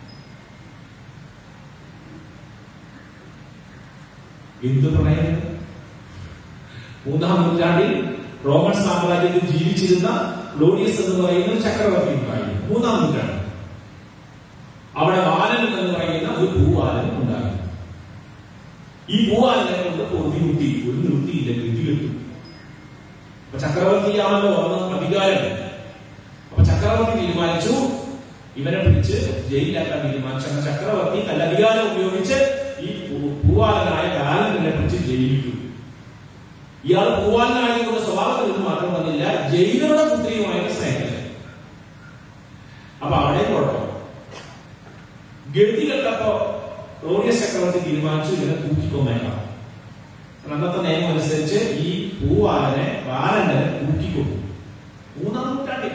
എന്ത് പ്രണയം മൂന്നാം നൂറ്റാണ്ടിൽ റോമൻ സാമ്രാജ്യത്തിൽ ജീവിച്ചിരുന്ന ക്ലോഡിയസ് എന്ന് പറയുന്ന ഒരു ചക്രവർത്തി ഉണ്ടായിരുന്നു മൂന്നാം നൂറ്റാണ്ട് അവിടെ വാലൻ എന്ന് പറയുന്ന ഒരു പൂവാലൻ ഉണ്ടായിരുന്നു ഈ പൂവാലനെ കൊണ്ട് പൊറുതി കുട്ടി ഒരു നിർത്തിയില്ല ഗതി കെട്ടു അപ്പൊ ചക്രവർത്തിയാണല്ലോ വന്ന അധികാരം അപ്പൊ ചക്രവർത്തി തീരുമാനിച്ചു ഇവനെ പിടിച്ച് ജയിലിലാക്കാൻ തീരുമാനിച്ചു അങ്ങനെ ചക്രവർത്തി തന്റെ അധികാരം ഉപയോഗിച്ച് ഈ പൂ- പൂവാലനായ ബാലനെ പിടിച്ച് ജയിലിട്ടു ഇയാൾ പൂവാലനായതുകൊണ്ട് സ്വഭാവത്തിൽ ഇത് മാറ്റം വന്നില്ല ജയിലറുടെ പുത്രിയുമായിട്ട് സ്നേഹിതൻ അപ്പൊ അവിടെ കുഴപ്പം ഗതി കെട്ടപ്പോ റോഡിയസ് ചക്രവർത്തി തീരുമാനിച്ചു ഇതിനെ തൂക്കിക്കൊന്നേക്കാം അന്നത്തെ നിയമം അനുസരിച്ച് ഈ പൂവാലനെ ബാലനെ തൂക്കിക്കൊണ്ടു മൂന്നാം നൂറ്റാണ്ടിൽ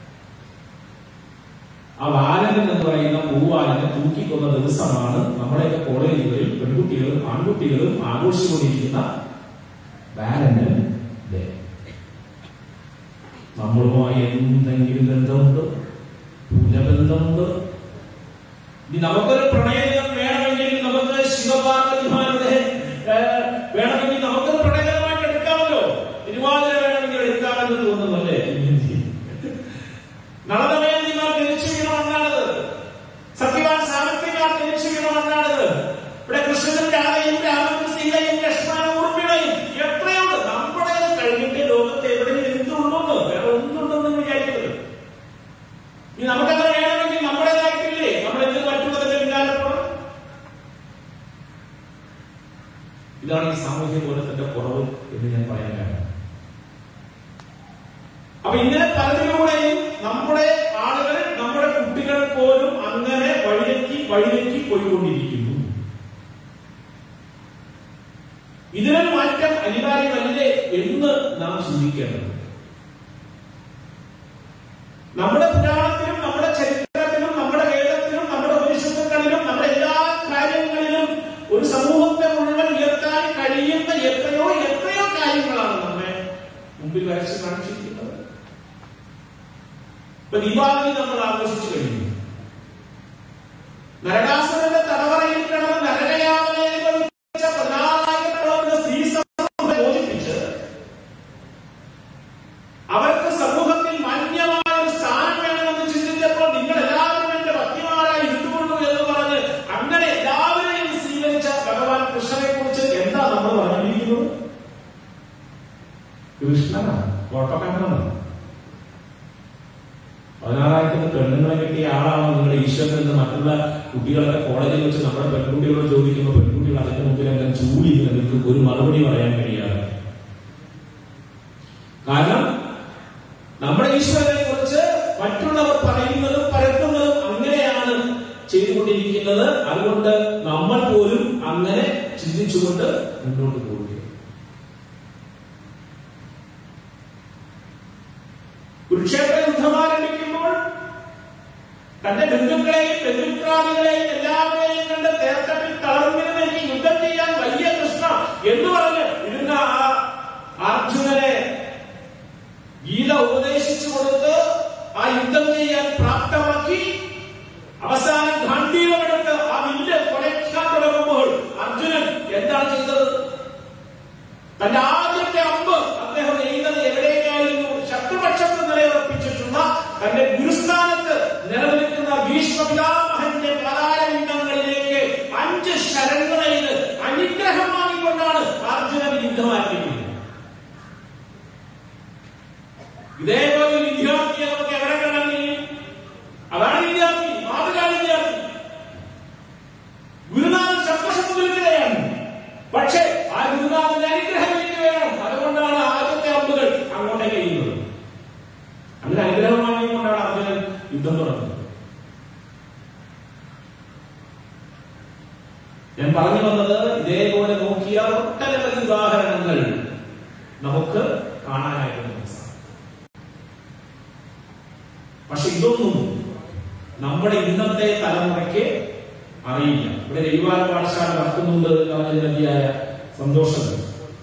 ആ ബാലൻ എന്ന് പറയുന്ന പൂവാലനെ തൂക്കിക്കൊന്ന ദിവസമാണ് നമ്മുടെയൊക്കെ കോളേജുകളിൽ പെൺകുട്ടികളും ആൺകുട്ടികളും ആഘോഷിച്ചുകൊണ്ടിരിക്കുന്ന വാലന്റൈൻ ഡേ നമ്മളുമായി എന്തെങ്കിലും ബന്ധമുണ്ടോ പുനബന്ധമുണ്ടോ ഇനി നമുക്കൊരു പ്രണയം വേണമെങ്കിൽ നമുക്ക് ശിവപാർവതിമാരുടെ ഏഹ്, വേണമെങ്കിൽ നമുക്കൊരു പ്രണയമായിട്ട് എടുക്കാമല്ലോ തിരുവാതിര വേണമെങ്കിൽ എടുക്കാമെന്ന് തോന്നുന്നല്ലേ നളതമയന്തിമാർ ജനിച്ചു വീണമെന്നാണത് സത്യവാൻ സാവിത്രിമാർ ജനിച്ചു വീണമെന്നാണത് ഇവിടെ കൃഷ്ണനും രാധയും രാമനും സീതയും ലക്ഷ്മണനും ഉറുമ്പിണയും എത്രയുണ്ട് നമ്മുടെ കഴിഞ്ഞിട്ട് ലോകത്ത് എവിടെയും എന്തുള്ളൂ വേറെ ഒന്നുണ്ടെന്ന് വിചാരിക്കരുത് ഇനി നമുക്കങ്ങനെ വേണമെങ്കിൽ നമ്മുടേതായിട്ടില്ലേ നമ്മൾ എന്ത് മറ്റുള്ളതിന്റെ പിന്നാലെ പോകണം ഇതാണ് ഈ സാമൂഹ്യ ബോധത്തിന്റെ കുറവ് എന്ന് ഞാൻ പറയാൻ കാരണം അപ്പൊ ഇങ്ങനെ പലതിലൂടെയും നമ്മുടെ ആളുകൾ നമ്മുടെ കുട്ടികൾ പോലും അങ്ങനെ വഴിതെറ്റി വഴിതെറ്റി പോയിക്കൊണ്ടിരിക്കുന്നു ഇതിനൊരു മാറ്റം അനിവാര്യമല്ലേ എന്ന് നാം ചിന്തിക്കേണ്ടത് നമ്മുടെ പുരാണത്തിലും നമ്മുടെ ചരിത്രത്തിലും നമ്മുടെ വേദത്തിലും നമ്മുടെ ഉപനിഷത്തുക്കളിലും നമ്മുടെ എല്ലാ കാര്യങ്ങളിലും ഒരു സമൂഹത്തെ മുഴുവൻ ഉയർത്താൻ കഴിയുന്ന എത്രയോ എത്രയോ കാര്യങ്ങളാണ് നമ്മെ മുമ്പിൽ വരച്ച് കാണിച്ചിരിക്കുന്നത് ഇപ്പൊ ദീപാവലി നമ്മൾ ആഘോഷിച്ചു കഴിഞ്ഞു നരകാസുരന്റെ തലവറയിൽ കിടന്ന് നരകയാതനയെ അനുഭവിച്ച പതിനാറായിരത്തോളം സ്ത്രീ സമൂഹത്തെ മോചിപ്പിച്ച് അവർക്ക് സമൂഹത്തിൽ മാന്യമായ ഒരു സ്ഥാനം വേണമെന്ന് ചിന്തിച്ചപ്പോൾ നിങ്ങൾ എല്ലാവരും എന്റെ ഭക്തിമാരായി ഇരുന്നുകൊള്ളൂ എന്ന് പറഞ്ഞ് അങ്ങനെ എല്ലാവരെയും സ്വീകരിച്ച ഭഗവാൻ കൃഷ്ണനെ കുറിച്ച് എന്താ നമ്മൾ പറഞ്ഞിരിക്കുന്നത് കൃഷ്ണനാണ് ഓട്ടോക്കാരനാണ് പതിനാറായിരത്തിന് പെണ്ണുങ്ങളെ കിട്ടിയ ആളാണോ നിങ്ങളുടെ ഈശ്വരൻ എന്ന് മറ്റുള്ള കുട്ടികളൊക്കെ കോളേജിൽ വെച്ച് നമ്മുടെ പെൺകുട്ടികളോട് ചോദിക്കുമ്പോൾ പെൺകുട്ടികൾ അതിന്റെ മുമ്പിൽ അങ്ങനെ ചൂടി നിങ്ങൾക്ക് ഒരു മറുപടി പറയാൻ കഴിയാതെ കാരണം നമ്മുടെ ഈശ്വരനെ കുറിച്ച് മറ്റുള്ളവർ പറയുന്നതും പരത്തുന്നതും അങ്ങനെയാണ് ചെയ്തുകൊണ്ടിരിക്കുന്നത് അതുകൊണ്ട് നമ്മൾ പോലും അങ്ങനെ ചിന്തിച്ചുകൊണ്ട് മുന്നോട്ട് പോവുകയാണ് കുരുക്ഷേത്ര യുദ്ധം ആരംഭിക്കുമ്പോൾ തന്റെ ബന്ധുക്കളെയും ബന്ധുക്രാദികളെയും എല്ലാവരെയും കണ്ട് തേർത്തട്ടിൽ തളർന്നിരുന്ന് എനിക്ക് യുദ്ധം ചെയ്യാൻ വലിയ കൃഷ്ണ എന്ന് പറഞ്ഞ് ഇരുന്ന ആ അർജുനനെ ഗീത ഉപദേശിച്ചു കൊടുത്ത് ആ യുദ്ധം ചെയ്യാൻ പ്രാപ്തമാക്കി അവസാനം ഗാന്ധീവമെടുത്ത് ആ വില്ല് കൊലയ്ക്കാൻ തുടങ്ങുമ്പോൾ അർജുനൻ എന്താണ് ചെയ്തത് തന്റെ ആദ്യത്തെ അമ്പ് അദ്ദേഹം എഴുതുന്നത് എവിടേക്കായിരുന്നു ശത്രുപക്ഷത്ത് നിലയുറപ്പിച്ചിട്ടുള്ള തന്റെ ഗുരുസ്ഥാനത്ത് നിലനിൽക്കുന്ന ഭീഷ്മപിതാമഹന്റെ പലാരവിന്ദങ്ങളിലേക്ക് അഞ്ച് ശരങ്ങളെയ്ത് അനുഗ്രഹം വാങ്ങിക്കൊണ്ടാണ് അർജുനൻ യുദ്ധം ആരംഭിക്കുന്നത് ഇതേപോലെ ഒരു വിദ്യാർത്ഥിയെ നമുക്ക് എവിടെ കാണാൻ കഴിയും അതാണ് വിദ്യാർത്ഥി മാതൃകാ വിദ്യാർത്ഥി ഗുരുനാഥൻ ശബ്ദശബ്ദത്തിലാണ് പക്ഷേ ആ ഗുരുനാഥന്റെ അനുഗ്രഹം എനിക്ക് വേണം അതുകൊണ്ടാണ് ആദ്യത്തെ അമ്പുകൾ അങ്ങോട്ടേക്ക് ചെയ്യുന്നത് അങ്ങനെ അനുഗ്രഹം വാങ്ങിക്കൊണ്ടാണ് അർജുനൻ യുദ്ധം തുടങ്ങുന്നത് ഞാൻ പറഞ്ഞു വന്നത് ഇതേപോലെ നോക്കിയ ഒട്ടനവധി ഉദാഹരണങ്ങൾ നമുക്ക് കാണാനായിട്ട് നമുക്ക് സാധിക്കും പക്ഷെ ഇതൊന്നും നമ്മുടെ ഇന്നത്തെ തലമുറയ്ക്ക് അറിയില്ല ഇവിടെ രവിവാര പാഠശാല നടത്തുന്നുണ്ട് എന്നതിന് വലിയായ സന്തോഷമുണ്ട്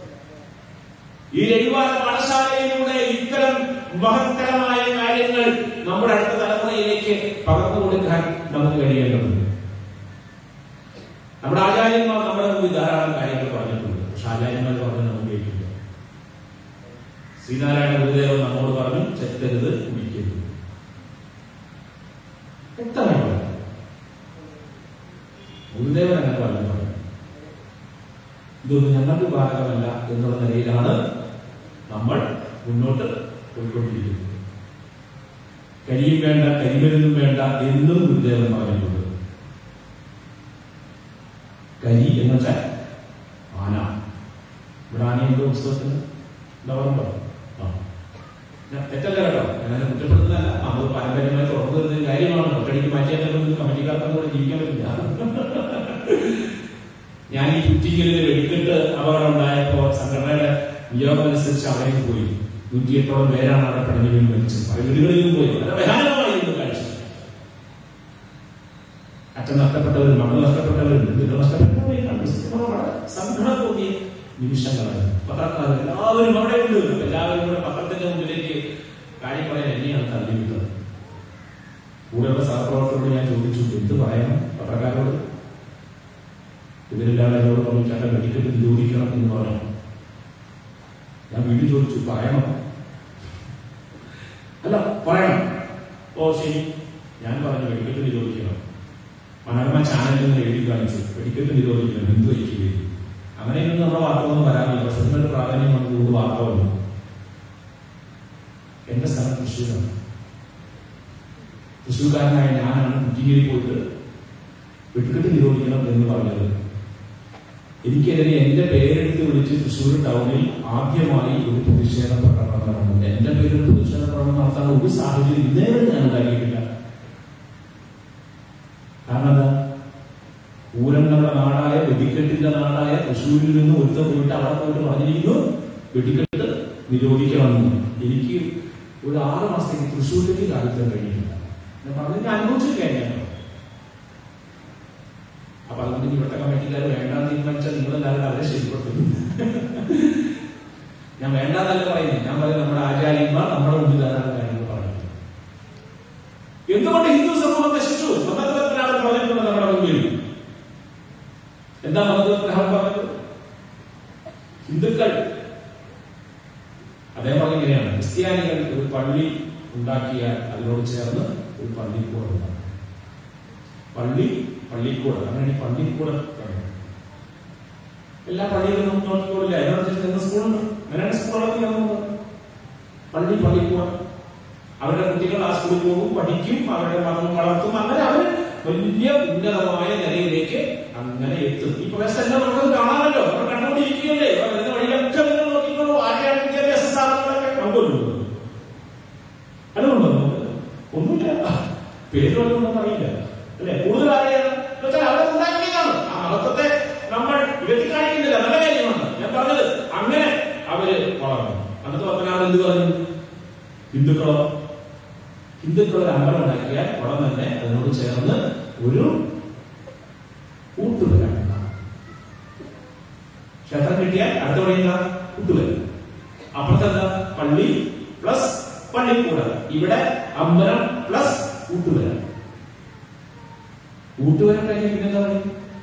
ഈ രവിവാര പാഠശാലയിലൂടെ ഇത്തരം മഹത്തരമായ കാര്യങ്ങൾ നമ്മുടെ അടുത്ത തലമുറയിലേക്ക് പകർന്നു കൊടുക്കാൻ നമുക്ക് കഴിയേണ്ടതുണ്ട് നമ്മുടെ ആചാര്യന്മാർ നമ്മുടെ മുമ്പിൽ ധാരാളം കാര്യങ്ങൾ പറഞ്ഞിട്ടുണ്ട് പക്ഷെ ആചാര്യന്മാർ പറഞ്ഞ് നമുക്ക് കേൾക്കില്ല ശ്രീനാരായണ ഗുരുദേവൻ നമ്മോട് പറഞ്ഞു ചെത്തരുത് കുടിക്കരുത് വ്യക്തമായി പറഞ്ഞു ഗുരുദേവൻ അങ്ങനെ പറഞ്ഞു പറഞ്ഞു ഇതൊന്നും ഞങ്ങൾക്ക് ബാധകമല്ല എന്നുള്ള നിലയിലാണ് നമ്മൾ മുന്നോട്ട് പോയിക്കൊണ്ടിരിക്കുന്നത് കരിയും വേണ്ട കരിമരുന്നും വേണ്ട എന്നും ഗുരുദേവൻ പറഞ്ഞിട്ടുണ്ട് കരി എന്ന് വെച്ചാൽ ആന ഇവിടെ ആനയുണ്ട് പുസ്തകത്തിന് എന്താ പറഞ്ഞോ ആ ഞാൻ തെറ്റല്ല കേട്ടോ ഞാനത് കുറ്റപ്പെടുത്തുന്നതല്ല നമ്മൾ പാരമ്പര്യമായി തുറന്നു വരുന്ന കാര്യമാണ് ഒറ്റടിക്ക് മാറ്റിയാൽ നമുക്ക് കമ്മിറ്റിക്കാർക്കും കൂടെ ജീവിക്കാൻ പറ്റില്ല ഞാൻ ഈ കുറ്റിക്കലിൽ വെടിക്കെട്ട് അപകടം ഉണ്ടായപ്പോ സംഘടനയുടെ നിയോഗം അനുസരിച്ച് അവിടേക്ക് പോയി നൂറ്റിയെട്ടോളം പേരാണ് അവിടെ പടങ്ങി വീണ് മരിച്ചത് പല വീടുകളിലും പോയി വളരെ ഭയാനകമായിരുന്നു കാഴ്ച അച്ഛൻ നഷ്ടപ്പെട്ടവരും മകൾ നഷ്ടപ്പെട്ടവരും വീട് നഷ്ടപ്പെട്ടവരും സങ്കടം തോന്നിയ നിമിഷങ്ങളായിരുന്നു പത്രക്കാർ എല്ലാവരും അവിടെ ഉണ്ട് അപ്പൊ എല്ലാവരും കൂടെ പത്രത്തിന്റെ മുമ്പിലേക്ക് കാര്യം പറയാൻ എന്നെയാണ് തള്ളി വിട്ടത് കൂടെയുള്ള സഹപ്രവർത്തകരോട് ഞാൻ ചോദിച്ചു എന്ത് പറയണം പത്രക്കാരോട് ഇവരെല്ലാം എന്നോട് പറഞ്ഞു ചേട്ടൻ വെടിക്കെട്ട് നിരോധിക്കണം എന്ന് പറഞ്ഞു ഞാൻ വീണ്ടും ചോദിച്ചു പറയണം അല്ല പറയണം ഓ ശരി ഞാൻ പറഞ്ഞു വെടിക്കെട്ട് നിരോധിക്കണം മനോരമ ചാനലിൽ നിന്ന് എഴുതി കാണിച്ചു വെടിക്കെട്ട് നിരോധിക്കണം എന്ത് വയ്ക്കുകയും അങ്ങനെയൊന്നും നമ്മുടെ വാർത്തകളൊന്നും വരാറില്ല പക്ഷെ ഇതിനൊരു പ്രാധാന്യം വന്നതുകൊണ്ട് വാർത്ത വന്നു എന്റെ സ്ഥലം തൃശ്ശൂരാണ് തൃശ്ശൂർക്കാരനായ ഞാനാണ് കുറ്റിങ്ങേരി പോയിട്ട് വെടിക്കെട്ട് നിരോധിക്കണം എന്ന് പറഞ്ഞത് എനിക്കെതിരെ എന്റെ പേരെടുത്ത് വിളിച്ച് തൃശ്ശൂർ ടൗണിൽ ആദ്യമായി ഒരു പ്രതിഷേധ പ്രകടനം നടന്നു എന്റെ പേരിൽ പ്രതിഷേധ പ്രകടനം നടത്താൻ ഒരു സാഹചര്യം ഇന്നേവരെ ഞാൻ ഉണ്ടാക്കിയിട്ടില്ല കാരണം എന്താ പൂരങ്ങളുടെ നാടായ വെടിക്കെട്ടിന്റെ നാടായ തൃശ്ശൂരിൽ നിന്ന് ഒരുത്ത പോയിട്ട് അവിടെ പോയിട്ട് പറഞ്ഞിരിക്കുന്നു വെടിക്കെട്ട് നിരോധിക്കണമെന്ന് എനിക്ക് ഒരു ആറ് മാസത്തേക്ക് തൃശ്ശൂരിലേക്ക് കാലത്താൻ കഴിയില്ല ഞാൻ പറഞ്ഞതിന് അനുഭവിച്ചു കഴിഞ്ഞാൽ അപ്പൊ അതുകൊണ്ട് ഇനി ഇവിടുത്തെ കമ്മിറ്റിക്കാർ വേണ്ടാന്ന് തീരുമാനിച്ചാൽ നിങ്ങളെല്ലാവരും അവരെ ശരിപ്പെടുത്തും ഞാൻ വേണ്ടാന്നല്ല പറയുന്നത് ഞാൻ പറയുന്നത് നമ്മുടെ ആചാര്യന്മാർ നമ്മുടെ മുമ്പിൽ ധാരാളം കാര്യങ്ങൾ പറഞ്ഞു ഹിന്ദുക്കൾ അദ്ദേഹം പറഞ്ഞ ഇങ്ങനെയാണ് ക്രിസ്ത്യാനികൾ ഒരു പള്ളി ഉണ്ടാക്കിയാൽ അതിനോട് ചേർന്ന് ഒരു പള്ളിക്കൂടം ഉണ്ടാക്കും പള്ളി പള്ളിക്കൂടം അങ്ങനെ പള്ളിക്കൂടം പറയും. എല്ലാ പള്ളിയിലും നമുക്ക് നോക്കിക്കൂടില്ല അതിനോട് സ്കൂളുണ്ട് അങ്ങനെയാണ് സ്കൂളുകളൊക്കെ നടന്നത് പള്ളി പള്ളിക്കൂടം അവരുടെ കുട്ടികൾ ആ സ്കൂളിൽ പോകും പഠിക്കും അവരുടെ മതം വളർത്തും അങ്ങനെ അവർ വലിയ ഉന്നതമായ നിലയിലേക്ക് അങ്ങനെ എത്തും ഈ പ്രദേശത്തെല്ലാം നമുക്കത് കാണാമല്ലോ നമ്മൾ കണ്ടുകൊണ്ടിരിക്കുകയല്ലേ അവർ വരുന്ന വഴിയൊക്കെ നിങ്ങൾ നോക്കിക്കോളൂ ആരെയാണ് വിദ്യാഭ്യാസ സ്ഥാപനങ്ങളൊക്കെ നമുക്കൊന്നും അതുകൊണ്ടോ നമുക്ക് ഒന്നുമില്ല പേരുകളൊന്നും അറിയില്ല അല്ലെ കൂടുതൽ ആരെയാണ് എന്ന് വെച്ചാൽ അവരെ ഉണ്ടാക്കിയതാണ് ആ മഹത്വത്തെ നമ്മൾ വ്യക്തിക്കാണിക്കുന്നില്ല നല്ല കാര്യമാണ് ഞാൻ പറഞ്ഞത് അങ്ങനെ അവര് വളർന്നു അന്നത്തെ പത്മനാഭൻ എന്ത് പറഞ്ഞു ഹിന്ദുക്കളോ ഹിന്ദുക്കൾ ഒരു അമ്പലം ഉണ്ടാക്കിയാൽ ഉടൻ തന്നെ അതിനോട് ചേർന്ന് ഒരു ഊട്ടുവര ഉണ്ടാകും. ക്ഷേത്രം കിട്ടിയാൽ അടുത്ത വഴി എന്താ ഊട്ടുവര അപ്പുറത്തെ എന്താ പള്ളി പ്ലസ് പള്ളിക്കൂട ഇവിടെ അമ്പലം പ്ലസ് ഊട്ടുവര ഊട്ടുവര കഴിഞ്ഞ് പിന്നെന്താ പണി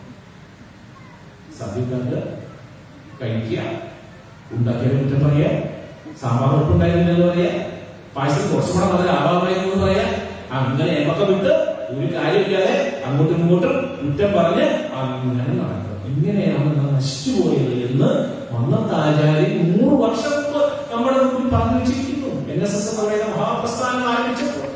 സദ്യ കണ്ട് കഴിക്കുക ഉണ്ടാക്കിയ കുറ്റം പറയാ സാമ്പാർ ഉപ്പുണ്ടായിരുന്നെന്ന് പറയാ പായസം കുറച്ചുകൂടെ നല്ല ലാഭമായിരുന്നു പറയാ അങ്ങനെ എമ്മൊക്കെ വിട്ട് ഒരു കാര്യമില്ലാതെ അങ്ങോട്ടും ഇങ്ങോട്ടും കുറ്റം പറഞ്ഞ് അങ്ങനെ നടക്കും ഇങ്ങനെയാണ് നാം നശിച്ചുപോയത് എന്ന് മന്നത്ത് ആചാര്യൻ നൂറ് വർഷം മുമ്പ് നമ്മുടെ മുമ്പിൽ പറഞ്ഞു വെച്ചിരിക്കുന്നു എൻ എസ് എസ് എന്ന് പറയുന്ന മഹാപ്രസ്ഥാനം ആരംഭിച്ചപ്പോൾ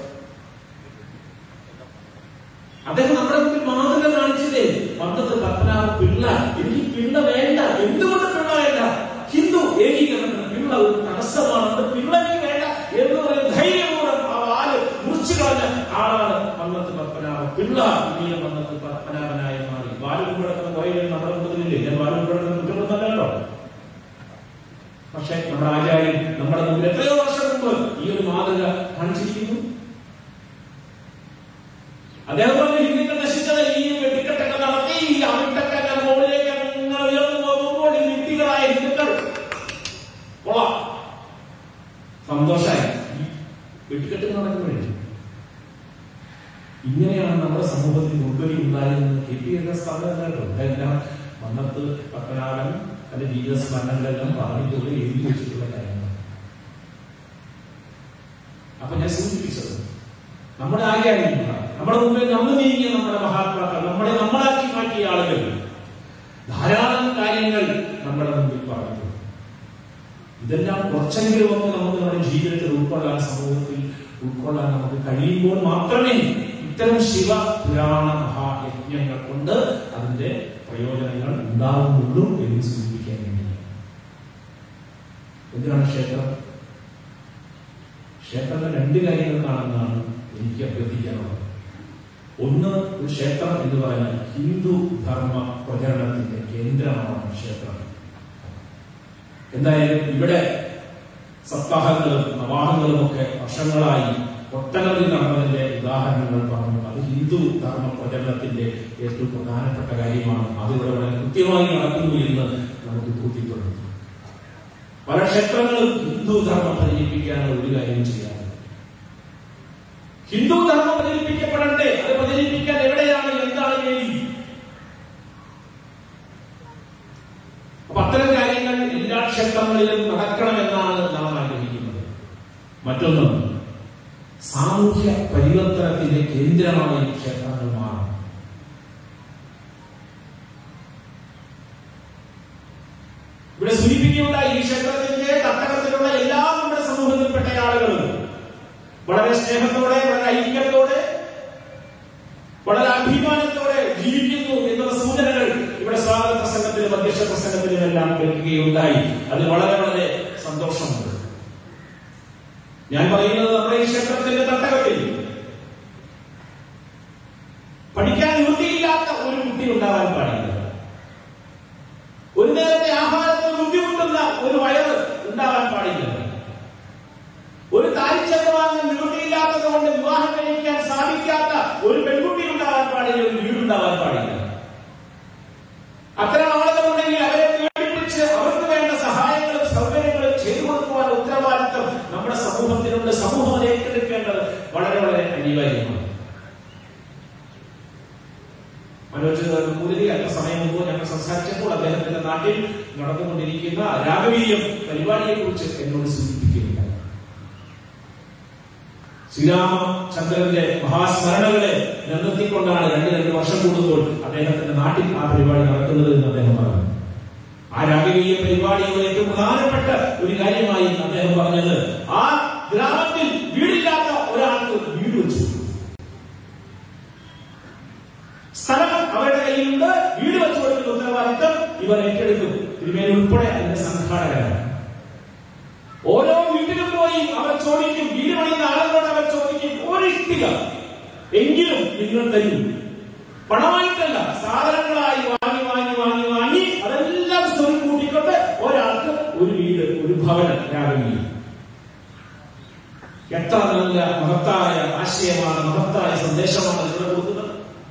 അദ്ദേഹം നമ്മുടെ മുമ്പിൽ മാതൃക കാണിച്ചില്ലേ പണ്ടത്തെ പത്മനാഭ പിള്ള എനിക്ക് പിള്ള വേണ്ട എന്തുകൊണ്ട് പിള്ള വേണ്ട ഹിന്ദു ഏകീകരണത്തിന് പിള്ള ഒരു തടസ്സമാണ് അത് പിള്ള എനിക്ക് വേണ്ട എന്ന് പറയുന്ന ധൈര്യപൂർവ്വം ആ വാല് മുറിച്ചു കളഞ്ഞ ആളാണ് പന്നത്ത് പത്മനാഭ പിള്ള പിന്നീട് പന്നത്ത് പത്മനാഭനായി മാറി വാല് കൊണ്ടുകിടക്കുന്ന കുറെ പേര് നമ്മുടെ മുമ്പിലില്ലേ ഞാൻ വാല് കൊണ്ടുകിടക്കുന്ന കുറ്റപ്പെടുന്നല്ലോ പക്ഷെ നമ്മുടെ ആചാര്യൻ നമ്മുടെ മുമ്പിൽ എത്രയോ വർഷം മുമ്പ് ഈ ഒരു മാതൃക കാണിച്ചിരിക്കുന്നു അദ്ദേഹം പറഞ്ഞു ഹിന്ദുക്കൾ നശിച്ചത് ഈ വെടിക്കെട്ടൊക്കെ നടത്തി ഈ അവിട്ടൊക്കെ മുകളിലേക്ക് അങ്ങനെ ഉയർന്നു പോകുമ്പോൾ ഈ വ്യക്തികളായ ഹിന്ദുക്കൾ കൊള്ളാം സന്തോഷമായി വെടിക്കെട്ട് നടക്കുമ്പോഴേ ഇങ്ങനെയാണ് നമ്മുടെ സമൂഹത്തിൽ ഉൾഗതി ഉണ്ടായിരുന്നത് കെ പി എന്ന സ്ഥാപനമല്ലോ ഇതെല്ലാം മന്നത്ത് പത്മനാഭൻ അതിന്റെ ജീവിത സ്മരണകളെല്ലാം പറഞ്ഞിട്ടുള്ള എഴുതി വെച്ചിട്ടുള്ള കാര്യങ്ങൾ അപ്പൊ ഞാൻ സൂചിപ്പിച്ചത് നമ്മുടെ ആചാര്യന്മാർ നമ്മുടെ മുമ്പിൽ നമ്മൾ നീങ്ങിയ നമ്മുടെ മഹാത്മാക്കൾ നമ്മളെ നമ്മളാക്കി മാറ്റിയ ആളുകൾ ധാരാളം കാര്യങ്ങൾ നമ്മുടെ മുമ്പിൽ പറഞ്ഞു ഇതെല്ലാം കുറച്ചെങ്കിലും ഒക്കെ നമുക്ക് നമ്മുടെ ജീവിതത്തിൽ ഉൾക്കൊള്ളാൻ സമൂഹത്തിൽ ഉൾക്കൊള്ളാൻ നമുക്ക് കഴിയുമ്പോൾ മാത്രമേ ഇത്തരം ശിവ പുരാണ മഹായജ്ഞങ്ങൾ കൊണ്ട് അതിന്റെ പ്രയോജനങ്ങൾ ഉണ്ടാവുന്നുള്ളൂ എന്ന് സൂചിപ്പിക്കാൻ വേണ്ടി എന്തിനാണ് ക്ഷേത്രം ക്ഷേത്രത്തിൽ രണ്ട് കാര്യങ്ങൾക്കാണെന്നാണ് എനിക്ക് അഭ്യർത്ഥിക്കാനുള്ളത് ഒന്ന് ഒരു ക്ഷേത്രം എന്ന് പറഞ്ഞാൽ ഹിന്ദു ധർമ്മ പ്രചരണത്തിന്റെ കേന്ദ്രമാണ് ക്ഷേത്രം എന്തായാലും ഇവിടെ സപ്താഹങ്ങളും നവാഹങ്ങളും ഒക്കെ വർഷങ്ങളായി ഒട്ടനവധി നടന്നതിന്റെ ഉദാഹരണങ്ങൾ പറഞ്ഞു അത് ഹിന്ദു ധർമ്മ പ്രചരണത്തിന്റെ ഏറ്റവും പ്രധാനപ്പെട്ട കാര്യമാണ് അത് ഇവിടെ വളരെ കൃത്യമായി നടക്കുന്നു എന്ന് നമുക്ക് ബോധ്യപ്പെടുന്നു പല ക്ഷേത്രങ്ങളും ഹിന്ദു ധർമ്മം പ്രചരിപ്പിക്കാനുള്ള ഒരു കാര്യം ചെയ്യാറ് ഹിന്ദു ധർമ്മം പ്രചരിപ്പിക്കപ്പെടണ്ടേ അത് പ്രചരിപ്പിക്കാൻ എവിടെയാണ് എന്താണ് വേദി അപ്പൊ അത്തരം കാര്യങ്ങൾ എല്ലാ ക്ഷേത്രങ്ങളിലും നടക്കണമെന്നാണ് നാം ആഗ്രഹിക്കുന്നത് മറ്റൊന്ന് സാമൂഹ്യ പരിവർത്തനത്തിന്റെ കേന്ദ്രമായി ക്ഷേത്രങ്ങൾ മാറണം ഇവിടെ സൂചിപ്പിക്കുകയുണ്ടായി ഈ ക്ഷേത്രത്തിന്റെ തട്ടകത്തിലുള്ള എല്ലാ നമ്മുടെ സമൂഹത്തിൽപ്പെട്ട ആളുകളും വളരെ സ്നേഹത്തോടെ വളരെ ഐക്യത്തോടെ വളരെ അഭിമാനത്തോടെ ജീവിക്കുന്നു എന്നുള്ള സൂചനകൾ ഇവിടെ സ്വാഗത പ്രസംഗത്തിലും അധ്യക്ഷ പ്രസംഗത്തിലും എല്ലാം കേൾക്കുകയുണ്ടായി അത് വളരെ വളരെ സന്തോഷമുണ്ട് ഞാൻ പറയുന്നത് നമ്മുടെ ഈ ക്ഷേത്രത്തിന്റെ തട്ടകത്തിൽ പഠിക്കാൻ നിവൃത്തിയില്ലാത്ത ഒരു കുട്ടി ഉണ്ടാവാൻ പാടില്ല ഒരു നേരത്തെ ആഹാരത്തിന് ബുദ്ധിമുട്ടുന്ന ഒരു വയറ് ഉണ്ടാവാൻ പാടില്ല ഒരു താരിച്ചെന്ന് വാങ്ങാൻ നിവൃത്തിയില്ലാത്തത് കൊണ്ട് വിവാഹം കഴിക്കാൻ സാധിക്കാത്ത ഒരു പെൺകുട്ടി ഉണ്ടാവാൻ പാടില്ല ഒരു വീടുണ്ടാവാൻ പാടില്ല അത്തരം ആളുകളുണ്ടെങ്കിൽ അവരെ പീഡിപ്പിച്ച് അവർക്ക് വേണ്ട സഹായങ്ങളും സൗകര്യങ്ങളും ചെയ്തു കൊടുക്കുവാൻ ഉത്തരവാദിത്വം നമ്മുടെ സമൂഹത്തിനുണ്ട് സമൂഹം അത് ഏറ്റെടുക്കേണ്ടത് വളരെ വളരെ നടന്നുകൊണ്ടിരിക്കുന്ന രാഗവീയം പരിപാടിയെ കുറിച്ച് എന്നോട് സൂചിപ്പിക്കുകയില്ല ശ്രീരാമചന്ദ്രന്റെ മഹാസ്മരണകളെ നിലനിർത്തിക്കൊണ്ടാണ് രണ്ട് രണ്ട് വർഷം കൂടുമ്പോൾ അദ്ദേഹത്തിന്റെ നാട്ടിൽ ആ പരിപാടി നടക്കുന്നത് എന്ന് അദ്ദേഹം പറഞ്ഞു ആ രാഗവീയ പരിപാടിയുടെ ഏറ്റവും പ്രധാനപ്പെട്ട ഒരു കാര്യമായി അദ്ദേഹം പറഞ്ഞത് ആ ഗ്രാമത്തിൽ വീടില്ലാത്ത ഒരാൾക്ക് വീട് വെച്ചു സ്ഥലം അവരുടെ കയ്യിലുണ്ട് വീട് വെച്ചു കൊടുക്കുന്ന ഉത്തരവാദിത്തം ഇവർ ഏറ്റെടുക്കും തിരുമേനി ഉൾപ്പെടെ അതിന്റെ സംഘാടകരാണ് ഓരോ വീട്ടിലും പോയി അവർ ചോദിക്കും വീട് പണിയുന്ന ആളുകളോട് അവർ ചോദിക്കും ഒരു ഇഷ്ടിക എങ്കിലും നിങ്ങൾ തരും പണമായിട്ടല്ല സാധനങ്ങളായി വാങ്ങി വാങ്ങി വാങ്ങി വാങ്ങി അതെല്ലാം സ്വയം കൂട്ടിക്കൊണ്ട് ഒരാൾക്ക് ഒരു വീട് ഒരു ഭവനം രാവിലെ എത്ര നല്ല മഹത്തായ ആശയമാണ് മഹത്തായ സന്ദേശമാണ് ഇവിടെ കൊടുക്കുന്നത്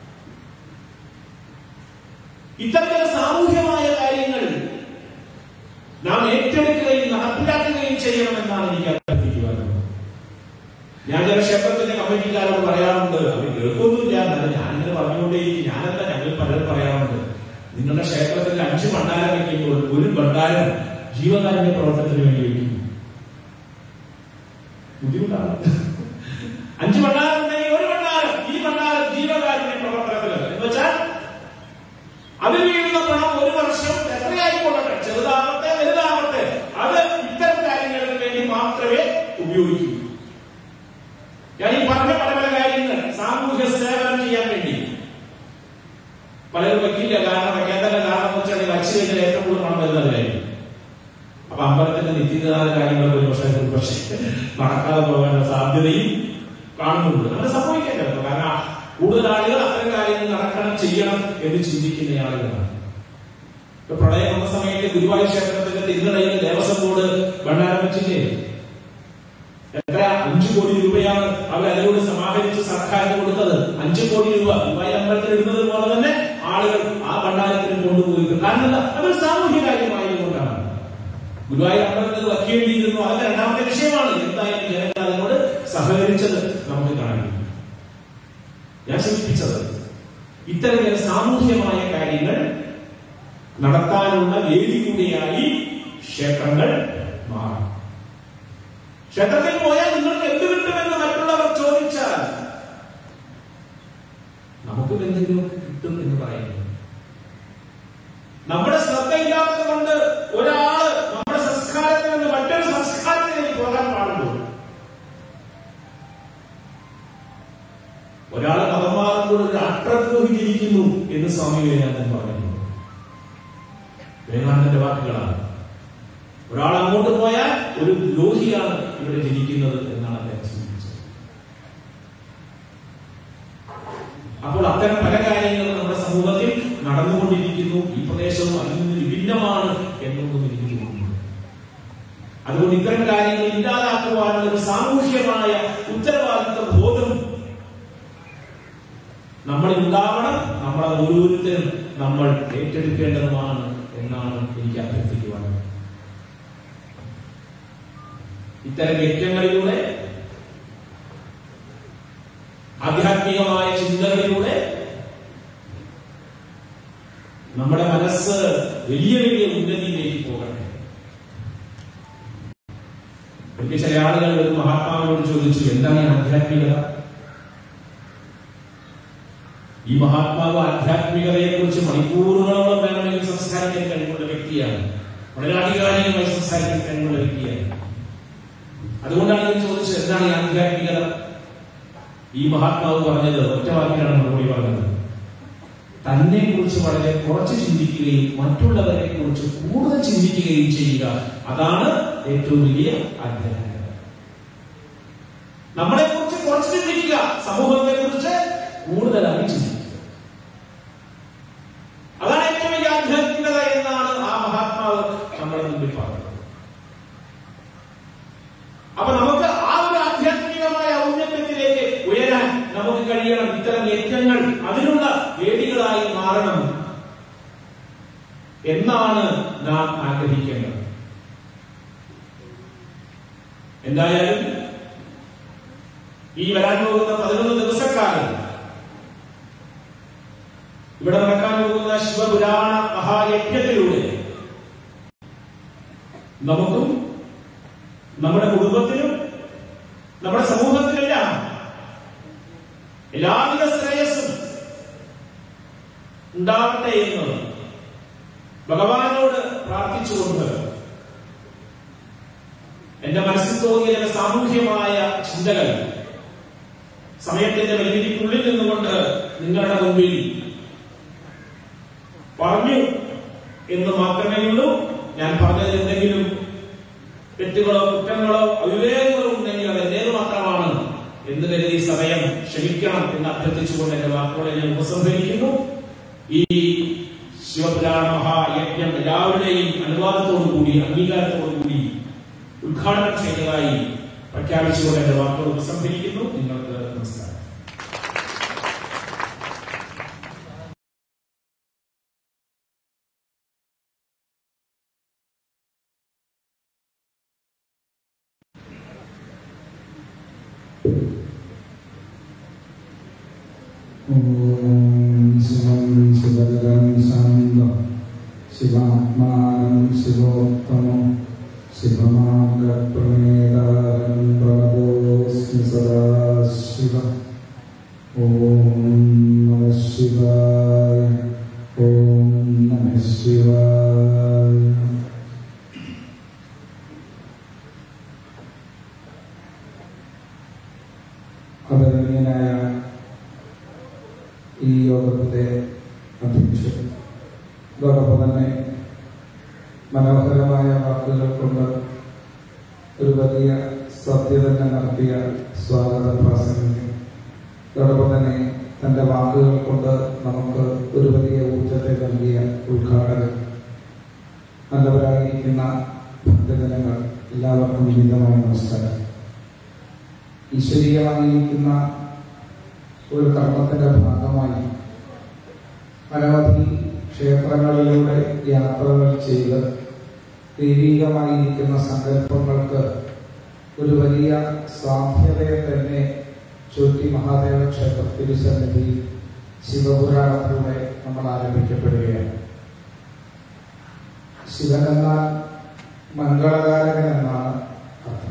ഇത്തരത്തിലുള്ള സാമൂഹ്യമായ കാര്യങ്ങൾ നാം ഏറ്റെടുക്കുകയും നടപ്പിലാക്കുകയും ചെയ്യണമെന്നാണ് എനിക്ക് അഭ്യർത്ഥിക്കുവാനുള്ളത് ഞാൻ ചില ക്ഷേത്രത്തിന്റെ കമ്മിറ്റിക്കാരോട് പറയാറുണ്ട് അവർ കേൾക്കൊന്നുമില്ല എന്നാലും ഞാനിങ്ങനെ പറഞ്ഞുകൊണ്ടേയിരിക്കും ഞാനെന്താ ഞങ്ങൾ പലരും പറയാറുണ്ട് നിങ്ങളുടെ ക്ഷേത്രത്തിൽ അഞ്ച് ഭണ്ഡാരം വയ്ക്കുമ്പോൾ ഒരു ഭണ്ഡാരം ജീവകാരുണ്യ പ്രവർത്തനത്തിന് വേണ്ടി വയ്ക്കും ബുദ്ധിമുട്ടാണ് അഞ്ച് ഭണ്ഡാരം ഉണ്ടെങ്കിൽ ഒരു ഭണ്ഡാരം ഈ ഭണ്ഡാരം ജീവകാരുണ്യ പ്രവർത്തനത്തിന് എന്ന് വെച്ചാൽ അതിൽ വീഴുന്ന പണം ഒരു വർഷം എത്രയായിക്കൊള്ളട്ടെ ചെറുതാവട്ടെ വലുതാവട്ടെ അത് ഇത്തരം കാര്യങ്ങൾക്ക് വേണ്ടി മാത്രമേ ഉപയോഗിക്കൂ ഞാൻ ഈ പറഞ്ഞ പല പല കാര്യങ്ങൾ സാമൂഹ്യ സേവനം ചെയ്യാൻ വേണ്ടി പലരും വയ്ക്കില്ല കാരണം വയ്ക്കാത്തതിന്റെ കാരണം എന്ന് വെച്ചാൽ വച്ചു കഴിഞ്ഞാൽ ഏറ്റവും കൂടുതൽ പണം വരുന്നത് കാര്യം അപ്പൊ അമ്പലത്തിന്റെ നിത്യതായ കാര്യങ്ങൾ ഒരു പക്ഷേ ഒരു പക്ഷേ നടക്കാതെ പോകാനുള്ള സാധ്യതയും കാണുന്നുണ്ട് അങ്ങനെ സംഭവിക്കാൻ കേട്ടോ കാരണം കൂടുതൽ ആളുകൾ അത്തരം കാര്യങ്ങൾ നടക്കണം ചെയ്യണം എന്ന് ചിന്തിക്കുന്ന ആളുകളാണ് ഇപ്പൊ പ്രളയം വന്ന സമയത്ത് ഗുരുവായൂർ ക്ഷേത്രത്തിന്റെ തിരുനടയിൽ ദേവസ്വം ബോർഡ് ഭണ്ഡാരം വെച്ചില്ലേ എത്ര അഞ്ചു കോടി രൂപയാണ് അവർ അതിലൂടെ സമാഹരിച്ച് സർക്കാരിന് കൊടുത്തത് അഞ്ചു കോടി രൂപ ഗുരുവായൂർ അമ്പലത്തിൽ ഇടുന്നത് പോലെ തന്നെ ആളുകൾ ആ ഭണ്ഡാരത്തിന് കൊണ്ടുപോയി കാരണം എന്താ അതൊരു സാമൂഹ്യ കാര്യമായതുകൊണ്ടാണ് ഗുരുവായൂർ അമ്പലത്തിൽ വയ്ക്കേണ്ടിയിരുന്നു അതൊക്കെ രണ്ടാമത്തെ വിഷയമാണ് എന്തായാലും ജനങ്ങൾ അതിനോട് സഹകരിച്ചത് നമുക്ക് കാണാൻ കഴിയും. ഞാൻ സൂചിപ്പിച്ചത് ഇത്തരം ചില സാമൂഹ്യമായ കാര്യങ്ങൾ നടത്താനുള്ള വേദി കൂടിയായി ക്ഷേത്രങ്ങൾ മാറും ക്ഷേത്രത്തിൽ പോയാൽ നിങ്ങൾക്ക് എന്ത് കിട്ടുമെന്ന് മറ്റുള്ളവർ ചോദിച്ചാൽ നമുക്കും എന്തെങ്കിലുമൊക്കെ കിട്ടും എന്ന് പറയുന്നു നമ്മുടെ ശ്രദ്ധയില്ലാത്തത് കൊണ്ട് ഒരാള് നമ്മുടെ സംസ്കാരത്തിൽ നിന്ന് മറ്റൊരു സംസ്കാരത്തിലേക്ക് പോകാൻ പാടുള്ളൂ ഒരാൾ മതം മാറുമ്പോൾ ഒരു അട്ടദ്രോഹി ജനിക്കുന്നു എന്ന് സ്വാമി വിവേകാനന്ദൻ പറയുന്നു വിവേകാനന്ദന്റെ വാക്കുകളാണ് ഒരാൾ അങ്ങോട്ട് പോയാൽ ഒരു ദ്രോഹിയാണ് ഇവിടെ ജനിക്കുന്നത് എന്നാണ് അദ്ദേഹം സൂചിപ്പിച്ചത് അപ്പോൾ അത്തരം പല കാര്യങ്ങളും നമ്മുടെ സമൂഹത്തിൽ നടന്നുകൊണ്ടിരിക്കുന്നു ഈ പ്രദേശവും അതിൽ നിന്ന് വിഭിന്നമാണ് എന്നൊന്നും എനിക്ക് തോന്നുന്നു അതുകൊണ്ട് ഇത്തരം കാര്യങ്ങൾ ഇല്ലാതാക്കുവാനുള്ള ഒരു സാമൂഹ്യമായ ഉത്തരവാദിത്വ ബോധം നമ്മളിൽ ഉണ്ടാവണം നമ്മൾ അത് ഓരോരുത്തരും നമ്മൾ ഏറ്റെടുക്കേണ്ടതുമാണ് എന്നാണ് എനിക്ക് അഭ്യർത്ഥിക്കുവാനുള്ളത് ഇത്തരം യജ്ഞങ്ങളിലൂടെ ആധ്യാത്മികമായ ചിന്തകളിലൂടെ നമ്മുടെ മനസ്സ് വലിയ വലിയ ഉന്നതിയിലേക്ക് പോകട്ടെ എനിക്ക് ചില ആളുകൾ ഒരു മഹാത്മാവിനോട് ചോദിച്ചു എന്താണ് ഈ ആധ്യാത്മികത ഈ മഹാത്മാവ് ആധ്യാത്മികതയെ കുറിച്ച് മണിക്കൂറുകളോളം വേണമെങ്കിൽ സംസാരിക്കാൻ കഴിവുള്ള വ്യക്തിയാണ് വളരെ ആധികാരികമായി സംസാരിക്കാൻ കഴിവുള്ള വ്യക്തിയാണ് അതുകൊണ്ടാണ് ഞാൻ ചോദിച്ചത് എന്താണ് ഈ ആധ്യാത്മികത ഈ മഹാത്മാവ് പറഞ്ഞത് ഒറ്റ വാക്കിലാണ് മറുപടി പറഞ്ഞത് തന്നെ കുറിച്ച് വളരെ കുറച്ച് ചിന്തിക്കുകയും മറ്റുള്ളവരെ കുറിച്ച് കൂടുതൽ ചിന്തിക്കുകയും ചെയ്യുക അതാണ് ഏറ്റവും വലിയ ആധ്യാത്മികത നമ്മളെ കുറിച്ച് കുറച്ച് ചിന്തിക്കുക സമൂഹത്തെ കുറിച്ച് കൂടുതലായി ചിന്തിക്കുക അതാണ് ഏറ്റവും വലിയ ആധ്യാത്മികത എന്നാണ് ആ മഹാത്മാവ് നമ്മുടെ മുമ്പിൽ പറഞ്ഞത് അപ്പൊ നമുക്ക് ആ ഒരു ആധ്യാത്മികമായ ഔന്നത്യത്തിലേക്ക് ഉയരാൻ നമുക്ക് കഴിയണം ഇത്തരം യജ്ഞങ്ങൾ അതിനുള്ള വേദികളായി മാറണം എന്നാണ് നാം ആഗ്രഹിക്കേണ്ടത് എന്തായാലും ഈ വരാൻ പോകുന്ന പതിനൊന്ന് ദിവസക്കാലം ഇവിടെ നടക്കാൻ പോകുന്ന ശിവപുരാണ മഹായജ്ഞത്തിലൂടെ നമുക്കും നമ്മുടെ കുടുംബത്തിലും നമ്മുടെ സമൂഹത്തിലെല്ലാം എല്ലാവിധ ശ്രേയസ്സും ഉണ്ടാവട്ടെ എന്ന് ഭഗവാനോട് പ്രാർത്ഥിച്ചുകൊണ്ട് എന്റെ മനസ്സിൽ തോന്നിയ ചില സാമൂഹ്യമായ ചിന്തകൾ സമയത്തിന്റെ പരിമിതിക്കുള്ളിൽ നിന്നുകൊണ്ട് നിങ്ങളുടെ മുമ്പിൽ പറഞ്ഞു എന്ന് മാത്രമേ ഉള്ളൂ ഞാൻ പറഞ്ഞതിൽ എന്തെങ്കിലും തെറ്റുകളോ കുറ്റങ്ങളോ അവിവേകങ്ങളോ ഉണ്ടെങ്കിൽ അത് എന്റേത് മാത്രമാണ് എന്ന് കരുതി സമയം ക്ഷമിക്കണം എന്ന് അഭ്യർത്ഥിച്ചുകൊണ്ട് എന്റെ വാക്കുകളെ ഞാൻ ഉപസംഹരിക്കുന്നു ഈ ശിവപുരാണ മഹായജ്ഞം എല്ലാവരുടെയും അനുവാദത്തോടു കൂടി അംഗീകാരത്തോടു കൂടി ഉദ്ഘാടനം ചെയ്തതായി പ്രഖ്യാപിച്ചുകൊണ്ട് എന്റെ വാക്കുകൾ ഉപസംഹരിക്കുന്നു നിങ്ങൾക്ക് നമസ്കാരം ഓം ശിവം ശിവതരം ശാന്തം ശിവാത്മാനം ശിവോത്തമം ശിവമാർഗപ്രണേതാരം പ്രണതോസ്മി സദാശിവ ഓം നമ ശിവായ ഓം നമ ശിവായ ആദരണീയനായ ഈ യോഗത്തിന്റെ അധ്യക്ഷൻ അതോടൊപ്പം തന്നെ മനോഹരമായ വാക്കുകൾ കൊണ്ട് ഒരു വലിയ സത്യ തന്നെ നടത്തിയ സ്വാഗത പ്രാസംഗികൻ അതോടൊപ്പം തന്നെ തന്റെ വാക്കുകൾ കൊണ്ട് നമുക്ക് ഒരു വലിയ ഊർജത്തെ നൽകിയ ഉദ്ഘാടകൻ നല്ലവരായിരിക്കുന്ന ഭക്തജനങ്ങൾ എല്ലാവർക്കും വിനീതമായ നമസ്കാരം ഈശ്വരീയമായിരിക്കുന്ന ഒരു കർമ്മത്തിന്റെ ഭാഗമായി അനവധി ക്ഷേത്രങ്ങളിലൂടെ യാത്രകൾ ചെയ്ത് ദൈവികമായിരിക്കുന്ന സങ്കല്പങ്ങൾക്ക് ഒരു വലിയ സാധ്യതയെ തന്നെ ചുറ്റി മഹാദേവ ക്ഷേത്ര തിരുസന്നിധി ശിവപുരാണത്തിലൂടെ നമ്മൾ ആരംഭിക്കപ്പെടുകയാണ് ശിവൻ എന്നാൽ മംഗളകാരകൻ എന്നാണ് അർത്ഥം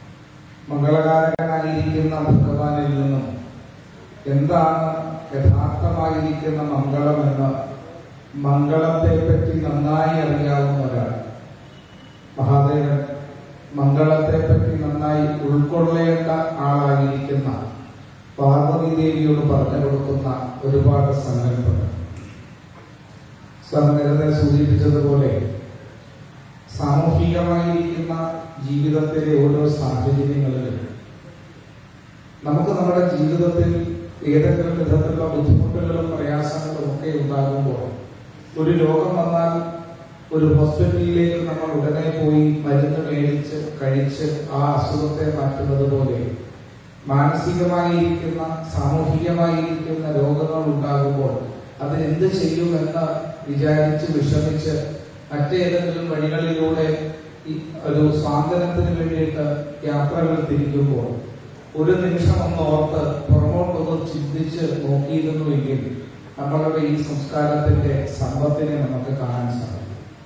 മംഗളകാരകനായിരിക്കുന്ന ഭഗവാനിൽ നിന്നും എന്താണ് യഥാർത്ഥമായിരിക്കുന്ന മംഗളമെന്ന് മംഗളത്തെ പറ്റി നന്നായി അറിയാവുന്ന ഒരാൾ മഹാദേവൻ മംഗളത്തെ പറ്റി നന്നായി ഉൾക്കൊള്ളേണ്ട ആളായിരിക്കുന്ന പാർവതി ദേവിയോട് പറഞ്ഞു കൊടുക്കുന്ന ഒരുപാട് സങ്കല്പങ്ങൾ സാർ നേരത്തെ സൂചിപ്പിച്ചതുപോലെ സാമൂഹികമായിരിക്കുന്ന ജീവിതത്തിലെ ഓരോ സാഹചര്യങ്ങളിലും നമുക്ക് നമ്മുടെ ജീവിതത്തിൽ ഏതെങ്കിലും വിധത്തിലുള്ള ബുദ്ധിമുട്ടുകളും പ്രയാസങ്ങളും ഒക്കെ ഉണ്ടാകുമ്പോൾ ഒരു രോഗം വന്നാൽ ഒരു ഹോസ്പിറ്റലിലേക്ക് നമ്മൾ ഉടനെ പോയി മരുന്ന് മേടിച്ച് കഴിച്ച് ആ അസുഖത്തെ മാറ്റുന്നത് പോലെ മാനസികമായിരിക്കുന്ന സാമൂഹികമായിരിക്കുന്ന രോഗങ്ങൾ ഉണ്ടാകുമ്പോൾ അതിനെന്ത് ചെയ്യുമെന്ന് വിചാരിച്ച് വിഷമിച്ച് മറ്റേതെങ്കിലും വഴികളിലൂടെ ഈ ഒരു സ്വാതന്ത്ര്യത്തിന് വേണ്ടിയിട്ട് യാത്രകൾ തിരിക്കുമ്പോൾ ഒരു നിമിഷം ഒന്ന് ഓർത്ത് പുറമോട്ടൊന്ന് ചിന്തിച്ച് നോക്കിയിരുന്നുവെങ്കിൽ നമ്മളുടെ ഈ സംസ്കാരത്തിന്റെ സമ്പത്തിനെ നമുക്ക് കാണാൻ സാധിക്കും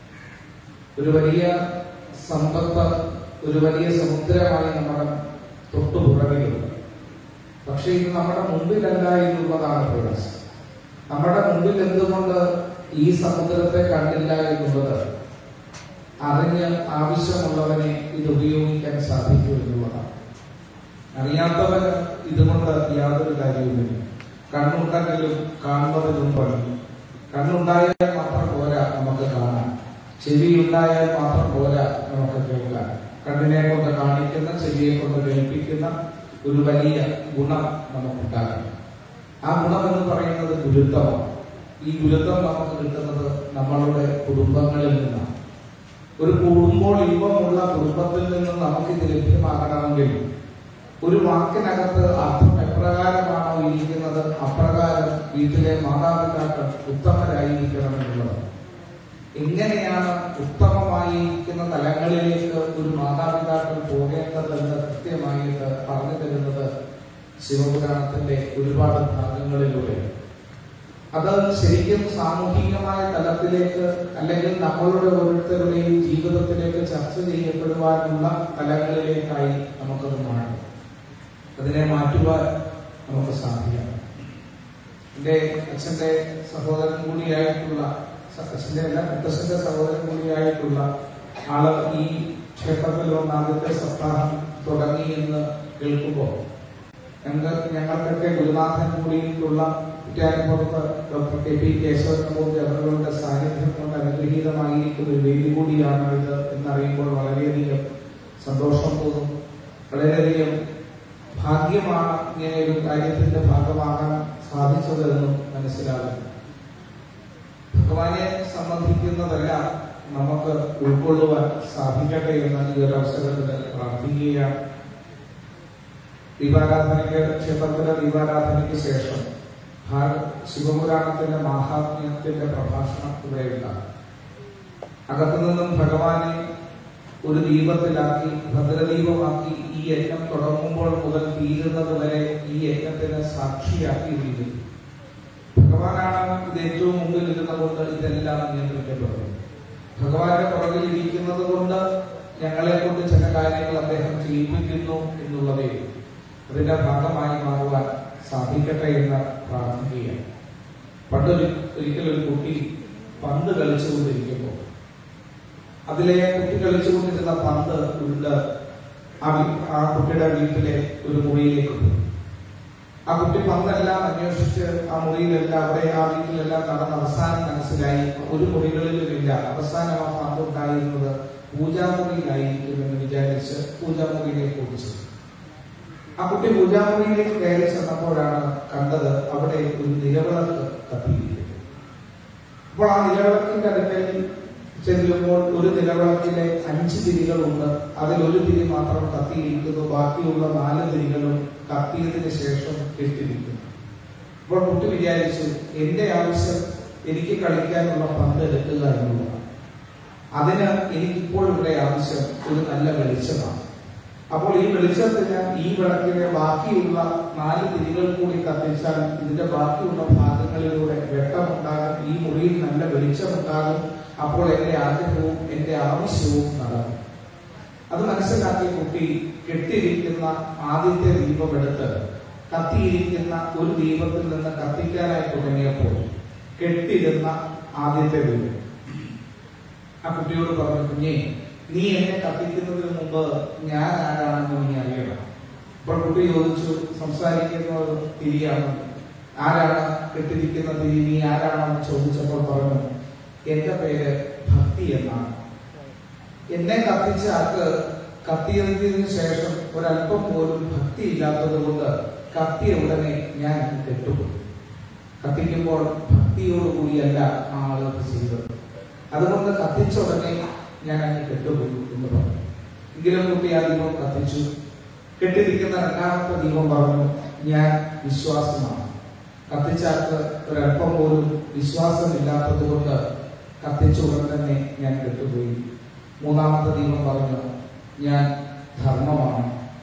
ഒരു വലിയ സമ്പത്ത് ഒരു വലിയ സമുദ്രമായി നമ്മുടെ തൊട്ടുപുറകിലുണ്ട് പക്ഷെ ഇത് നമ്മുടെ മുമ്പിലല്ല എന്നുള്ളതാണ് പ്രയാസം നമ്മുടെ മുമ്പിൽ എന്തുകൊണ്ട് ഈ സമുദ്രത്തെ കണ്ടില്ല എന്നുള്ളത് അറിഞ്ഞ് ആവശ്യമുള്ളവനെ ഇത് ഉപയോഗിക്കാൻ സാധിക്കൂ എന്നുള്ളതാണ് അറിയാത്തവന് ഇതുകൊണ്ട് യാതൊരു കാര്യവുമില്ല കണ്ണുണ്ടെങ്കിലും കാണുന്നതിനും പണി കണ്ണുണ്ടായാൽ മാത്രം പോരാ നമുക്ക് കാണാൻ ചെവി ഉണ്ടായാൽ മാത്രം പോരാ നമുക്ക് കേൾക്കാൻ കണ്ണിനെ കൊണ്ട് കാണിക്കുന്ന ചെവിയെ കൊണ്ട് കേൾപ്പിക്കുന്ന ഒരു വലിയ ഗുണം നമുക്കുണ്ടാകണം ആ ഗുണം എന്ന് പറയുന്നത് ഗുരുത്വമാണ് ഈ ഗുരുത്വം നമുക്ക് കിട്ടുന്നത് നമ്മളുടെ കുടുംബങ്ങളിൽ നിന്നാണ് ഒരു കുടുംബോൾ ഇമ്പമുള്ള കുടുംബത്തിൽ നിന്ന് നമുക്കിത് ലഭ്യമാകണമെങ്കിൽ ഒരു വാക്കിനകത്ത് അർത്ഥം എപ്രകാരമാണോ ഇരിക്കുന്നത് അപ്രകാരം വീട്ടിലെ മാതാപിതാക്കൾ ഉത്തമരായിരിക്കണം എന്നുള്ളത് എങ്ങനെയാണ് ഉത്തമമായിരിക്കുന്ന തലങ്ങളിലേക്ക് ഒരു മാതാപിതാക്കൾ പോകേണ്ടതെന്ന് കൃത്യമായിട്ട് പറഞ്ഞു തരുന്നത് ശിവപുരാണത്തിന്റെ ഒരുപാട് ഭാഗങ്ങളിലൂടെ അത് ശരിക്കും സാമൂഹികമായ തലത്തിലേക്ക് അല്ലെങ്കിൽ നമ്മളുടെ ഓരോരുത്തരുടെയും ജീവിതത്തിലേക്ക് ചർച്ച ചെയ്യപ്പെടുവാനുള്ള തലങ്ങളിലേക്കായി നമുക്കത് മാറും അതിനെ മാറ്റുവാൻ നമുക്ക് സാധിക്കണം എന്റെ അച്ഛന്റെ സഹോദരൻ കൂടിയായിട്ടുള്ള സ- അച്ഛന്റെ അല്ല മുത്തച്ഛന്റെ സഹോദരൻ കൂടിയായിട്ടുള്ള ആള് ഈ ക്ഷേത്രത്തിൽ വന്ന ആദ്യത്തെ സപ്താഹം തുടങ്ങി എന്ന് കേൾക്കുമ്പോൾ ഞങ്ങൾ ഞങ്ങൾക്കൊക്കെ ഗുരുനാഥൻ കൂടിയിട്ടുള്ള കുറ്റായപ്പുറത്ത് ഡോക്ടർ കെ പി കേശവനമൂർത്തി അവരുടെ സാന്നിധ്യം കൊണ്ട് അനുഗ്രഹീതമായിരിക്കുന്ന ഒരു വേദി കൂടിയാണ് ഇത് എന്നറിയുമ്പോൾ വളരെയധികം സന്തോഷം തോന്നും വളരെയധികം ഭാഗ്യമാണ് ഇങ്ങനെ ഒരു കാര്യത്തിന്റെ ഭാഗമാകാൻ സാധിച്ചത് എന്നും മനസ്സിലാകുന്നു ഭഗവാനെ സംബന്ധിക്കുന്നതെല്ലാം നമുക്ക് ഉൾക്കൊള്ളുവാൻ സാധിക്കട്ടെ എന്ന് ഈ ഒരു അവസരത്തിൽ പ്രാർത്ഥിക്കുകയാണ് ദീപാരാധനയ്ക്ക് ക്ഷേത്രത്തിലെ ദീപാരാധനയ്ക്ക് ശേഷം ഭാര- ശിവപുരാണത്തിന്റെ മാഹാത്മ്യത്തിന്റെ പ്രഭാഷണം ഇവിടെയുണ്ടാകും അകത്തു നിന്നും ഭഗവാനെ ഒരു ദീപത്തിലാക്കി ഭദ്രദീപമാക്കി ഈ യജ്ഞം തുടങ്ങുമ്പോൾ മുതൽ തീരുന്നത് വരെ ഈ യജ്ഞത്തിന് സാക്ഷിയാക്കിയിരിക്കുന്നു ഭഗവാനാണ് ഇത് ഏറ്റവും മുമ്പിൽ ഇരുന്നുകൊണ്ട് ഇതെല്ലാം നിയന്ത്രിക്കപ്പെടുന്നത് ഭഗവാന്റെ പുറകിൽ ഇരിക്കുന്നത് കൊണ്ട് ഞങ്ങളെ കൊണ്ട് ചില കാര്യങ്ങൾ അദ്ദേഹം ചെയ്യിപ്പിക്കുന്നു എന്നുള്ളതേ ഉള്ളൂ. അതിന്റെ ഭാഗമായി മാറുവാൻ സാധിക്കട്ടെ എന്ന് പ്രാർത്ഥിക്കുകയാണ് പണ്ടൊരു ഒരിക്കലൊരു കുട്ടി പന്ത് കളിച്ചുകൊണ്ടിരിക്കുമ്പോൾ അതിലെ കുട്ടി കളിച്ചുകൊണ്ടിരുന്ന പന്ത് ഉണ്ട് ആ വീ- ആ കുട്ടിയുടെ വീട്ടിലെ ഒരു മുറിയിലേക്ക് പോയി ആ കുട്ടി പന്തെല്ലാം അന്വേഷിച്ച് ആ മുറിയിലെല്ലാം അവിടെ ആ വീട്ടിലെല്ലാം നടന്ന അവസാനം മനസ്സിലായി ഒരു മുറികളിലുമില്ല അവസാനം ആ പന്ത് ഉണ്ടായിരുന്നത് പൂജാമുറിയിലായിരിക്കും എന്ന് വിചാരിച്ച് പൂജാമുറിയിലേക്ക് ഓടിച്ചു ആ കുട്ടി പൂജാമുറിയിലേക്ക് കയറി ചെന്നപ്പോഴാണ് കണ്ടത് അവിടെ ഒരു നിലവിളക്ക് കത്തിയിരിക്കുന്നത് അപ്പോൾ ആ നിലവിളക്കിന്റെ അടുക്കൽ ചെല്ലുമ്പോൾ ഒരു നിലവിളക്കിലെ അഞ്ച് തിരികളുണ്ട് അതിൽ ഒരു തിരി മാത്രം കത്തിയിരിക്കുന്നു ബാക്കിയുള്ള നാല് തിരികളും കത്തിയതിന് ശേഷം ഇട്ടിരിക്കുന്നു അപ്പോൾ കുട്ടി വിചാരിച്ചു എന്റെ ആവശ്യം എനിക്ക് കളിക്കാനുള്ള പന്ത് എടുക്കുക എന്നുള്ളതാണ് അതിന് എനിക്കിപ്പോൾ ഇവിടെ ആവശ്യം ഒരു നല്ല വെളിച്ചമാണ് അപ്പോൾ ഈ വെളിച്ചത്തിന് ഈ വിളക്കിലെ ബാക്കിയുള്ള നാല് തിരികൾ കൂടി കത്തിച്ചാൽ ഇതിന്റെ ബാക്കിയുള്ള ഭാഗങ്ങളിലൂടെ വെട്ടമുണ്ടാകും ഈ മുറിയിൽ നല്ല വെളിച്ചമുണ്ടാകും അപ്പോൾ എന്റെ ആഗ്രഹവും എന്റെ ആവശ്യവും നടക്കും അത് മനസ്സിലാക്കിയ കുട്ടി കെട്ടിയിരിക്കുന്ന ആദ്യത്തെ ദീപം എടുത്ത് കത്തിയിരിക്കുന്ന ഒരു ദീപത്തിൽ നിന്ന് കത്തിക്കാനായി തുടങ്ങിയപ്പോൾ കെട്ടിരുന്ന ആദ്യത്തെ ദീപം ആ കുട്ടിയോട് പറഞ്ഞു കുഞ്ഞേ നീ എന്നെ കത്തിക്കുന്നതിന് മുമ്പ് ഞാൻ ആരാണെന്ന് നീ അറിയണം അപ്പോൾ കുട്ടി ചോദിച്ചു സംസാരിക്കുന്നത് തിരിയാണ് ആരാണ് കെട്ടിരിക്കുന്ന തിരി നീ ആരാണെന്ന് ചോദിച്ചപ്പോൾ പറഞ്ഞു എന്റെ പേര് ഭക്തി എന്നാണ് എന്നെ കത്തിച്ച ആൾക്ക് കത്തിയതിന് ശേഷം ഒരല്പം പോലും ഭക്തി ഇല്ലാത്തത് കൊണ്ട് കത്തിയ ഉടനെ ഞാൻ കെട്ടുപോയി കത്തിക്കുമ്പോൾ ഭക്തിയോടുകൂടിയല്ല ആ ആളുകൾ ചെയ്തത് അതുകൊണ്ട് കത്തിച്ച ഉടനെ ഞാൻ അങ്ങ് കെട്ടുപോയി എന്ന് പറഞ്ഞു എങ്കിലും കുട്ടി ആ ദീപം കത്തിച്ചു കെട്ടിരിക്കുന്ന രണ്ടാമത്തെ ദീപം പറഞ്ഞു ഞാൻ വിശ്വാസമാണ് കത്തിച്ചാർക്ക് ഒരല്പം പോലും വിശ്വാസമില്ലാത്തത് കൊണ്ട് കത്തിച്ച ഉടൻ തന്നെ ഞാൻ കെട്ടുപോയി മൂന്നാമത്തെ ദീപം പറഞ്ഞു ഞാൻ ധർമ്മമാണ്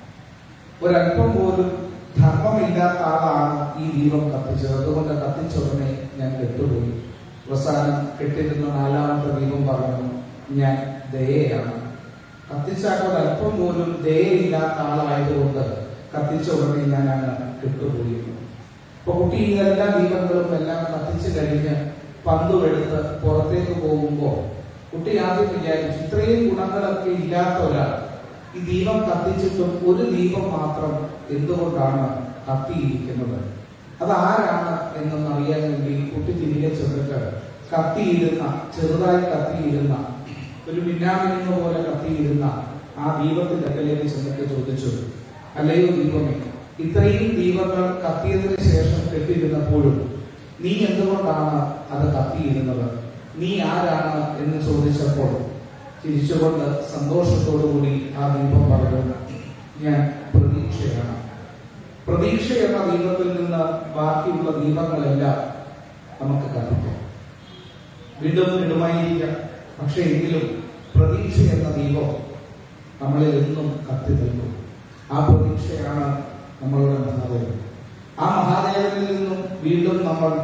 ഒരല്പം പോലും ധർമ്മമില്ലാത്ത ആളാണ് ഈ ദീപം കത്തിച്ചത് അതുകൊണ്ട് കത്തിച്ച ഉടനെ ഞാൻ കെട്ടുപോയി അവസാനം കെട്ടിരുന്ന നാലാമത്തെ ദീപം പറഞ്ഞു ഞാൻ ദയയാണ് കത്തിച്ചാക്കൾ അല്പം പോലും ദയയില്ലാത്ത ആളായതുകൊണ്ട് കത്തിച്ച ഉടനെ ഞാൻ അങ്ങ് കെട്ടുപോയിരുന്നു അപ്പൊ കുട്ടി ഈ എല്ലാ ദീപങ്ങളും എല്ലാം കത്തിച്ചു കഴിഞ്ഞ് പന്തുമെടുത്ത് പുറത്തേക്ക് പോകുമ്പോൾ കുട്ടി ആദ്യം വിചാരിച്ചു ഇത്രയും ഗുണങ്ങളൊക്കെ ഇല്ലാത്ത ഒരാൾ ഈ ദീപം കത്തിച്ചിട്ടും ഒരു ദീപം മാത്രം എന്തുകൊണ്ടാണ് കത്തിയിരിക്കുന്നത് അത് ആരാണ് എന്നൊന്ന് അറിയാൻ വേണ്ടി കുട്ടി തിരികെ ചെന്നിട്ട് കത്തിയിരുന്ന ചെറുതായി കത്തിയിരുന്ന ഒരു മിന്നാമിനുന്ന പോലെ കത്തിയിരുന്ന ആ ദീപത്തിന്റെ അകലേക്ക് ചെന്നിട്ട് ചോദിച്ചു അല്ലയോ ദീപമേ ഇത്രയും ദീപങ്ങൾ കത്തിയതിനു ശേഷം കെട്ടിയിരുന്നപ്പോഴും നീ എന്തുകൊണ്ടാണ് അത് കത്തിയിരുന്നത് നീ ആരാണ് എന്ന് ചോദിച്ചപ്പോൾ ചിരിച്ചുകൊണ്ട് സന്തോഷത്തോടുകൂടി ആ ദീപം പറഞ്ഞു ഞാൻ പ്രതീക്ഷയാണ് പ്രതീക്ഷ എന്ന ദീപത്തിൽ നിന്ന് ബാക്കിയുള്ള ദീപങ്ങളെല്ലാം നമുക്ക് കത്തിക്കാം വീണ്ടും ഇടുമായിരിക്കാം പക്ഷെ എങ്കിലും പ്രതീക്ഷ എന്ന ദീപം നമ്മളിൽ എന്നും കത്തി നിൽക്കും ആ പ്രതീക്ഷയാണ് നമ്മളുടെ മഹാദേവൻ ആ മഹാദേവനിൽ നിന്നും വീണ്ടും നമ്മൾ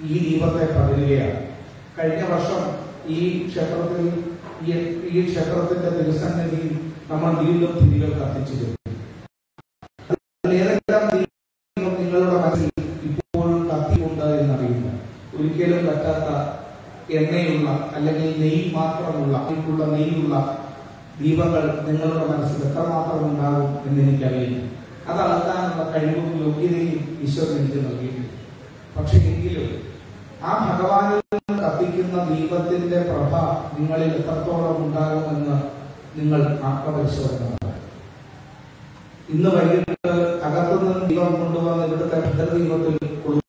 ഈ ദീപത്തെ പകരുകയാണ് കഴിഞ്ഞ വർഷം ഈ ക്ഷേത്രത്തിൽ ഈ ഈ ക്ഷേത്രത്തിന്റെ തിരുസന്നിധിയിൽ നമ്മൾ വീണ്ടും തിരികൾ കത്തിച്ചിരുന്നു അതിലേതെല്ലാം ദീപം നിങ്ങളുടെ മനസ്സിൽ ഇപ്പോഴും കത്തിയുണ്ട് എന്നറിയില്ല ഒരിക്കലും പറ്റാത്ത എണ്ണയുള്ള അല്ലെങ്കിൽ നെയ്യ് മാത്രമുള്ള അതിലുള്ള നെയ്യുള്ള ദീപങ്ങൾ നിങ്ങളുടെ മനസ്സിൽ എത്രമാത്രം ഉണ്ടാകും എന്ന് എനിക്കറിയില്ല അത് അളക്കാനുള്ള കഴിവും യോഗ്യതയും ഈശ്വരൻ എനിക്ക് നൽകിയിട്ടുണ്ട് പക്ഷെ എങ്കിലും ആ ഭഗവാനിൽ നിന്ന് കത്തിക്കുന്ന ദീപത്തിന്റെ പ്രഭ നിങ്ങളിൽ എത്രത്തോളം ഉണ്ടാകുമെന്ന് നിങ്ങൾ ആത്മപരിശോധന നടത്തണം. ഇന്ന് വൈകിട്ട് അകത്തുനിന്ന് ദീപം കൊണ്ടുവന്ന് ഇവിടുത്തെ ഭദ്രദീപത്തിൽ കൊളുത്തി